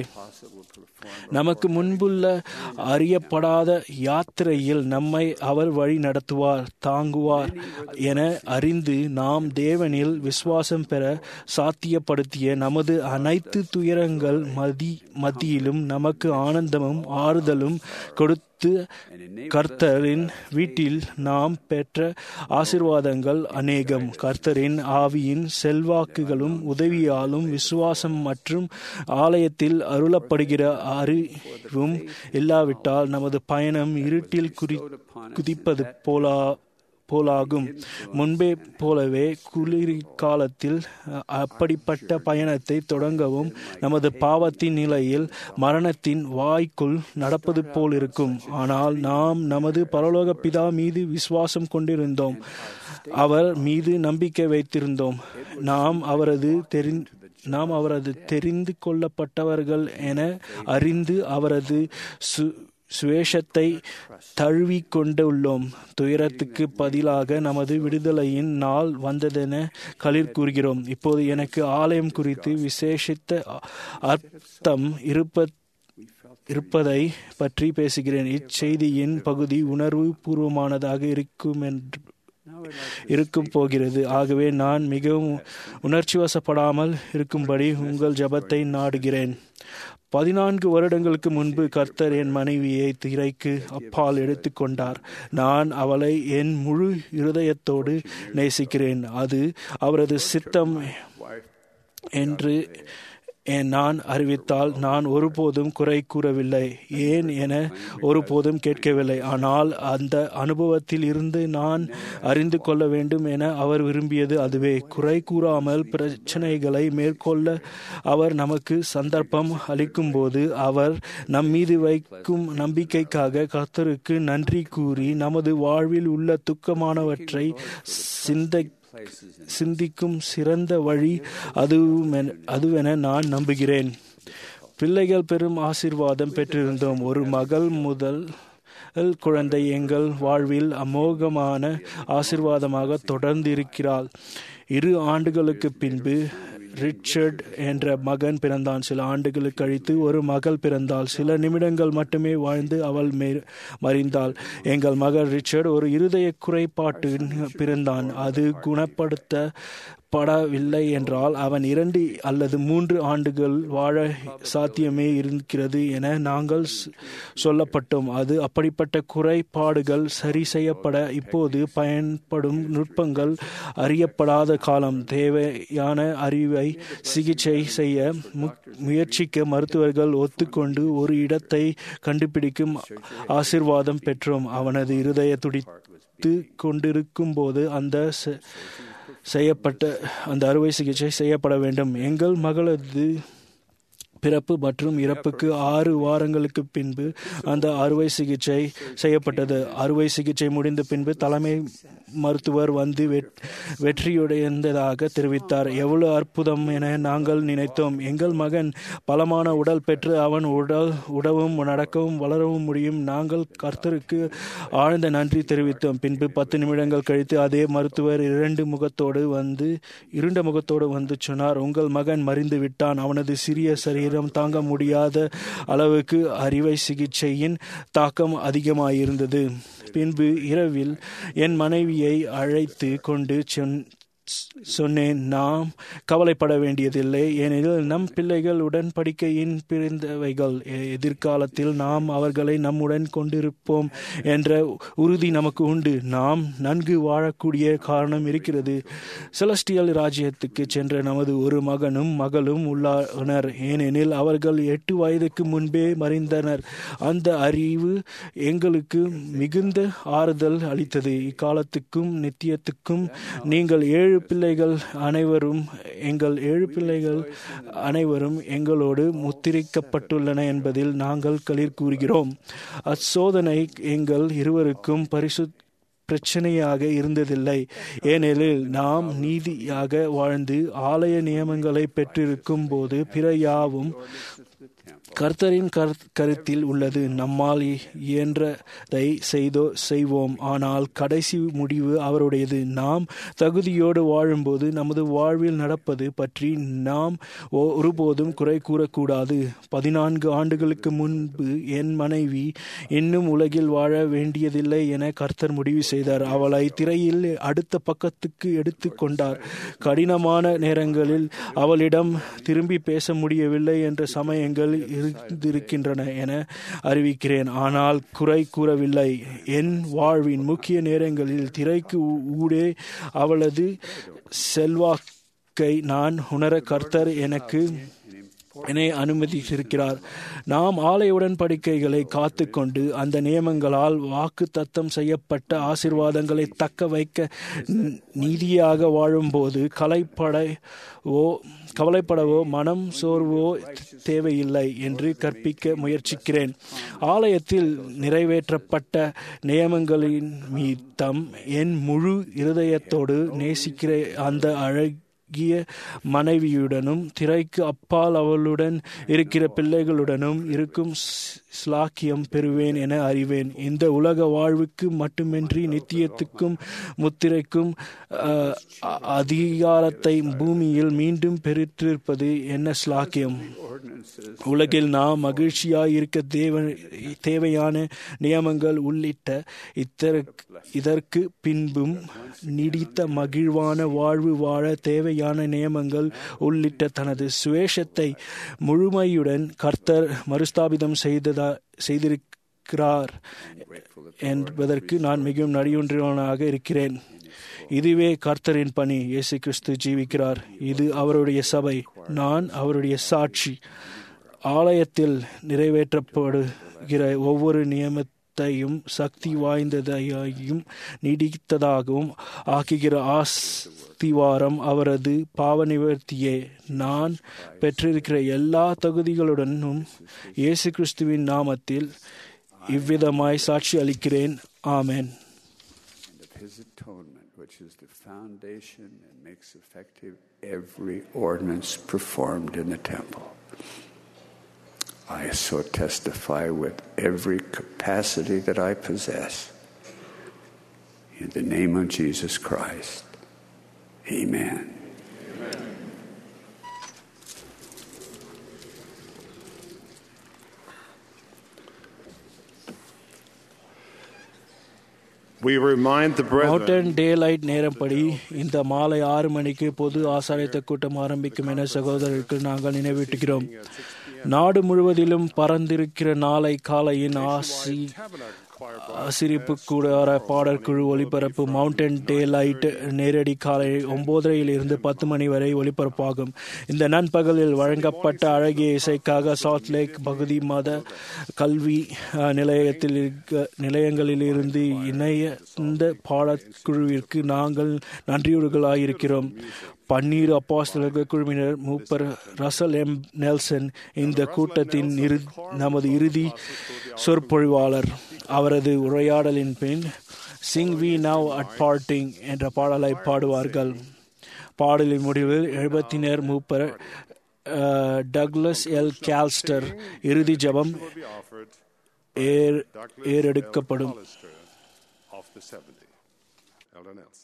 S2: நமக்கு முன்புள்ள அறியப்படாத யாத்திரையில் நம்மை அவர் வழி நடத்துவார் தாங்குவார் என அறிந்து நாம் தேவனில் விசுவாசம் பெற சாத்தியப்படுத்திய நமது அனைத்து துயரங்கள் மதி மத்தியிலும் நமக்கு ஆனந்தமும் ஆறுதலும் கொடுத்து கர்த்தரின் வீட்டில் நாம் பெற்ற ஆசிர்வாதங்கள் அநேகம் கர்த்தரின் ஆவியின் செல்வாக்குகளும் உதவியாலும் விசுவாசம் மற்றும் ஆலயத்தில் அருளப்படுகிற அறிவும் இல்லாவிட்டால் நமது பயணம் இருட்டில் குறி குதிப்பது போலா போலாகும் முன்பே போலவே குளிர்காலத்தில் அப்படிப்பட்ட பயணத்தை தொடங்கவும் நமது பாவத்தின் நிலையில் மரணத்தின் வாய்க்குள் நடப்பது போல் இருக்கும் ஆனால் நாம் நமது பரலோக பிதா மீது விசுவாசம் கொண்டிருந்தோம் அவர் மீது நம்பிக்கை வைத்திருந்தோம் நாம் அவரது தெரி நாம் அவரது தெரிந்து கொள்ளப்பட்டவர்கள் என அறிந்து அவரது சு சுவேஷத்தை தழுவி கொண்டுள்ளோம் துயரத்துக்கு பதிலாக நமது விடுதலையின் நாள் வந்ததென களிர் கூறுகிறோம் இப்போது எனக்கு ஆலயம் குறித்து விசேஷித்த அர்த்தம் இருப்ப இருப்பதை பற்றி பேசுகிறேன் இச்செய்தியின் பகுதி உணர்வு பூர்வமானதாக இருக்கும் என்று இருக்கும் போகிறது ஆகவே நான் மிகவும் உணர்ச்சி வசப்படாமல் இருக்கும்படி உங்கள் ஜபத்தை நாடுகிறேன் பதினான்கு வருடங்களுக்கு முன்பு கர்த்தர் என் மனைவியை திரைக்கு அப்பால் எடுத்துக்கொண்டார் நான் அவளை என் முழு இருதயத்தோடு நேசிக்கிறேன் அது அவரது சித்தம் என்று நான் அறிவித்தால் நான் ஒருபோதும் குறை கூறவில்லை ஏன் என ஒருபோதும் கேட்கவில்லை ஆனால் அந்த அனுபவத்தில் இருந்து நான் அறிந்து கொள்ள வேண்டும் என அவர் விரும்பியது அதுவே குறை கூறாமல் பிரச்சனைகளை மேற்கொள்ள அவர் நமக்கு சந்தர்ப்பம் அளிக்கும் போது அவர் நம் மீது வைக்கும் நம்பிக்கைக்காக கர்த்தருக்கு நன்றி கூறி நமது வாழ்வில் உள்ள துக்கமானவற்றை சிந்தை சிந்திக்கும் சிறந்த வழி அதுவும் அதுவென நான் நம்புகிறேன் பிள்ளைகள் பெரும் ஆசிர்வாதம் பெற்றிருந்தோம் ஒரு மகள் முதல் குழந்தை எங்கள் வாழ்வில் அமோகமான ஆசிர்வாதமாக தொடர்ந்து இருக்கிறாள் இரு ஆண்டுகளுக்கு பின்பு ரிச்சர்ட் என்ற மகன் பிறந்தான் சில ஆண்டுகள் கழித்து ஒரு மகள் பிறந்தாள் சில நிமிடங்கள் மட்டுமே வாழ்ந்து அவள் மறிந்தாள் எங்கள் மகள் ரிச்சர்ட் ஒரு இருதய குறைபாட்டு பிறந்தான் அது குணப்படுத்த படவில்லை என்றால் அவன் இரண்டு அல்லது மூன்று ஆண்டுகள் வாழ சாத்தியமே இருக்கிறது என நாங்கள் சொல்லப்பட்டோம் அது அப்படிப்பட்ட குறைபாடுகள் சரி செய்யப்பட இப்போது பயன்படும் நுட்பங்கள் அறியப்படாத காலம் தேவையான அறிவை சிகிச்சை செய்ய முயற்சிக்க மருத்துவர்கள் ஒத்துக்கொண்டு ஒரு இடத்தை கண்டுபிடிக்கும் ஆசிர்வாதம் பெற்றோம் அவனது இருதய துடி காத்து கொண்டிருக்கும் போது அந்த செய்யப்பட்ட அந்த அறுவை சிகிச்சை செய்யப்பட வேண்டும் எங்கள் மகளது பிறப்பு மற்றும் இறப்புக்கு ஆறு வாரங்களுக்கு பின்பு அந்த அறுவை சிகிச்சை செய்யப்பட்டது அறுவை சிகிச்சை முடிந்த பின்பு தலைமை மருத்துவர் வந்து வெற்றியுடைந்ததாக தெரிவித்தார் எவ்வளவு அற்புதம் என நாங்கள் நினைத்தோம் எங்கள் மகன் பலமான உடல் பெற்று அவன் உடல் உடவும் நடக்கவும் வளரவும் முடியும் நாங்கள் கர்த்தருக்கு ஆழ்ந்த நன்றி தெரிவித்தோம் பின்பு பத்து நிமிடங்கள் கழித்து அதே மருத்துவர் இரண்டு முகத்தோடு வந்து இருண்ட முகத்தோடு வந்து சொன்னார் உங்கள் மகன் மறிந்து விட்டான் அவனது சிறிய சரீரம் தாங்க முடியாத அளவுக்கு அறுவை சிகிச்சையின் தாக்கம் அதிகமாயிருந்தது பின்பு இரவில் என் மனைவியை அழைத்து கொண்டு சொன்னேன் நாம் கவலைப்பட வேண்டியதில்லை ஏனெனில் நம் பிள்ளைகள் உடன்படிக்கையின் பிறந்தவைகள் எதிர்காலத்தில் நாம் அவர்களை நம்முடன் கொண்டிருப்போம் என்ற உறுதி நமக்கு உண்டு நாம் நன்கு வாழக்கூடிய காரணம் இருக்கிறது செலஸ்டியல் ராஜ்யத்துக்கு சென்ற நமது ஒரு மகனும் மகளும் உள்ளனர் ஏனெனில் அவர்கள் எட்டு வயதுக்கு முன்பே மறைந்தனர் அந்த அறிவு எங்களுக்கு மிகுந்த ஆறுதல் அளித்தது இக்காலத்துக்கும் நித்தியத்துக்கும் நீங்கள் ஏழு பிள்ளைகள் அனைவரும் எங்கள் ஏழு பிள்ளைகள் அனைவரும் எங்களோடு முத்திரிக்கப்பட்டுள்ளன என்பதில் நாங்கள் களிர் கூறுகிறோம் அச்சோதனை எங்கள் இருவருக்கும் பரிசு பிரச்சனையாக இருந்ததில்லை ஏனெனில் நாம் நீதியாக வாழ்ந்து ஆலய நியமங்களை பெற்றிருக்கும் போது பிற யாவும் கர்த்தரின் கருத்தில் உள்ளது நம்மால் இயன்றதை செய்தோ செய்வோம் ஆனால் கடைசி முடிவு அவருடையது நாம் தகுதியோடு வாழும்போது நமது வாழ்வில் நடப்பது பற்றி நாம் ஒருபோதும் குறை கூறக்கூடாது பதினான்கு ஆண்டுகளுக்கு முன்பு என் மனைவி இன்னும் உலகில் வாழ வேண்டியதில்லை என கர்த்தர் முடிவு செய்தார் அவளை திரையில் அடுத்த பக்கத்துக்கு எடுத்து கொண்டார் கடினமான நேரங்களில் அவளிடம் திரும்பி பேச முடியவில்லை என்ற சமயங்கள் இருந்திருக்கின்றன என அறிவிக்கிறேன் ஆனால் குறை கூறவில்லை என் வாழ்வின் முக்கிய நேரங்களில் திரைக்கு ஊடே அவளது செல்வாக்கை நான் உணர கர்த்தர் எனக்கு என்னை அனுமதித்திருக்கிறார் நாம் ஆலய உடன்படிக்கைகளை காத்து கொண்டு அந்த நியமங்களால் வாக்கு தத்தம் செய்யப்பட்ட ஆசிர்வாதங்களை தக்க வைக்க நீதியாக வாழும்போது கலைப்படவோ கவலைப்படவோ மனம் சோர்வோ தேவையில்லை என்று கற்பிக்க முயற்சிக்கிறேன் ஆலயத்தில் நிறைவேற்றப்பட்ட நியமங்களின் மீத்தம் என் முழு இருதயத்தோடு நேசிக்கிற அந்த அழகு ஆகிய மனைவியுடனும் திரைக்கு அப்பால் அவளுடன் இருக்கிற பிள்ளைகளுடனும் இருக்கும் ஸ்லாக்கியம் பெறுவேன் என அறிவேன் இந்த உலக வாழ்வுக்கு மட்டுமின்றி நித்தியத்துக்கும் முத்திரைக்கும் அதிகாரத்தை பூமியில் மீண்டும் பெற்றிருப்பது என்ன ஸ்லாக்கியம் உலகில் நாம் மகிழ்ச்சியாய் இருக்க தேவ தேவையான நியமங்கள் உள்ளிட்ட இத்தருக்கு இதற்கு பின்பும் நீடித்த மகிழ்வான வாழ்வு வாழ தேவையான நியமங்கள் உள்ளிட்ட தனது சுவேஷத்தை முழுமையுடன் கர்த்தர் மறுஸ்தாபிதம் செய்ததா செய்திருக்கிறார் என்பதற்கு நான் மிகவும் நடியொன்றவனாக இருக்கிறேன் இதுவே கர்த்தரின் பணி இயேசு கிறிஸ்து ஜீவிக்கிறார் இது அவருடைய சபை நான் அவருடைய சாட்சி ஆலயத்தில் நிறைவேற்றப்படுகிற ஒவ்வொரு நியமத்தையும் சக்தி வாய்ந்ததையும் நீடித்ததாகவும் ஆக்குகிற ஆஸ்திவாரம் அவரது பாவ நிவர்த்தியே நான் பெற்றிருக்கிற எல்லா தகுதிகளுடனும் இயேசு கிறிஸ்துவின் நாமத்தில் இவ்விதமாய் சாட்சி அளிக்கிறேன் ஆமேன்
S15: his atonement, which is the foundation and makes effective every ordinance performed in the temple. I so testify with every capacity that I possess. In the name of Jesus Christ. Amen.
S4: We remind the brethren
S2: mountain daylight நேரப்படி இந்த மாலை ஆறு மணிக்கு பொது ஆசாரியத்த கூட்டம் ஆரம்பிக்கும் என சகோதரருக்கு நாங்கள் நினைவூட்டுகிறோம் நாடு முழுவதிலும் பறந்திருக்கிற நாளை காலையின் ஆசி சிரிப்பு கூடார பாடற்குழு ஒளிபரப்பு மவுண்டன் டே லைட் நேரடி காலை ஒன்பதரையில் இருந்து பத்து மணி வரை ஒளிபரப்பாகும் இந்த நண்பகலில் வழங்கப்பட்ட அழகிய இசைக்காக சால்ட் லேக் பகுதி மத கல்வி நிலையத்தில் நிலையங்களில் இருந்து இணைய இந்த பாடக்குழுவிற்கு நாங்கள் நன்றியுறுகளாயிருக்கிறோம் பன்னீர் அப்பாஸ்தலக குழுவினர் மூப்பர் ரசல் எம் நெல்சன் இந்த கூட்டத்தின் இறு நமது இறுதி சொற்பொழிவாளர் அவரது உரையாடலின் பின் sing we now at parting என்ற பாடலை பாடுவார்கள் பாடலின் முடிவில் எழுபத்தினர் மூப்பர் டக்லஸ் எல் கேல்ஸ்டர் இறுதி ஜபம் ஏர் ஏறெடுக்கப்படும்
S4: Elder Nelson.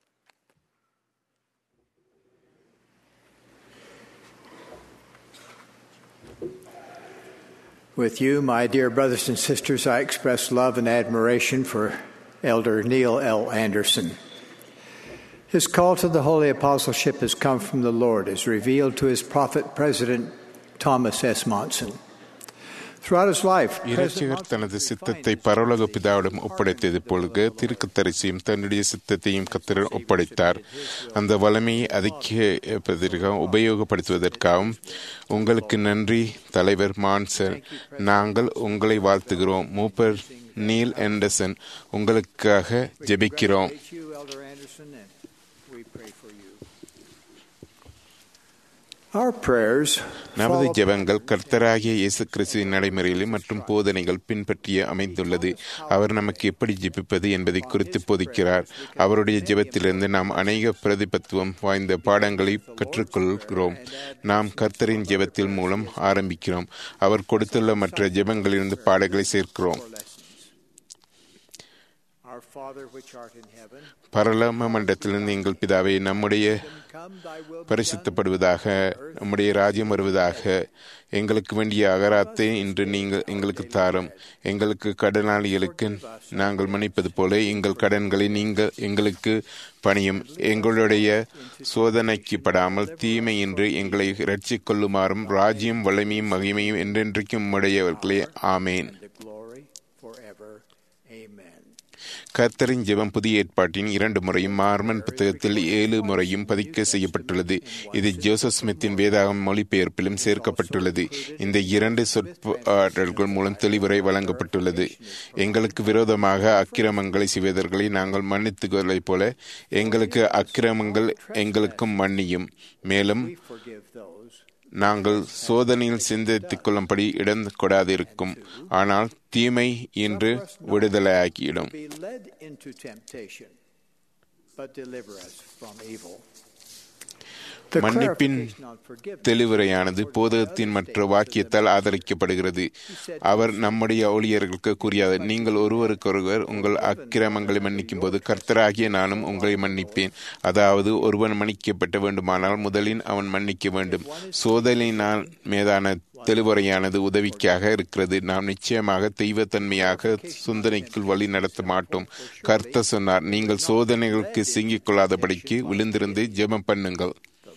S16: With you, my dear brothers and sisters, I express love and admiration for Elder Neil L. Anderson. His call to the holy apostleship has come from the Lord, as revealed to his prophet President Thomas S. Monson. Throughout his life,
S3: இரட்சகர் தனது சித்தத்தை பரலோக பிதாவிடம் ஒப்படைத்தது பொழுது திருக்குத்தரிசியும் தன்னுடைய சித்தத்தையும் கத்திரன் ஒப்படைத்தார் அந்த வளமையை அதிகரிப்பதற்காக உபயோகப்படுத்துவதற்காகவும் உங்களுக்கு நன்றி தலைவர் மான்சர் நாங்கள் உங்களை வாழ்த்துகிறோம் மூப்பர் நீல் ஆண்டர்சன் உங்களுக்காக ஜெபிக்கிறோம் நமது ஜெபங்கள் கர்த்தராகிய இயேசு கிறிஸ்துவின் நடைமுறையில் மற்றும் போதனைகள் பின்பற்றிய அமைந்துள்ளது அவர் நமக்கு எப்படி ஜெபிப்பது என்பதை குறித்து போதிக்கிறார் அவருடைய ஜெபத்திலிருந்து நாம் அநேக பிரதிபத்துவம் வாய்ந்த பாடங்களை கற்றுக்கொள்கிறோம் நாம் கர்த்தரின் ஜெபத்தில் மூலம் ஆரம்பிக்கிறோம் அவர் கொடுத்துள்ள மற்ற ஜெபங்களிலிருந்து பாடங்களை சேர்க்கிறோம் பரலம மண்டலத்திலிருந்து எங்கள் பிதாவை நம்முடைய பரிசுத்தப்படுவதாக நம்முடைய ராஜ்யம் வருவதாக எங்களுக்கு வேண்டிய அகராத்தை இன்று நீங்கள் எங்களுக்கு தாரும் எங்களுக்கு கடனாளிகளுக்கு நாங்கள் மன்னிப்பது போல எங்கள் கடன்களை நீங்கள் எங்களுக்கு பணியும் எங்களுடைய சோதனைக்கு படாமல் தீமையின்றி எங்களை ரட்சிக் கொள்ளுமாறும் ராஜ்யம் வலிமையும் மகிமையும் என்றென்றைக்கும் உடையவர்களே ஆமேன் கர்த்தரின் ஜெபம் புதிய ஏற்பாட்டின் இரண்டு முறையும் மார்மன் புத்தகத்தில் ஏழு முறையும் பதிக்க செய்யப்பட்டுள்ளது இது ஜோசப் ஸ்மித்தின் வேதாகம் மொழிபெயர்ப்பிலும் சேர்க்கப்பட்டுள்ளது இந்த இரண்டு சொற்பாடல்கள் மூலம் தெளிவுரை வழங்கப்பட்டுள்ளது எங்களுக்கு விரோதமாக அக்கிரமங்களை செய்வதற்களை நாங்கள் மன்னித்துக்கொள்ளைப் போல எங்களுக்கு அக்கிரமங்கள் எங்களுக்கும் மன்னியும் மேலும் நாங்கள் சோதனையில் சிந்தித்துக் கொள்ளும்படி இடம் கொடாதிருக்கும் ஆனால் தீமை என்று விடுதலையாக்கியிடும் மன்னிப்பின் தெளிவுரையானது போதகத்தின் மற்ற வாக்கியத்தால் ஆதரிக்கப்படுகிறது அவர் நம்முடைய ஊழியர்களுக்கு கூறியது நீங்கள் ஒருவருக்கொருவர் உங்கள் அக்கிரமங்களை மன்னிக்கும் போது கர்த்தராகிய நானும் உங்களை மன்னிப்பேன் அதாவது ஒருவன் மன்னிக்கப்பட்ட வேண்டுமானால் முதலில் அவன் மன்னிக்க வேண்டும் சோதனையினால் மீதான தெளிவுரையானது உதவிக்காக இருக்கிறது நாம் நிச்சயமாக தெய்வத்தன்மையாக சிந்தனைக்குள் வழி நடத்த மாட்டோம் கர்த்த சொன்னார் நீங்கள் சோதனைகளுக்கு சிங்கிக் கொள்ளாதபடிக்கு விழுந்திருந்து ஜெபம் பண்ணுங்கள்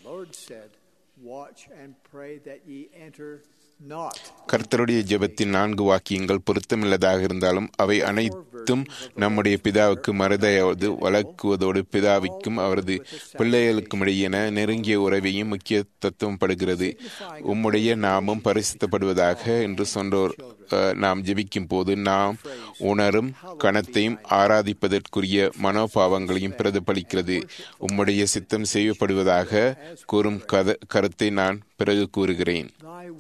S3: கர்த்தருடைய ஜெபத்தின் நான்கு வாக்கியங்கள் பொருத்தமில்லதாக இருந்தாலும் அவை அனைத்தும் நம்முடைய பிதாவுக்கு மறுதையாவது வளர்க்குவதோடு பிதாவிற்கும் அவரது பிள்ளைகளுக்கும் இடையென நெருங்கிய உறவையும் முக்கிய தத்துவம் படுகிறது உம்முடைய நாமும் பரிசுத்தப்படுவதாக என்று சொன்னோர் நாம் ஜெபிக்கும் போது நாம் உணரும் கணத்தையும் ஆராதிப்பதற்குரிய மனோபாவங்களையும் பிரதிபலிக்கிறது உம்முடைய சித்தம் செய்யப்படுவதாக கூறும் கத கருத்தை நான் பிறகு கூறுகிறேன்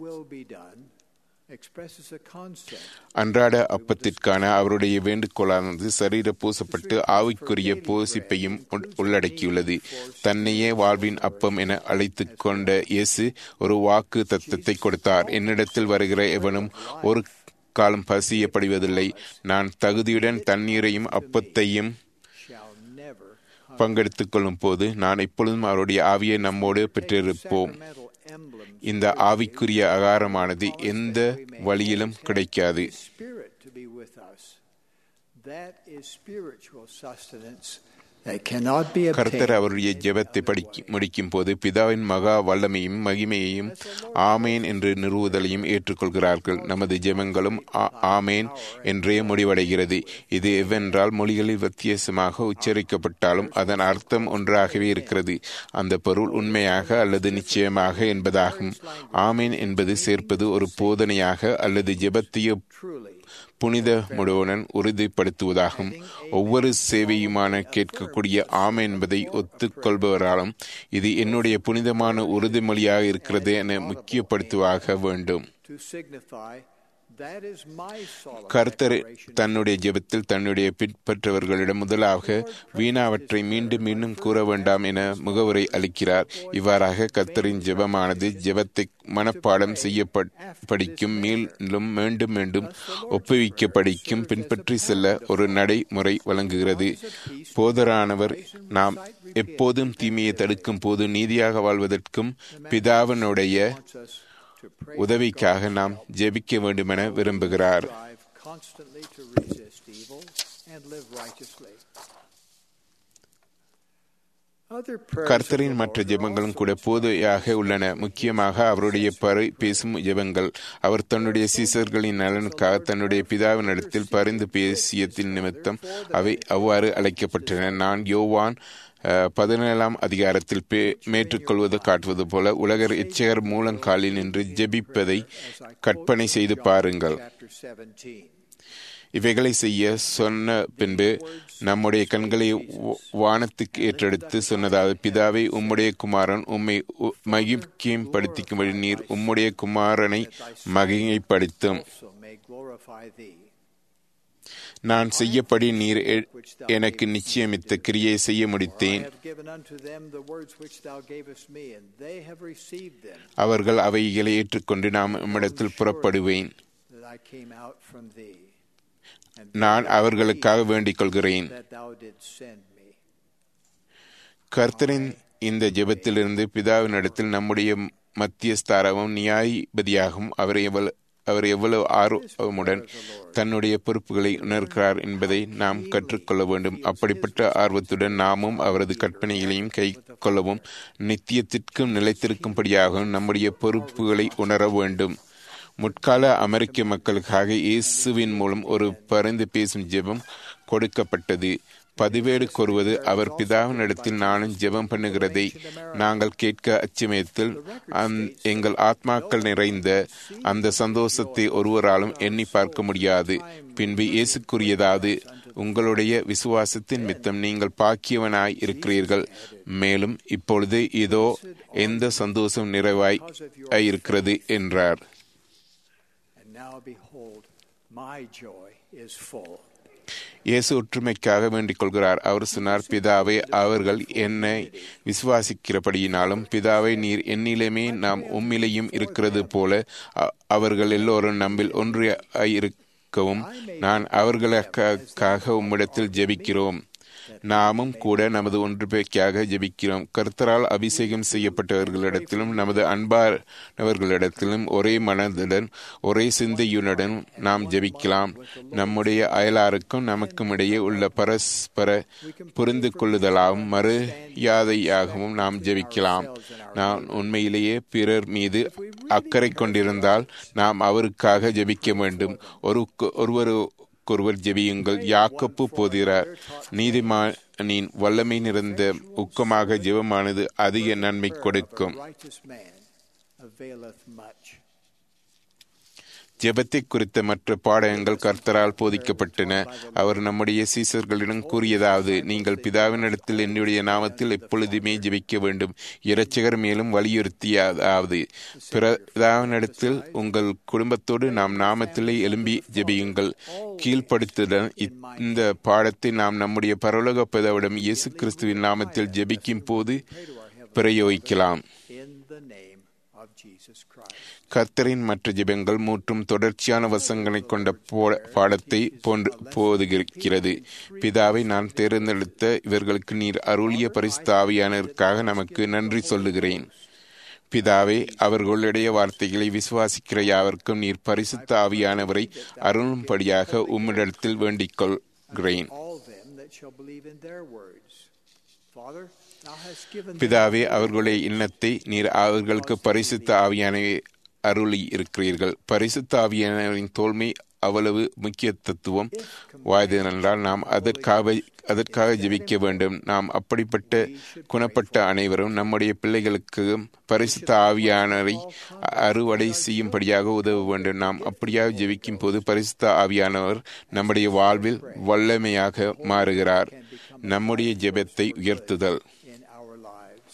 S3: அன்றாட அப்பத்திற்கான அவருடைய வேண்டுகோளானது சரீர பூசப்பட்டு ஆவிக்குரிய போசிப்பையும் உள்ளடக்கியுள்ளது தன்னையே வாழ்வின் அப்பம் என அழைத்து கொண்ட இயேசு ஒரு வாக்கு தத்துவத்தை கொடுத்தார் என்னிடத்தில் வருகிற எவனும் ஒரு காலம் பசியப்படுவதில்லை நான் தகுதியுடன் தண்ணீரையும் அப்பத்தையும் பங்கெடுத்துக் கொள்ளும் போது நான் எப்பொழுதும் அவருடைய ஆவியை நம்மோடு பெற்றிருப்போம் இந்த ஆவிக்குரிய அகாரமானது எந்த வழியிலும் கிடைக்காது
S16: that cannot be
S3: கர்த்தர்
S16: obtained.
S3: அவருடைய ஜெபத்தை படிக்க முடிக்கும் போது பிதாவின் மகா வல்லமையும் மகிமையையும் ஆமேன் என்று நிறுவுதலையும் ஏற்றுக்கொள்கிறார்கள் நமது ஜெபங்களும் ஆ- ஆமேன் என்றே முடிவடைகிறது இது எவ்வென்றால் மொழிகளில் வித்தியாசமாக உச்சரிக்கப்பட்டாலும் அதன் அர்த்தம் ஒன்றாகவே இருக்கிறது அந்த பொருள் உண்மையாக அல்லது நிச்சயமாக என்பதாகும் ஆமேன் என்பது சேர்ப்பது ஒரு போதனையாக அல்லது ஜெபத்தையோ புனித முழுவனுடன் உறுதிப்படுத்துவதாகும் ஒவ்வொரு சேவையுமான கேட்கக்கூடிய ஆம் என்பதை ஒத்துக்கொள்பவராலும் இது என்னுடைய புனிதமான உறுதிமொழியாக இருக்கிறது என முக்கியப்படுத்துவாக வேண்டும்
S16: To signify that is my solemn
S3: கர்த்தர் தன்னுடைய ஜெபத்தில் தன்னுடைய பின்பற்றவர்களிடம் முதலாக வீணாவற்றை மீண்டும் மீண்டும் கூற வேண்டாம் என முகவுரை அளிக்கிறார் இவ்வாறாக கர்த்தரின் ஜெபமானது ஜெபத்தை மனப்பாடம் செய்ய படிக்கும் மீண்டும் மீண்டும் மீண்டும் ஒப்புவிக்க படிக்கும் பின்பற்றி செல்ல ஒரு நடைமுறை வழங்குகிறது போதரானவர் நாம் எப்போதும் தீமையை தடுக்கும் போது நீதியாக வாழ்வதற்கும் பிதாவினுடைய உதவிக்காக நாம் ஜெபிக்க வேண்டுமென விரும்புகிறார்
S16: strive constantly to resist evil and live righteously. Other prayers of
S3: கர்த்தரின்
S16: the
S3: மற்ற
S16: Lord are
S3: ஜெபங்களும்
S16: also
S3: கூட போதையாக உள்ளன முக்கியமாக அவருடைய பறை பேசும் ஜெபங்கள் அவர் தன்னுடைய சீசர்களின் நலனுக்காக தன்னுடைய பிதாவினிடத்தில் பரிந்து பேசியத்தின் நிமித்தம் அவை அவ்வாறு அழைக்கப்பட்டன நான் யோவான் அஹ், பதினேழாம் அதிகாரத்தில் பே- மேற்றுக்கொள்வது காட்டுவது போல உலகர் எச்சகர் மூலங்காலில் நின்று ஜெபிப்பதை கற்பனை செய்து பாருங்கள்
S16: chapter 17.
S3: இவைகளை செய்ய சொன்ன பின்பு நம்முடைய கண்களை வ- வானத்துக்கு ஏற்றெடுத்து சொன்னதாவது பிதாவை உம்முடைய குமாரன் உம்மை உ- மகிமைப்படுத்திக்கும்படி நீர் உம்முடைய குமாரனை மகிமைப்படுத்தும்
S16: Also may glorify thee.
S3: நான் செய்யப்படி நீர் எ- எனக்கு நிச்சயமித்த கிரியை செய்ய
S16: I
S3: முடித்தேன்
S16: have given unto them the words which thou gavest me, and they have received them,
S3: அவர்கள் அவைகளை ஏற்றுக்கொண்டு நாம் உம்மிடத்தில் புறப்படுவேன்
S16: that I came out from thee, and
S3: நான் அவர்களுக்காக வேண்டிக் கொள்கிறேன்
S16: that thou didst send me.
S3: கர்த்தரின் இந்த ஜெபத்திலிருந்து பிதாவினிடத்தில் நம்முடைய மத்தியஸ்தாரமும் நியாயபதியாகவும் அவர் எவ்வளவு அவர் எவ்வளவு ஆர்வமுடன் தன்னுடைய பொறுப்புகளை உணர்கிறார் என்பதை நாம் கற்றுக்கொள்ள வேண்டும் அப்படிப்பட்ட ஆர்வத்துடன் நாமும் அவரது கற்பனைகளையும் கை கொள்ளவும் நித்தியத்திற்கும் நிலைத்திருக்கும்படியாகவும் நம்முடைய பொறுப்புகளை உணர வேண்டும் முற்கால அமெரிக்க மக்களுக்காக இயேசுவின் மூலம் ஒரு பரிந்து பேசும் ஜெபம் கொடுக்கப்பட்டது பதிவேடு கூறுவது அவர் பிதாவினிடத்தில் நானும் ஜெபம் பண்ணுகிறதை நாங்கள் கேட்க அச்சமயத்தில் அந்- எங்கள் ஆத்மாக்கள் நிறைந்த அந்த சந்தோஷத்தை ஒருவராலும் எண்ணி பார்க்க முடியாது பின்பு இயேசு கூறியதாவது உங்களுடைய விசுவாசத்தின் மித்தம் நீங்கள் பாக்கியவனாய் இருக்கிறீர்கள் மேலும் இப்பொழுது இதோ எந்த சந்தோஷம் நிறைவாய் இருக்கிறது என்றார்
S16: And now behold, my joy is full.
S3: இயேசு ஒற்றுமைக்காக வேண்டிக் கொள்கிறார் அவர் சொன்னார் பிதாவை அவர்கள் என்னை விசுவாசிக்கிறபடியினாலும் பிதாவை நீர் என்னிலுமே நாம் உம்மிலையும் இருக்கிறது போல அ- அவர்கள் எல்லோரும் நம்மில் ஒன்றியிருக்கவும் நான் அவர்களுக்காக உம்மிடத்தில் ஜெபிக்கிறோம் நாமும் கூட நமது ஒன்றுபேக்காக ஜெபிக்கிறோம் கர்த்தரால் அபிஷேகம் செய்யப்பட்டவர்களிடத்திலும் நமது அன்பானவர்களிடத்திலும் ஒரே மனதுடன் ஒரே சிந்தையுடன் நாம் ஜெபிக்கலாம் நம்முடைய அயலாருக்கும் நமக்கும் இடையே உள்ள பரஸ்பர புரிந்து கொள்ளுதலாகவும் மரியாதையாகவும் நாம் ஜெபிக்கலாம் நான் உண்மையிலேயே பிறர் மீது அக்கறை கொண்டிருந்தால் நாம் அவருக்காக ஜெபிக்க வேண்டும் ஒரு ஒருவர் ஒருவர் ஜெபியுங்கள் யாக்கப்பு போதிறார் நீதிமானின் வல்லமை நிறைந்த உக்கமாக ஜெபமானது அதிக நன்மை கொடுக்கும்
S16: Righteous man availeth much.
S3: ஜெபத்தை குறித்த மற்ற பாடங்கள் கர்த்தரால் போதிக்கப்பட்டன அவர் நம்முடைய சீசர்களிடம் கூறியதாவது நீங்கள் பிதாவினிடத்தில் என்னுடைய நாமத்தில் எப்பொழுதுமே ஜெபிக்க வேண்டும் இரட்சகர் மேலும் வலியுறுத்தியதாவது பிதாவினிடத்தில் உங்கள் குடும்பத்தோடு நாம் நாமத்திலே எழும்பி ஜெபியுங்கள் கீழ்ப்படுத்துடன் இந்த பாடத்தை நாம் நம்முடைய பரலோக பிதாவிடம் இயேசு கிறிஸ்துவின் நாமத்தில் ஜெபிக்கும் போது பிரயோகிக்கலாம்
S16: In the name of Jesus Christ.
S3: கர்த்தரின் மற்ற ஜெபங்கள் மற்றும் தொடர்ச்சியான வசங்களை கொண்ட போ- பாடத்தை போன்று போதுகிறது பிதாவை நான் தேர்ந்தெடுத்த இவர்களுக்கு நீர் அருளிய பரிசுத்தாவியானதற்காக நமக்கு நன்றி சொல்லுகிறேன் பிதாவே அவர்களுடைய வார்த்தைகளை விசுவாசிக்கிற யாவருக்கும் நீர் பரிசுத்த ஆவியானவரை அருளும்படியாக உம்மிடத்தில் வேண்டிக் கொள்கிறேன்
S16: All them that that shall believe in their words. Father, thou hast given them
S3: பிதாவே அவர்களுடைய எண்ணத்தை நீர் அவர்களுக்கு பரிசுத்த ஆவியானவை அருளி இருக்கிறீர்கள் பரிசுத்த ஆவியானவரின் தோல்மை அவ்வளவு முக்கியத்துவம் வாய்ந்ததென்றால் நாம் அதற்காக அதற்காக ஜெபிக்க வேண்டும் நாம் அப்படிப்பட்ட குணப்பட்ட அனைவரும் நம்முடைய பிள்ளைகளுக்கு பரிசுத்த ஆவியானரை அறுவடை செய்யும்படியாக உதவ வேண்டும் நாம் அப்படியாக ஜெபிக்கும் போது பரிசுத்த ஆவியானவர் நம்முடைய வாழ்வில் வல்லமையாக மாறுகிறார் நம்முடைய ஜெபத்தை உயர்த்துதல்
S16: in our lives.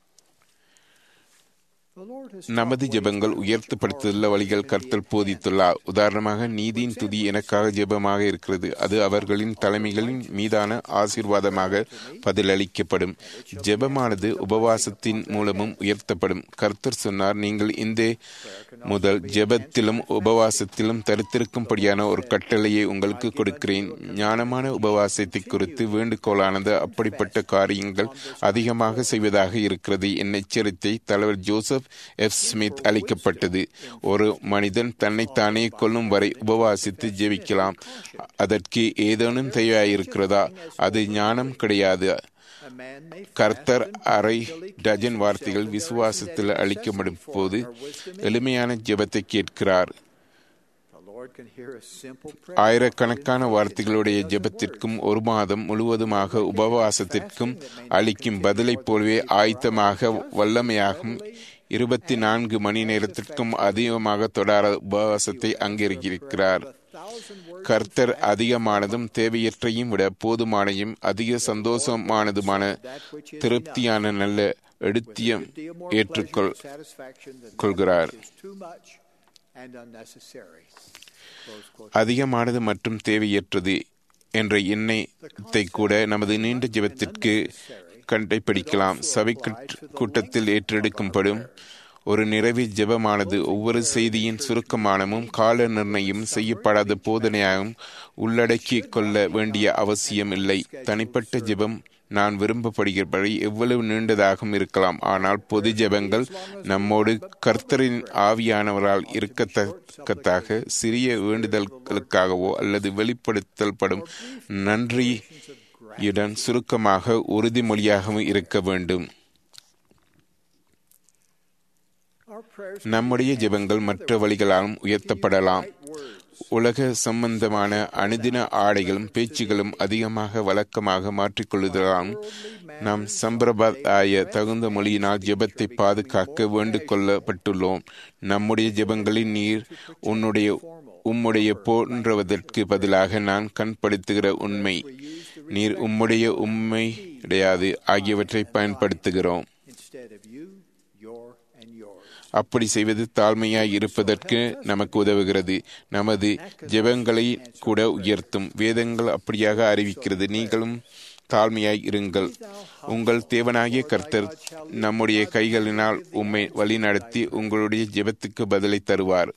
S3: நமது ஜெபங்கள் உயர்த்தப்படுத்துள்ள வழிகள் கர்த்தல் போதித்துள்ளார் உதாரணமாக நீதியின் துதி எனக்காக ஜெபமாக இருக்கிறது அது அவர்களின் தலைமைகளின் மீதான ஆசீர்வாதமாக பதிலளிக்கப்படும் ஜெபமானது உபவாசத்தின் மூலமும் உயர்த்தப்படும் கர்த்தர் சொன்னார் நீங்கள் இந்த முதல் ஜெபத்திலும் உபவாசத்திலும் தரித்திருக்கும்படியான ஒரு கட்டளையை உங்களுக்கு கொடுக்கிறேன் ஞானமான உபவாசத்தை குறித்து வேண்டுகோளானது அப்படிப்பட்ட காரியங்கள் அதிகமாக செய்வதாக இருக்கிறது என் எச்சரித்தை தலைவர் ஜோசப் எஃப் ஸ்மித் அளிக்கப்பட்டது ஒரு மனிதன் தன்னைத்தானே கொல்லும் வரை உபவாசித்து ஜெபிக்கலாம் அதற்கு ஏதேனும் தேவையாயிருக்கிறதா அது ஞானம் கிடையாது கர்த்தர் அரை டஜன் வார்த்தைகள் விசுவாசத்தில் அளிக்கப்படும் போது எளிமையான ஜெபத்தை கேட்கிறார்
S16: The Lord can hear a simple prayer.
S3: ஆயிரக்கணக்கான வார்த்தைகளுடைய ஜெபத்திற்கும் ஒரு மாதம் முழுவதுமாக உபவாசத்திற்கும் அளிக்கும் பதிலைப் போலவே ஆயத்தமாக வல்லமையாகும் இருபத்தி நான்கு மணி நேரத்திற்கும் அதிகமாக தொடர உபவாசத்தை அங்கீகரிக்கிறார் கர்த்தர் அதிகமானதும் தேவையற்றையும் விட போதுமானையும் அதிக சந்தோஷமானதுமான திருப்தியான நல்ல எடுத்தியம் ஏற்றுக்கொள்
S16: Satisfaction that
S3: கொள்கிறார்
S16: is too much and unnecessary. Close quote.
S3: அதிகமானது மற்றும் தேவையற்றது என்ற எண்ணத்தை கூட நமது நீண்ட ஜெபத்திற்கு கண்டுபிடிக்கலாம் சபை கூட்- கூட்டத்தில் ஏற்றெடுக்கும்படும் ஒரு நிறைவு ஜெபமானது ஒவ்வொரு செய்தியின் சுருக்கமானமும் கால நிர்ணயம் செய்யப்படாத போதனையாகவும் உள்ளடக்கி கொள்ள வேண்டிய அவசியம் இல்லை தனிப்பட்ட ஜெபம் நான் விரும்பப்படுகிறபடி எவ்வளவு நீண்டதாகவும் இருக்கலாம் ஆனால் பொது ஜெபங்கள் நம்மோடு கர்த்தரின் ஆவியானவரால் இருக்கத்தக்கதாக சிறிய வேண்டுதல்களுக்காகவோ அல்லது வெளிப்படுத்தல்படும் நன்றியுடன் சுருக்கமாக உறுதிமொழியாகவும் இருக்க வேண்டும் நம்முடைய ஜெபங்கள் மற்ற வழிகளாலும் உயர்த்தப்படலாம் உலக சம்பந்தமான அனுதின ஆடைகளும் பேச்சுகளும் அதிகமாக வழக்கமாக மாற்றிக்கொள்ளுதலாலும் நாம் சம்பிரதாய தகுந்த மொழியினால் ஜெபத்தை பாதுகாக்க வேண்டிக் கொள்ளப்பட்டுள்ளோம் நம்முடைய ஜெபங்களின் நீர் உன்னுடைய உம்முடைய போன்றவதற்கு பதிலாக நான் கண்படுத்துகிற உண்மை நீர் உம்முடைய உண்மையுடையாது ஆகியவற்றை பயன்படுத்துகிறோம்
S16: Instead of you, your, and yours.
S3: அப்படி செய்வது தாழ்மையாய் இருப்பதற்கு நமக்கு உதவுகிறது நமது ஜெபங்களை கூட உயர்த்தும் வேதங்கள் அப்படியாக அறிவிக்கிறது நீங்களும் தாழ்மையாய் இருங்கள் உங்கள் தேவனாகிய கர்த்தர் நம்முடைய கைகளினால் உம்மை வழிநடத்தி உங்களுடைய ஜெபத்துக்கு பதிலை தருவார்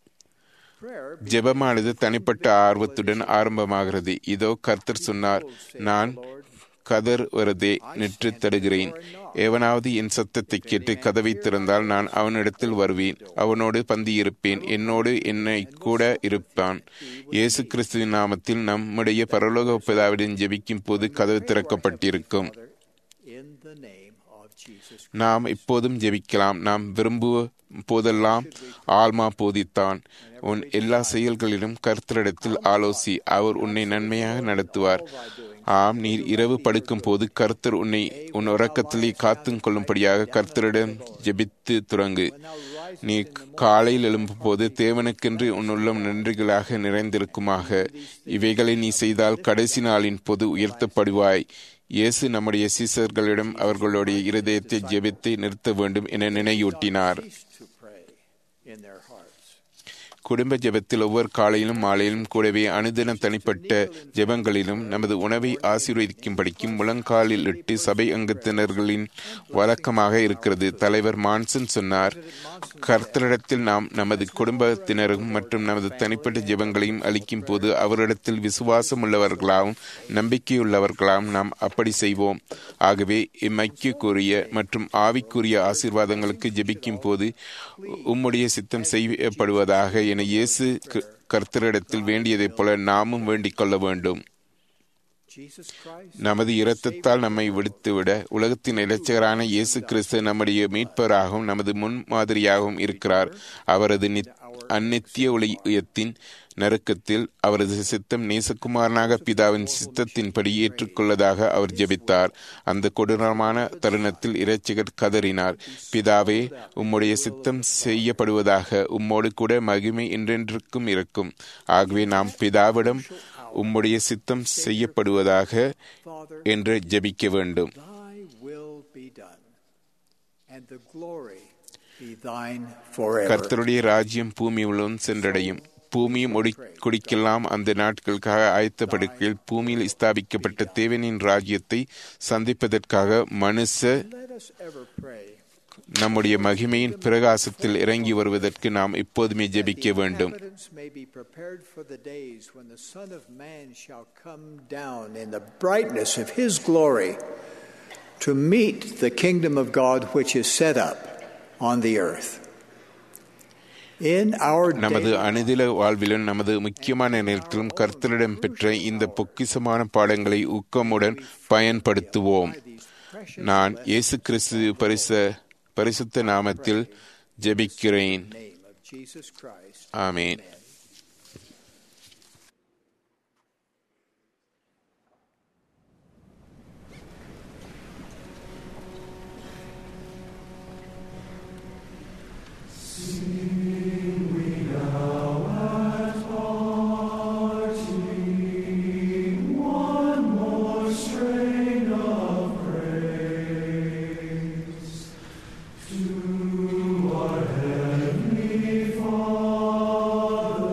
S3: ஜெபமானது தனிப்பட்ட ஆர்வத்துடன் ஆரம்பமாகிறது இதோ கர்த்தர் சொன்னார் நான் கதறுவதை நிற்று தடுகிறேன் எவனாவது என் சத்தத்தை கேட்டு கதவை திறந்தால் நான் அவனிடத்தில் வருவேன் அவனோடு பந்தி இருப்பேன் என்னோடு என்னை கூட இருப்பான் இயேசு கிறிஸ்துவின் நாமத்தில் நம்முடைய பரலோக பிதாவிடம் ஜெபிக்கும் போது கதவு திறக்கப்பட்டிருக்கும்
S16: In the name of Jesus.
S3: நாம் இப்போதும் ஜெபிக்கலாம் நாம் விரும்புவ போதெல்லாம் ஆல்மா போதித்தான் உன் எல்லா செயல்களிலும் கர்த்தரிடத்தில் ஆலோசி அவர் உன்னை நன்மையாக நடத்துவார் ஆம் நீர் இரவு படுக்கும் போது கர்த்தர் உன்னை உன் உறக்கத்திலே காத்துக் கொள்ளும்படியாக கர்த்தரிடம் ஜெபித்து துறங்கு நீ காலையில் எழும்பும் போது தேவனுக்கென்று உன் உள்ளம் நன்றிகளாக நிறைந்திருக்குமாக இவைகளை நீ செய்தால் கடைசி நாளின் பொது உயர்த்தப்படுவாய் இயேசு நம்முடைய சீசர்களிடம் அவர்களுடைய இருதயத்தை ஜெபித்து நிறுத்த வேண்டும் என நினைவூட்டினார்
S16: To pray in their hearts.
S3: குடும்ப ஜெபத்தில் ஒவ்வொரு காலையிலும் மாலையிலும் கூடவே அனுதின தனிப்பட்ட ஜெபங்களிலும் நமது உணவை ஆசீர்வதிக்கும்படிக்கும் முழங்காலில் இட்டு சபை அங்கத்தினர்களின் வழக்கமாக இருக்கிறது தலைவர் மான்சன் சொன்னார் கர்த்தரிடத்தில் நாம் நமது குடும்பத்தினரும் மற்றும் நமது தனிப்பட்ட ஜெபங்களையும் அளிக்கும் போது அவரிடத்தில் விசுவாசம் உள்ளவர்களாகவும் நம்பிக்கையுள்ளவர்களாகவும் நாம் அப்படி செய்வோம் ஆகவே இம்மைக்குரிய மற்றும் ஆவிக்குரிய ஆசீர்வாதங்களுக்கு ஜெபிக்கும் போது உம்முடைய சித்தம் செய்யப்படுவதாக என இயேசு க- கர்த்தரிடத்தில் வேண்டியதைப் போல நாமும் வேண்டிக் கொள்ள வேண்டும் நமது இரத்தத்தால் நம்மை விடுத்துவிட உலகத்தின் இலச்சகரான இயேசு கிறிஸ்து நம்முடைய மீட்பராகவும் நமது முன்மாதிரியாகவும் இருக்கிறார் அவரது அந்நித்திய ஒளியத்தின் நெருக்கத்தில் அவரது சித்தம் நேசகுமாரனாக பிதாவின் சித்தத்தின்படி ஏற்றுக்கொள்ளதாக அவர் ஜெபித்தார் அந்த கொடூரமான தருணத்தில் இறைச்சிகர் கதறினார் பிதாவே உம்முடைய சித்தம் செய்யப்படுவதாக உம்மோடு கூட மகிமை என்றென்றுக்கும் இருக்கும் ஆகவே நாம் பிதாவிடம் உம்முடைய சித்தம் செய்யப்படுவதாக என்று ஜெபிக்க வேண்டும் கர்த்தருடைய ராஜ்யம் பூமி முழுவதும் சென்றடையும் பூமியும் ஒடி குடிக்கலாம் அந்த நாட்களுக்காக ஆயத்தப்படுக்கையில் பூமியில் ஸ்தாபிக்கப்பட்ட தேவனின் ராஜ்யத்தை சந்திப்பதற்காக மனுஷ நம்முடைய மகிமையின் பிரகாசத்தில் இறங்கி வருவதற்கு நாம் எப்போதுமே ஜெபிக்க வேண்டும்
S16: to meet the kingdom of God which is set up on the earth.
S3: நமது அனுதில வாழ்விலும் நமது முக்கியமான நேரத்திலும் கர்த்தரிடம் பெற்ற இந்த பொக்கிசமான பாடங்களை ஊக்கமுடன் பயன்படுத்துவோம் நான் இயேசு கிறிஸ்து பரிச பரிசுத்த நாமத்தில் ஜெபிக்கிறேன் ஆமேன்
S17: To our Heavenly Father.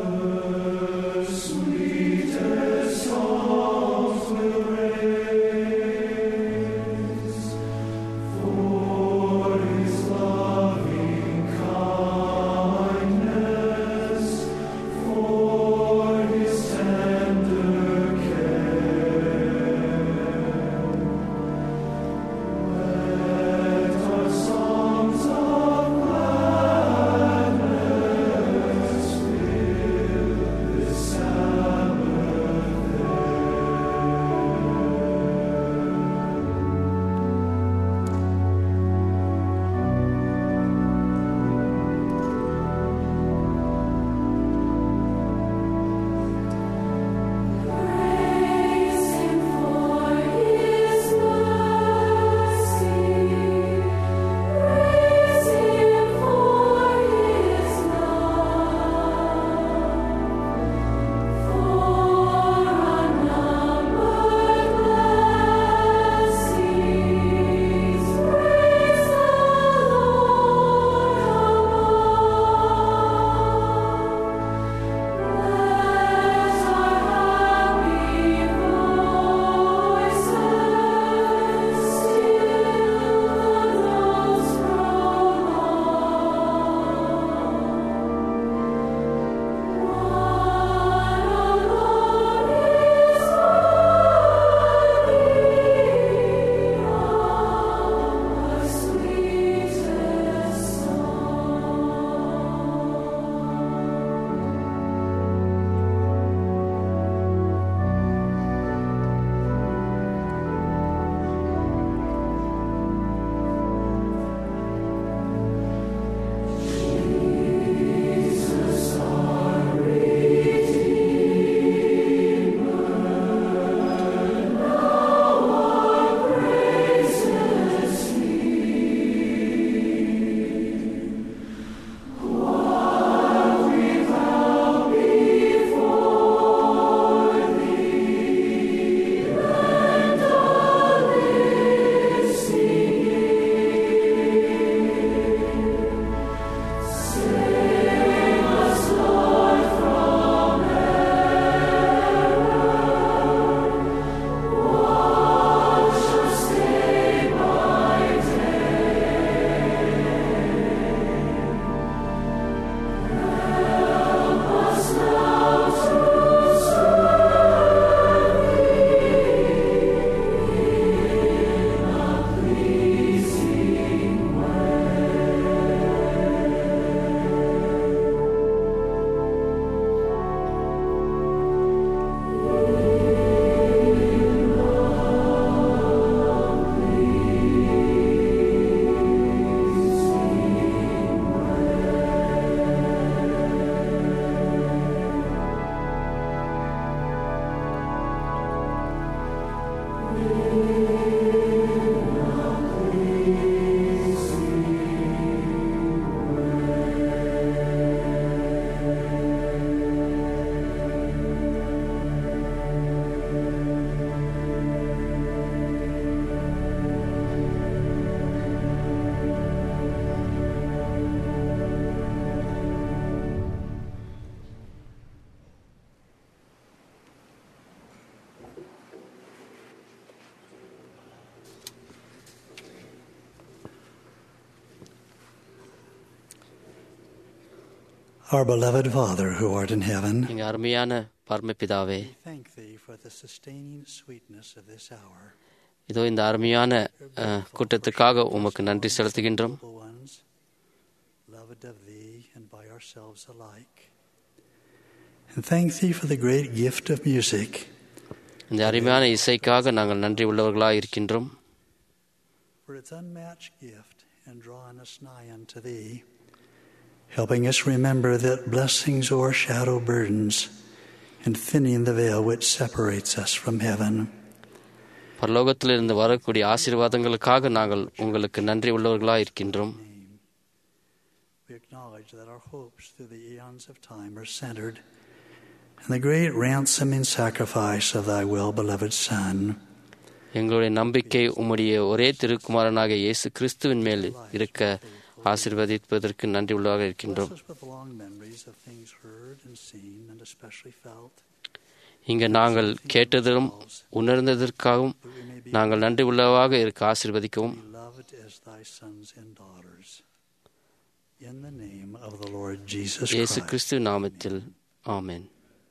S17: Our beloved Father who art in heaven,
S7: எங்க அருமையான பரமபிதாவே
S17: thank thee for the sustaining sweetness of this hour.
S7: இதோ இந்த அருமையான அஹ், கூட்டத்துக்காக உமக்கு நன்றி செலுத்துகின்றோம்
S17: Noble ones, loved of thee and by ourselves alike. And thank thee for the great gift of music,
S7: இந்த அருமையான இசைக்காக நாங்கள் நன்றி உள்ளவர்களாக இருக்கின்றோம்
S17: for its unmatched gift in drawing us nigh unto thee, helping us remember that blessings overshadow burdens and thinning the veil which separates us from heaven.
S7: பரலோகத்திலிருந்து வரக்கூடிய ஆசீர்வாதங்களுக்காக நாங்கள் உங்களுக்கு நன்றி உள்ளவர்களாக இருக்கின்றோம்
S17: We acknowledge that our hopes through the eons of time are centered in the great ransoming sacrifice of thy well beloved Son.
S7: எங்களுடைய நம்பிக்கை உம்முடைய ஒரே திருக்குமாரனாக இயேசு கிறிஸ்துவின் மேல் இருக்க ஆசீர்வதிப்பதற்கு நன்றி உள்ளவராக இருக்கின்றோம்
S17: Bless us with long memories of things heard and seen and especially felt.
S7: இங்க நாங்கள் கேட்டதிலும் உணர்ந்ததற்காகவும் நாங்கள் நன்றி உள்ளவாக இருக்க ஆசீர்வதிக்கவும்
S17: Beloved as thy sons and daughters. In the name of the Lord Jesus
S7: இயேசு
S17: Christ.
S7: கிறிஸ்து நாமத்தில் ஆமென்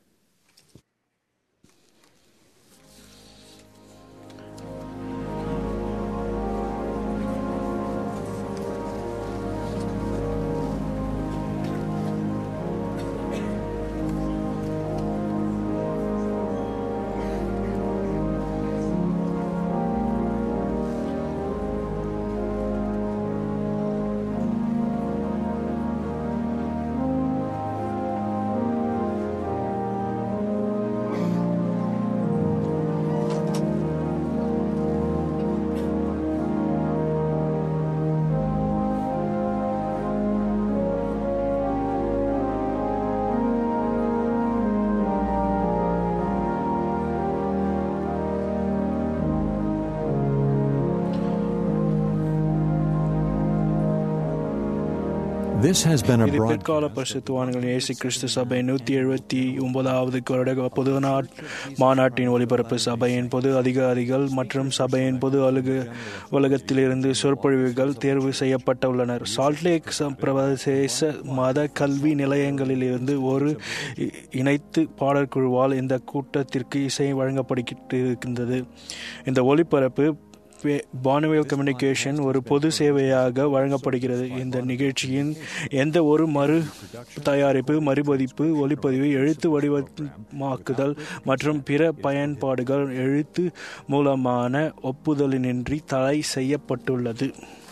S11: This has been a
S2: இது
S11: broad.
S2: பிற்கால பரிசுத்துவான்கள் இயேசு கிறிஸ்து சபை நூற்றி எழுபத்தி ஒன்பதாவது வருட பொது நாட் மாநாட்டின் ஒலிபரப்பு சபையின் பொது அதிகாரிகள் மற்றும் சபையின் பொது அலுகு உலகத்திலிருந்து சொற்பொழிவுகள் தேர்வு செய்யப்பட்டுள்ளனர் சால்ட்லேக் ச- பிரதேச மத கல்வி நிலையங்களிலிருந்து ஒரு இ- இணைத்து பாடற்குழுவால் இந்த கூட்டத்திற்கு இசை வழங்கப்பட்டிருக்கின்றது இந்த ஒலிபரப்பு பானுவேல் கம்யூனிகேஷன் ஒரு பொது சேவையாக வழங்கப்படுகிறது இந்த நிகழ்ச்சியின் எந்த ஒரு மறு தயாரிப்பு மறுபதிப்பு ஒளிப்பதிவு எழுத்து வடிவமாக்குதல் மற்றும் பிற பயன்பாடுகள் எழுத்து மூலமான ஒப்புதலினின்றி தடை செய்யப்பட்டுள்ளது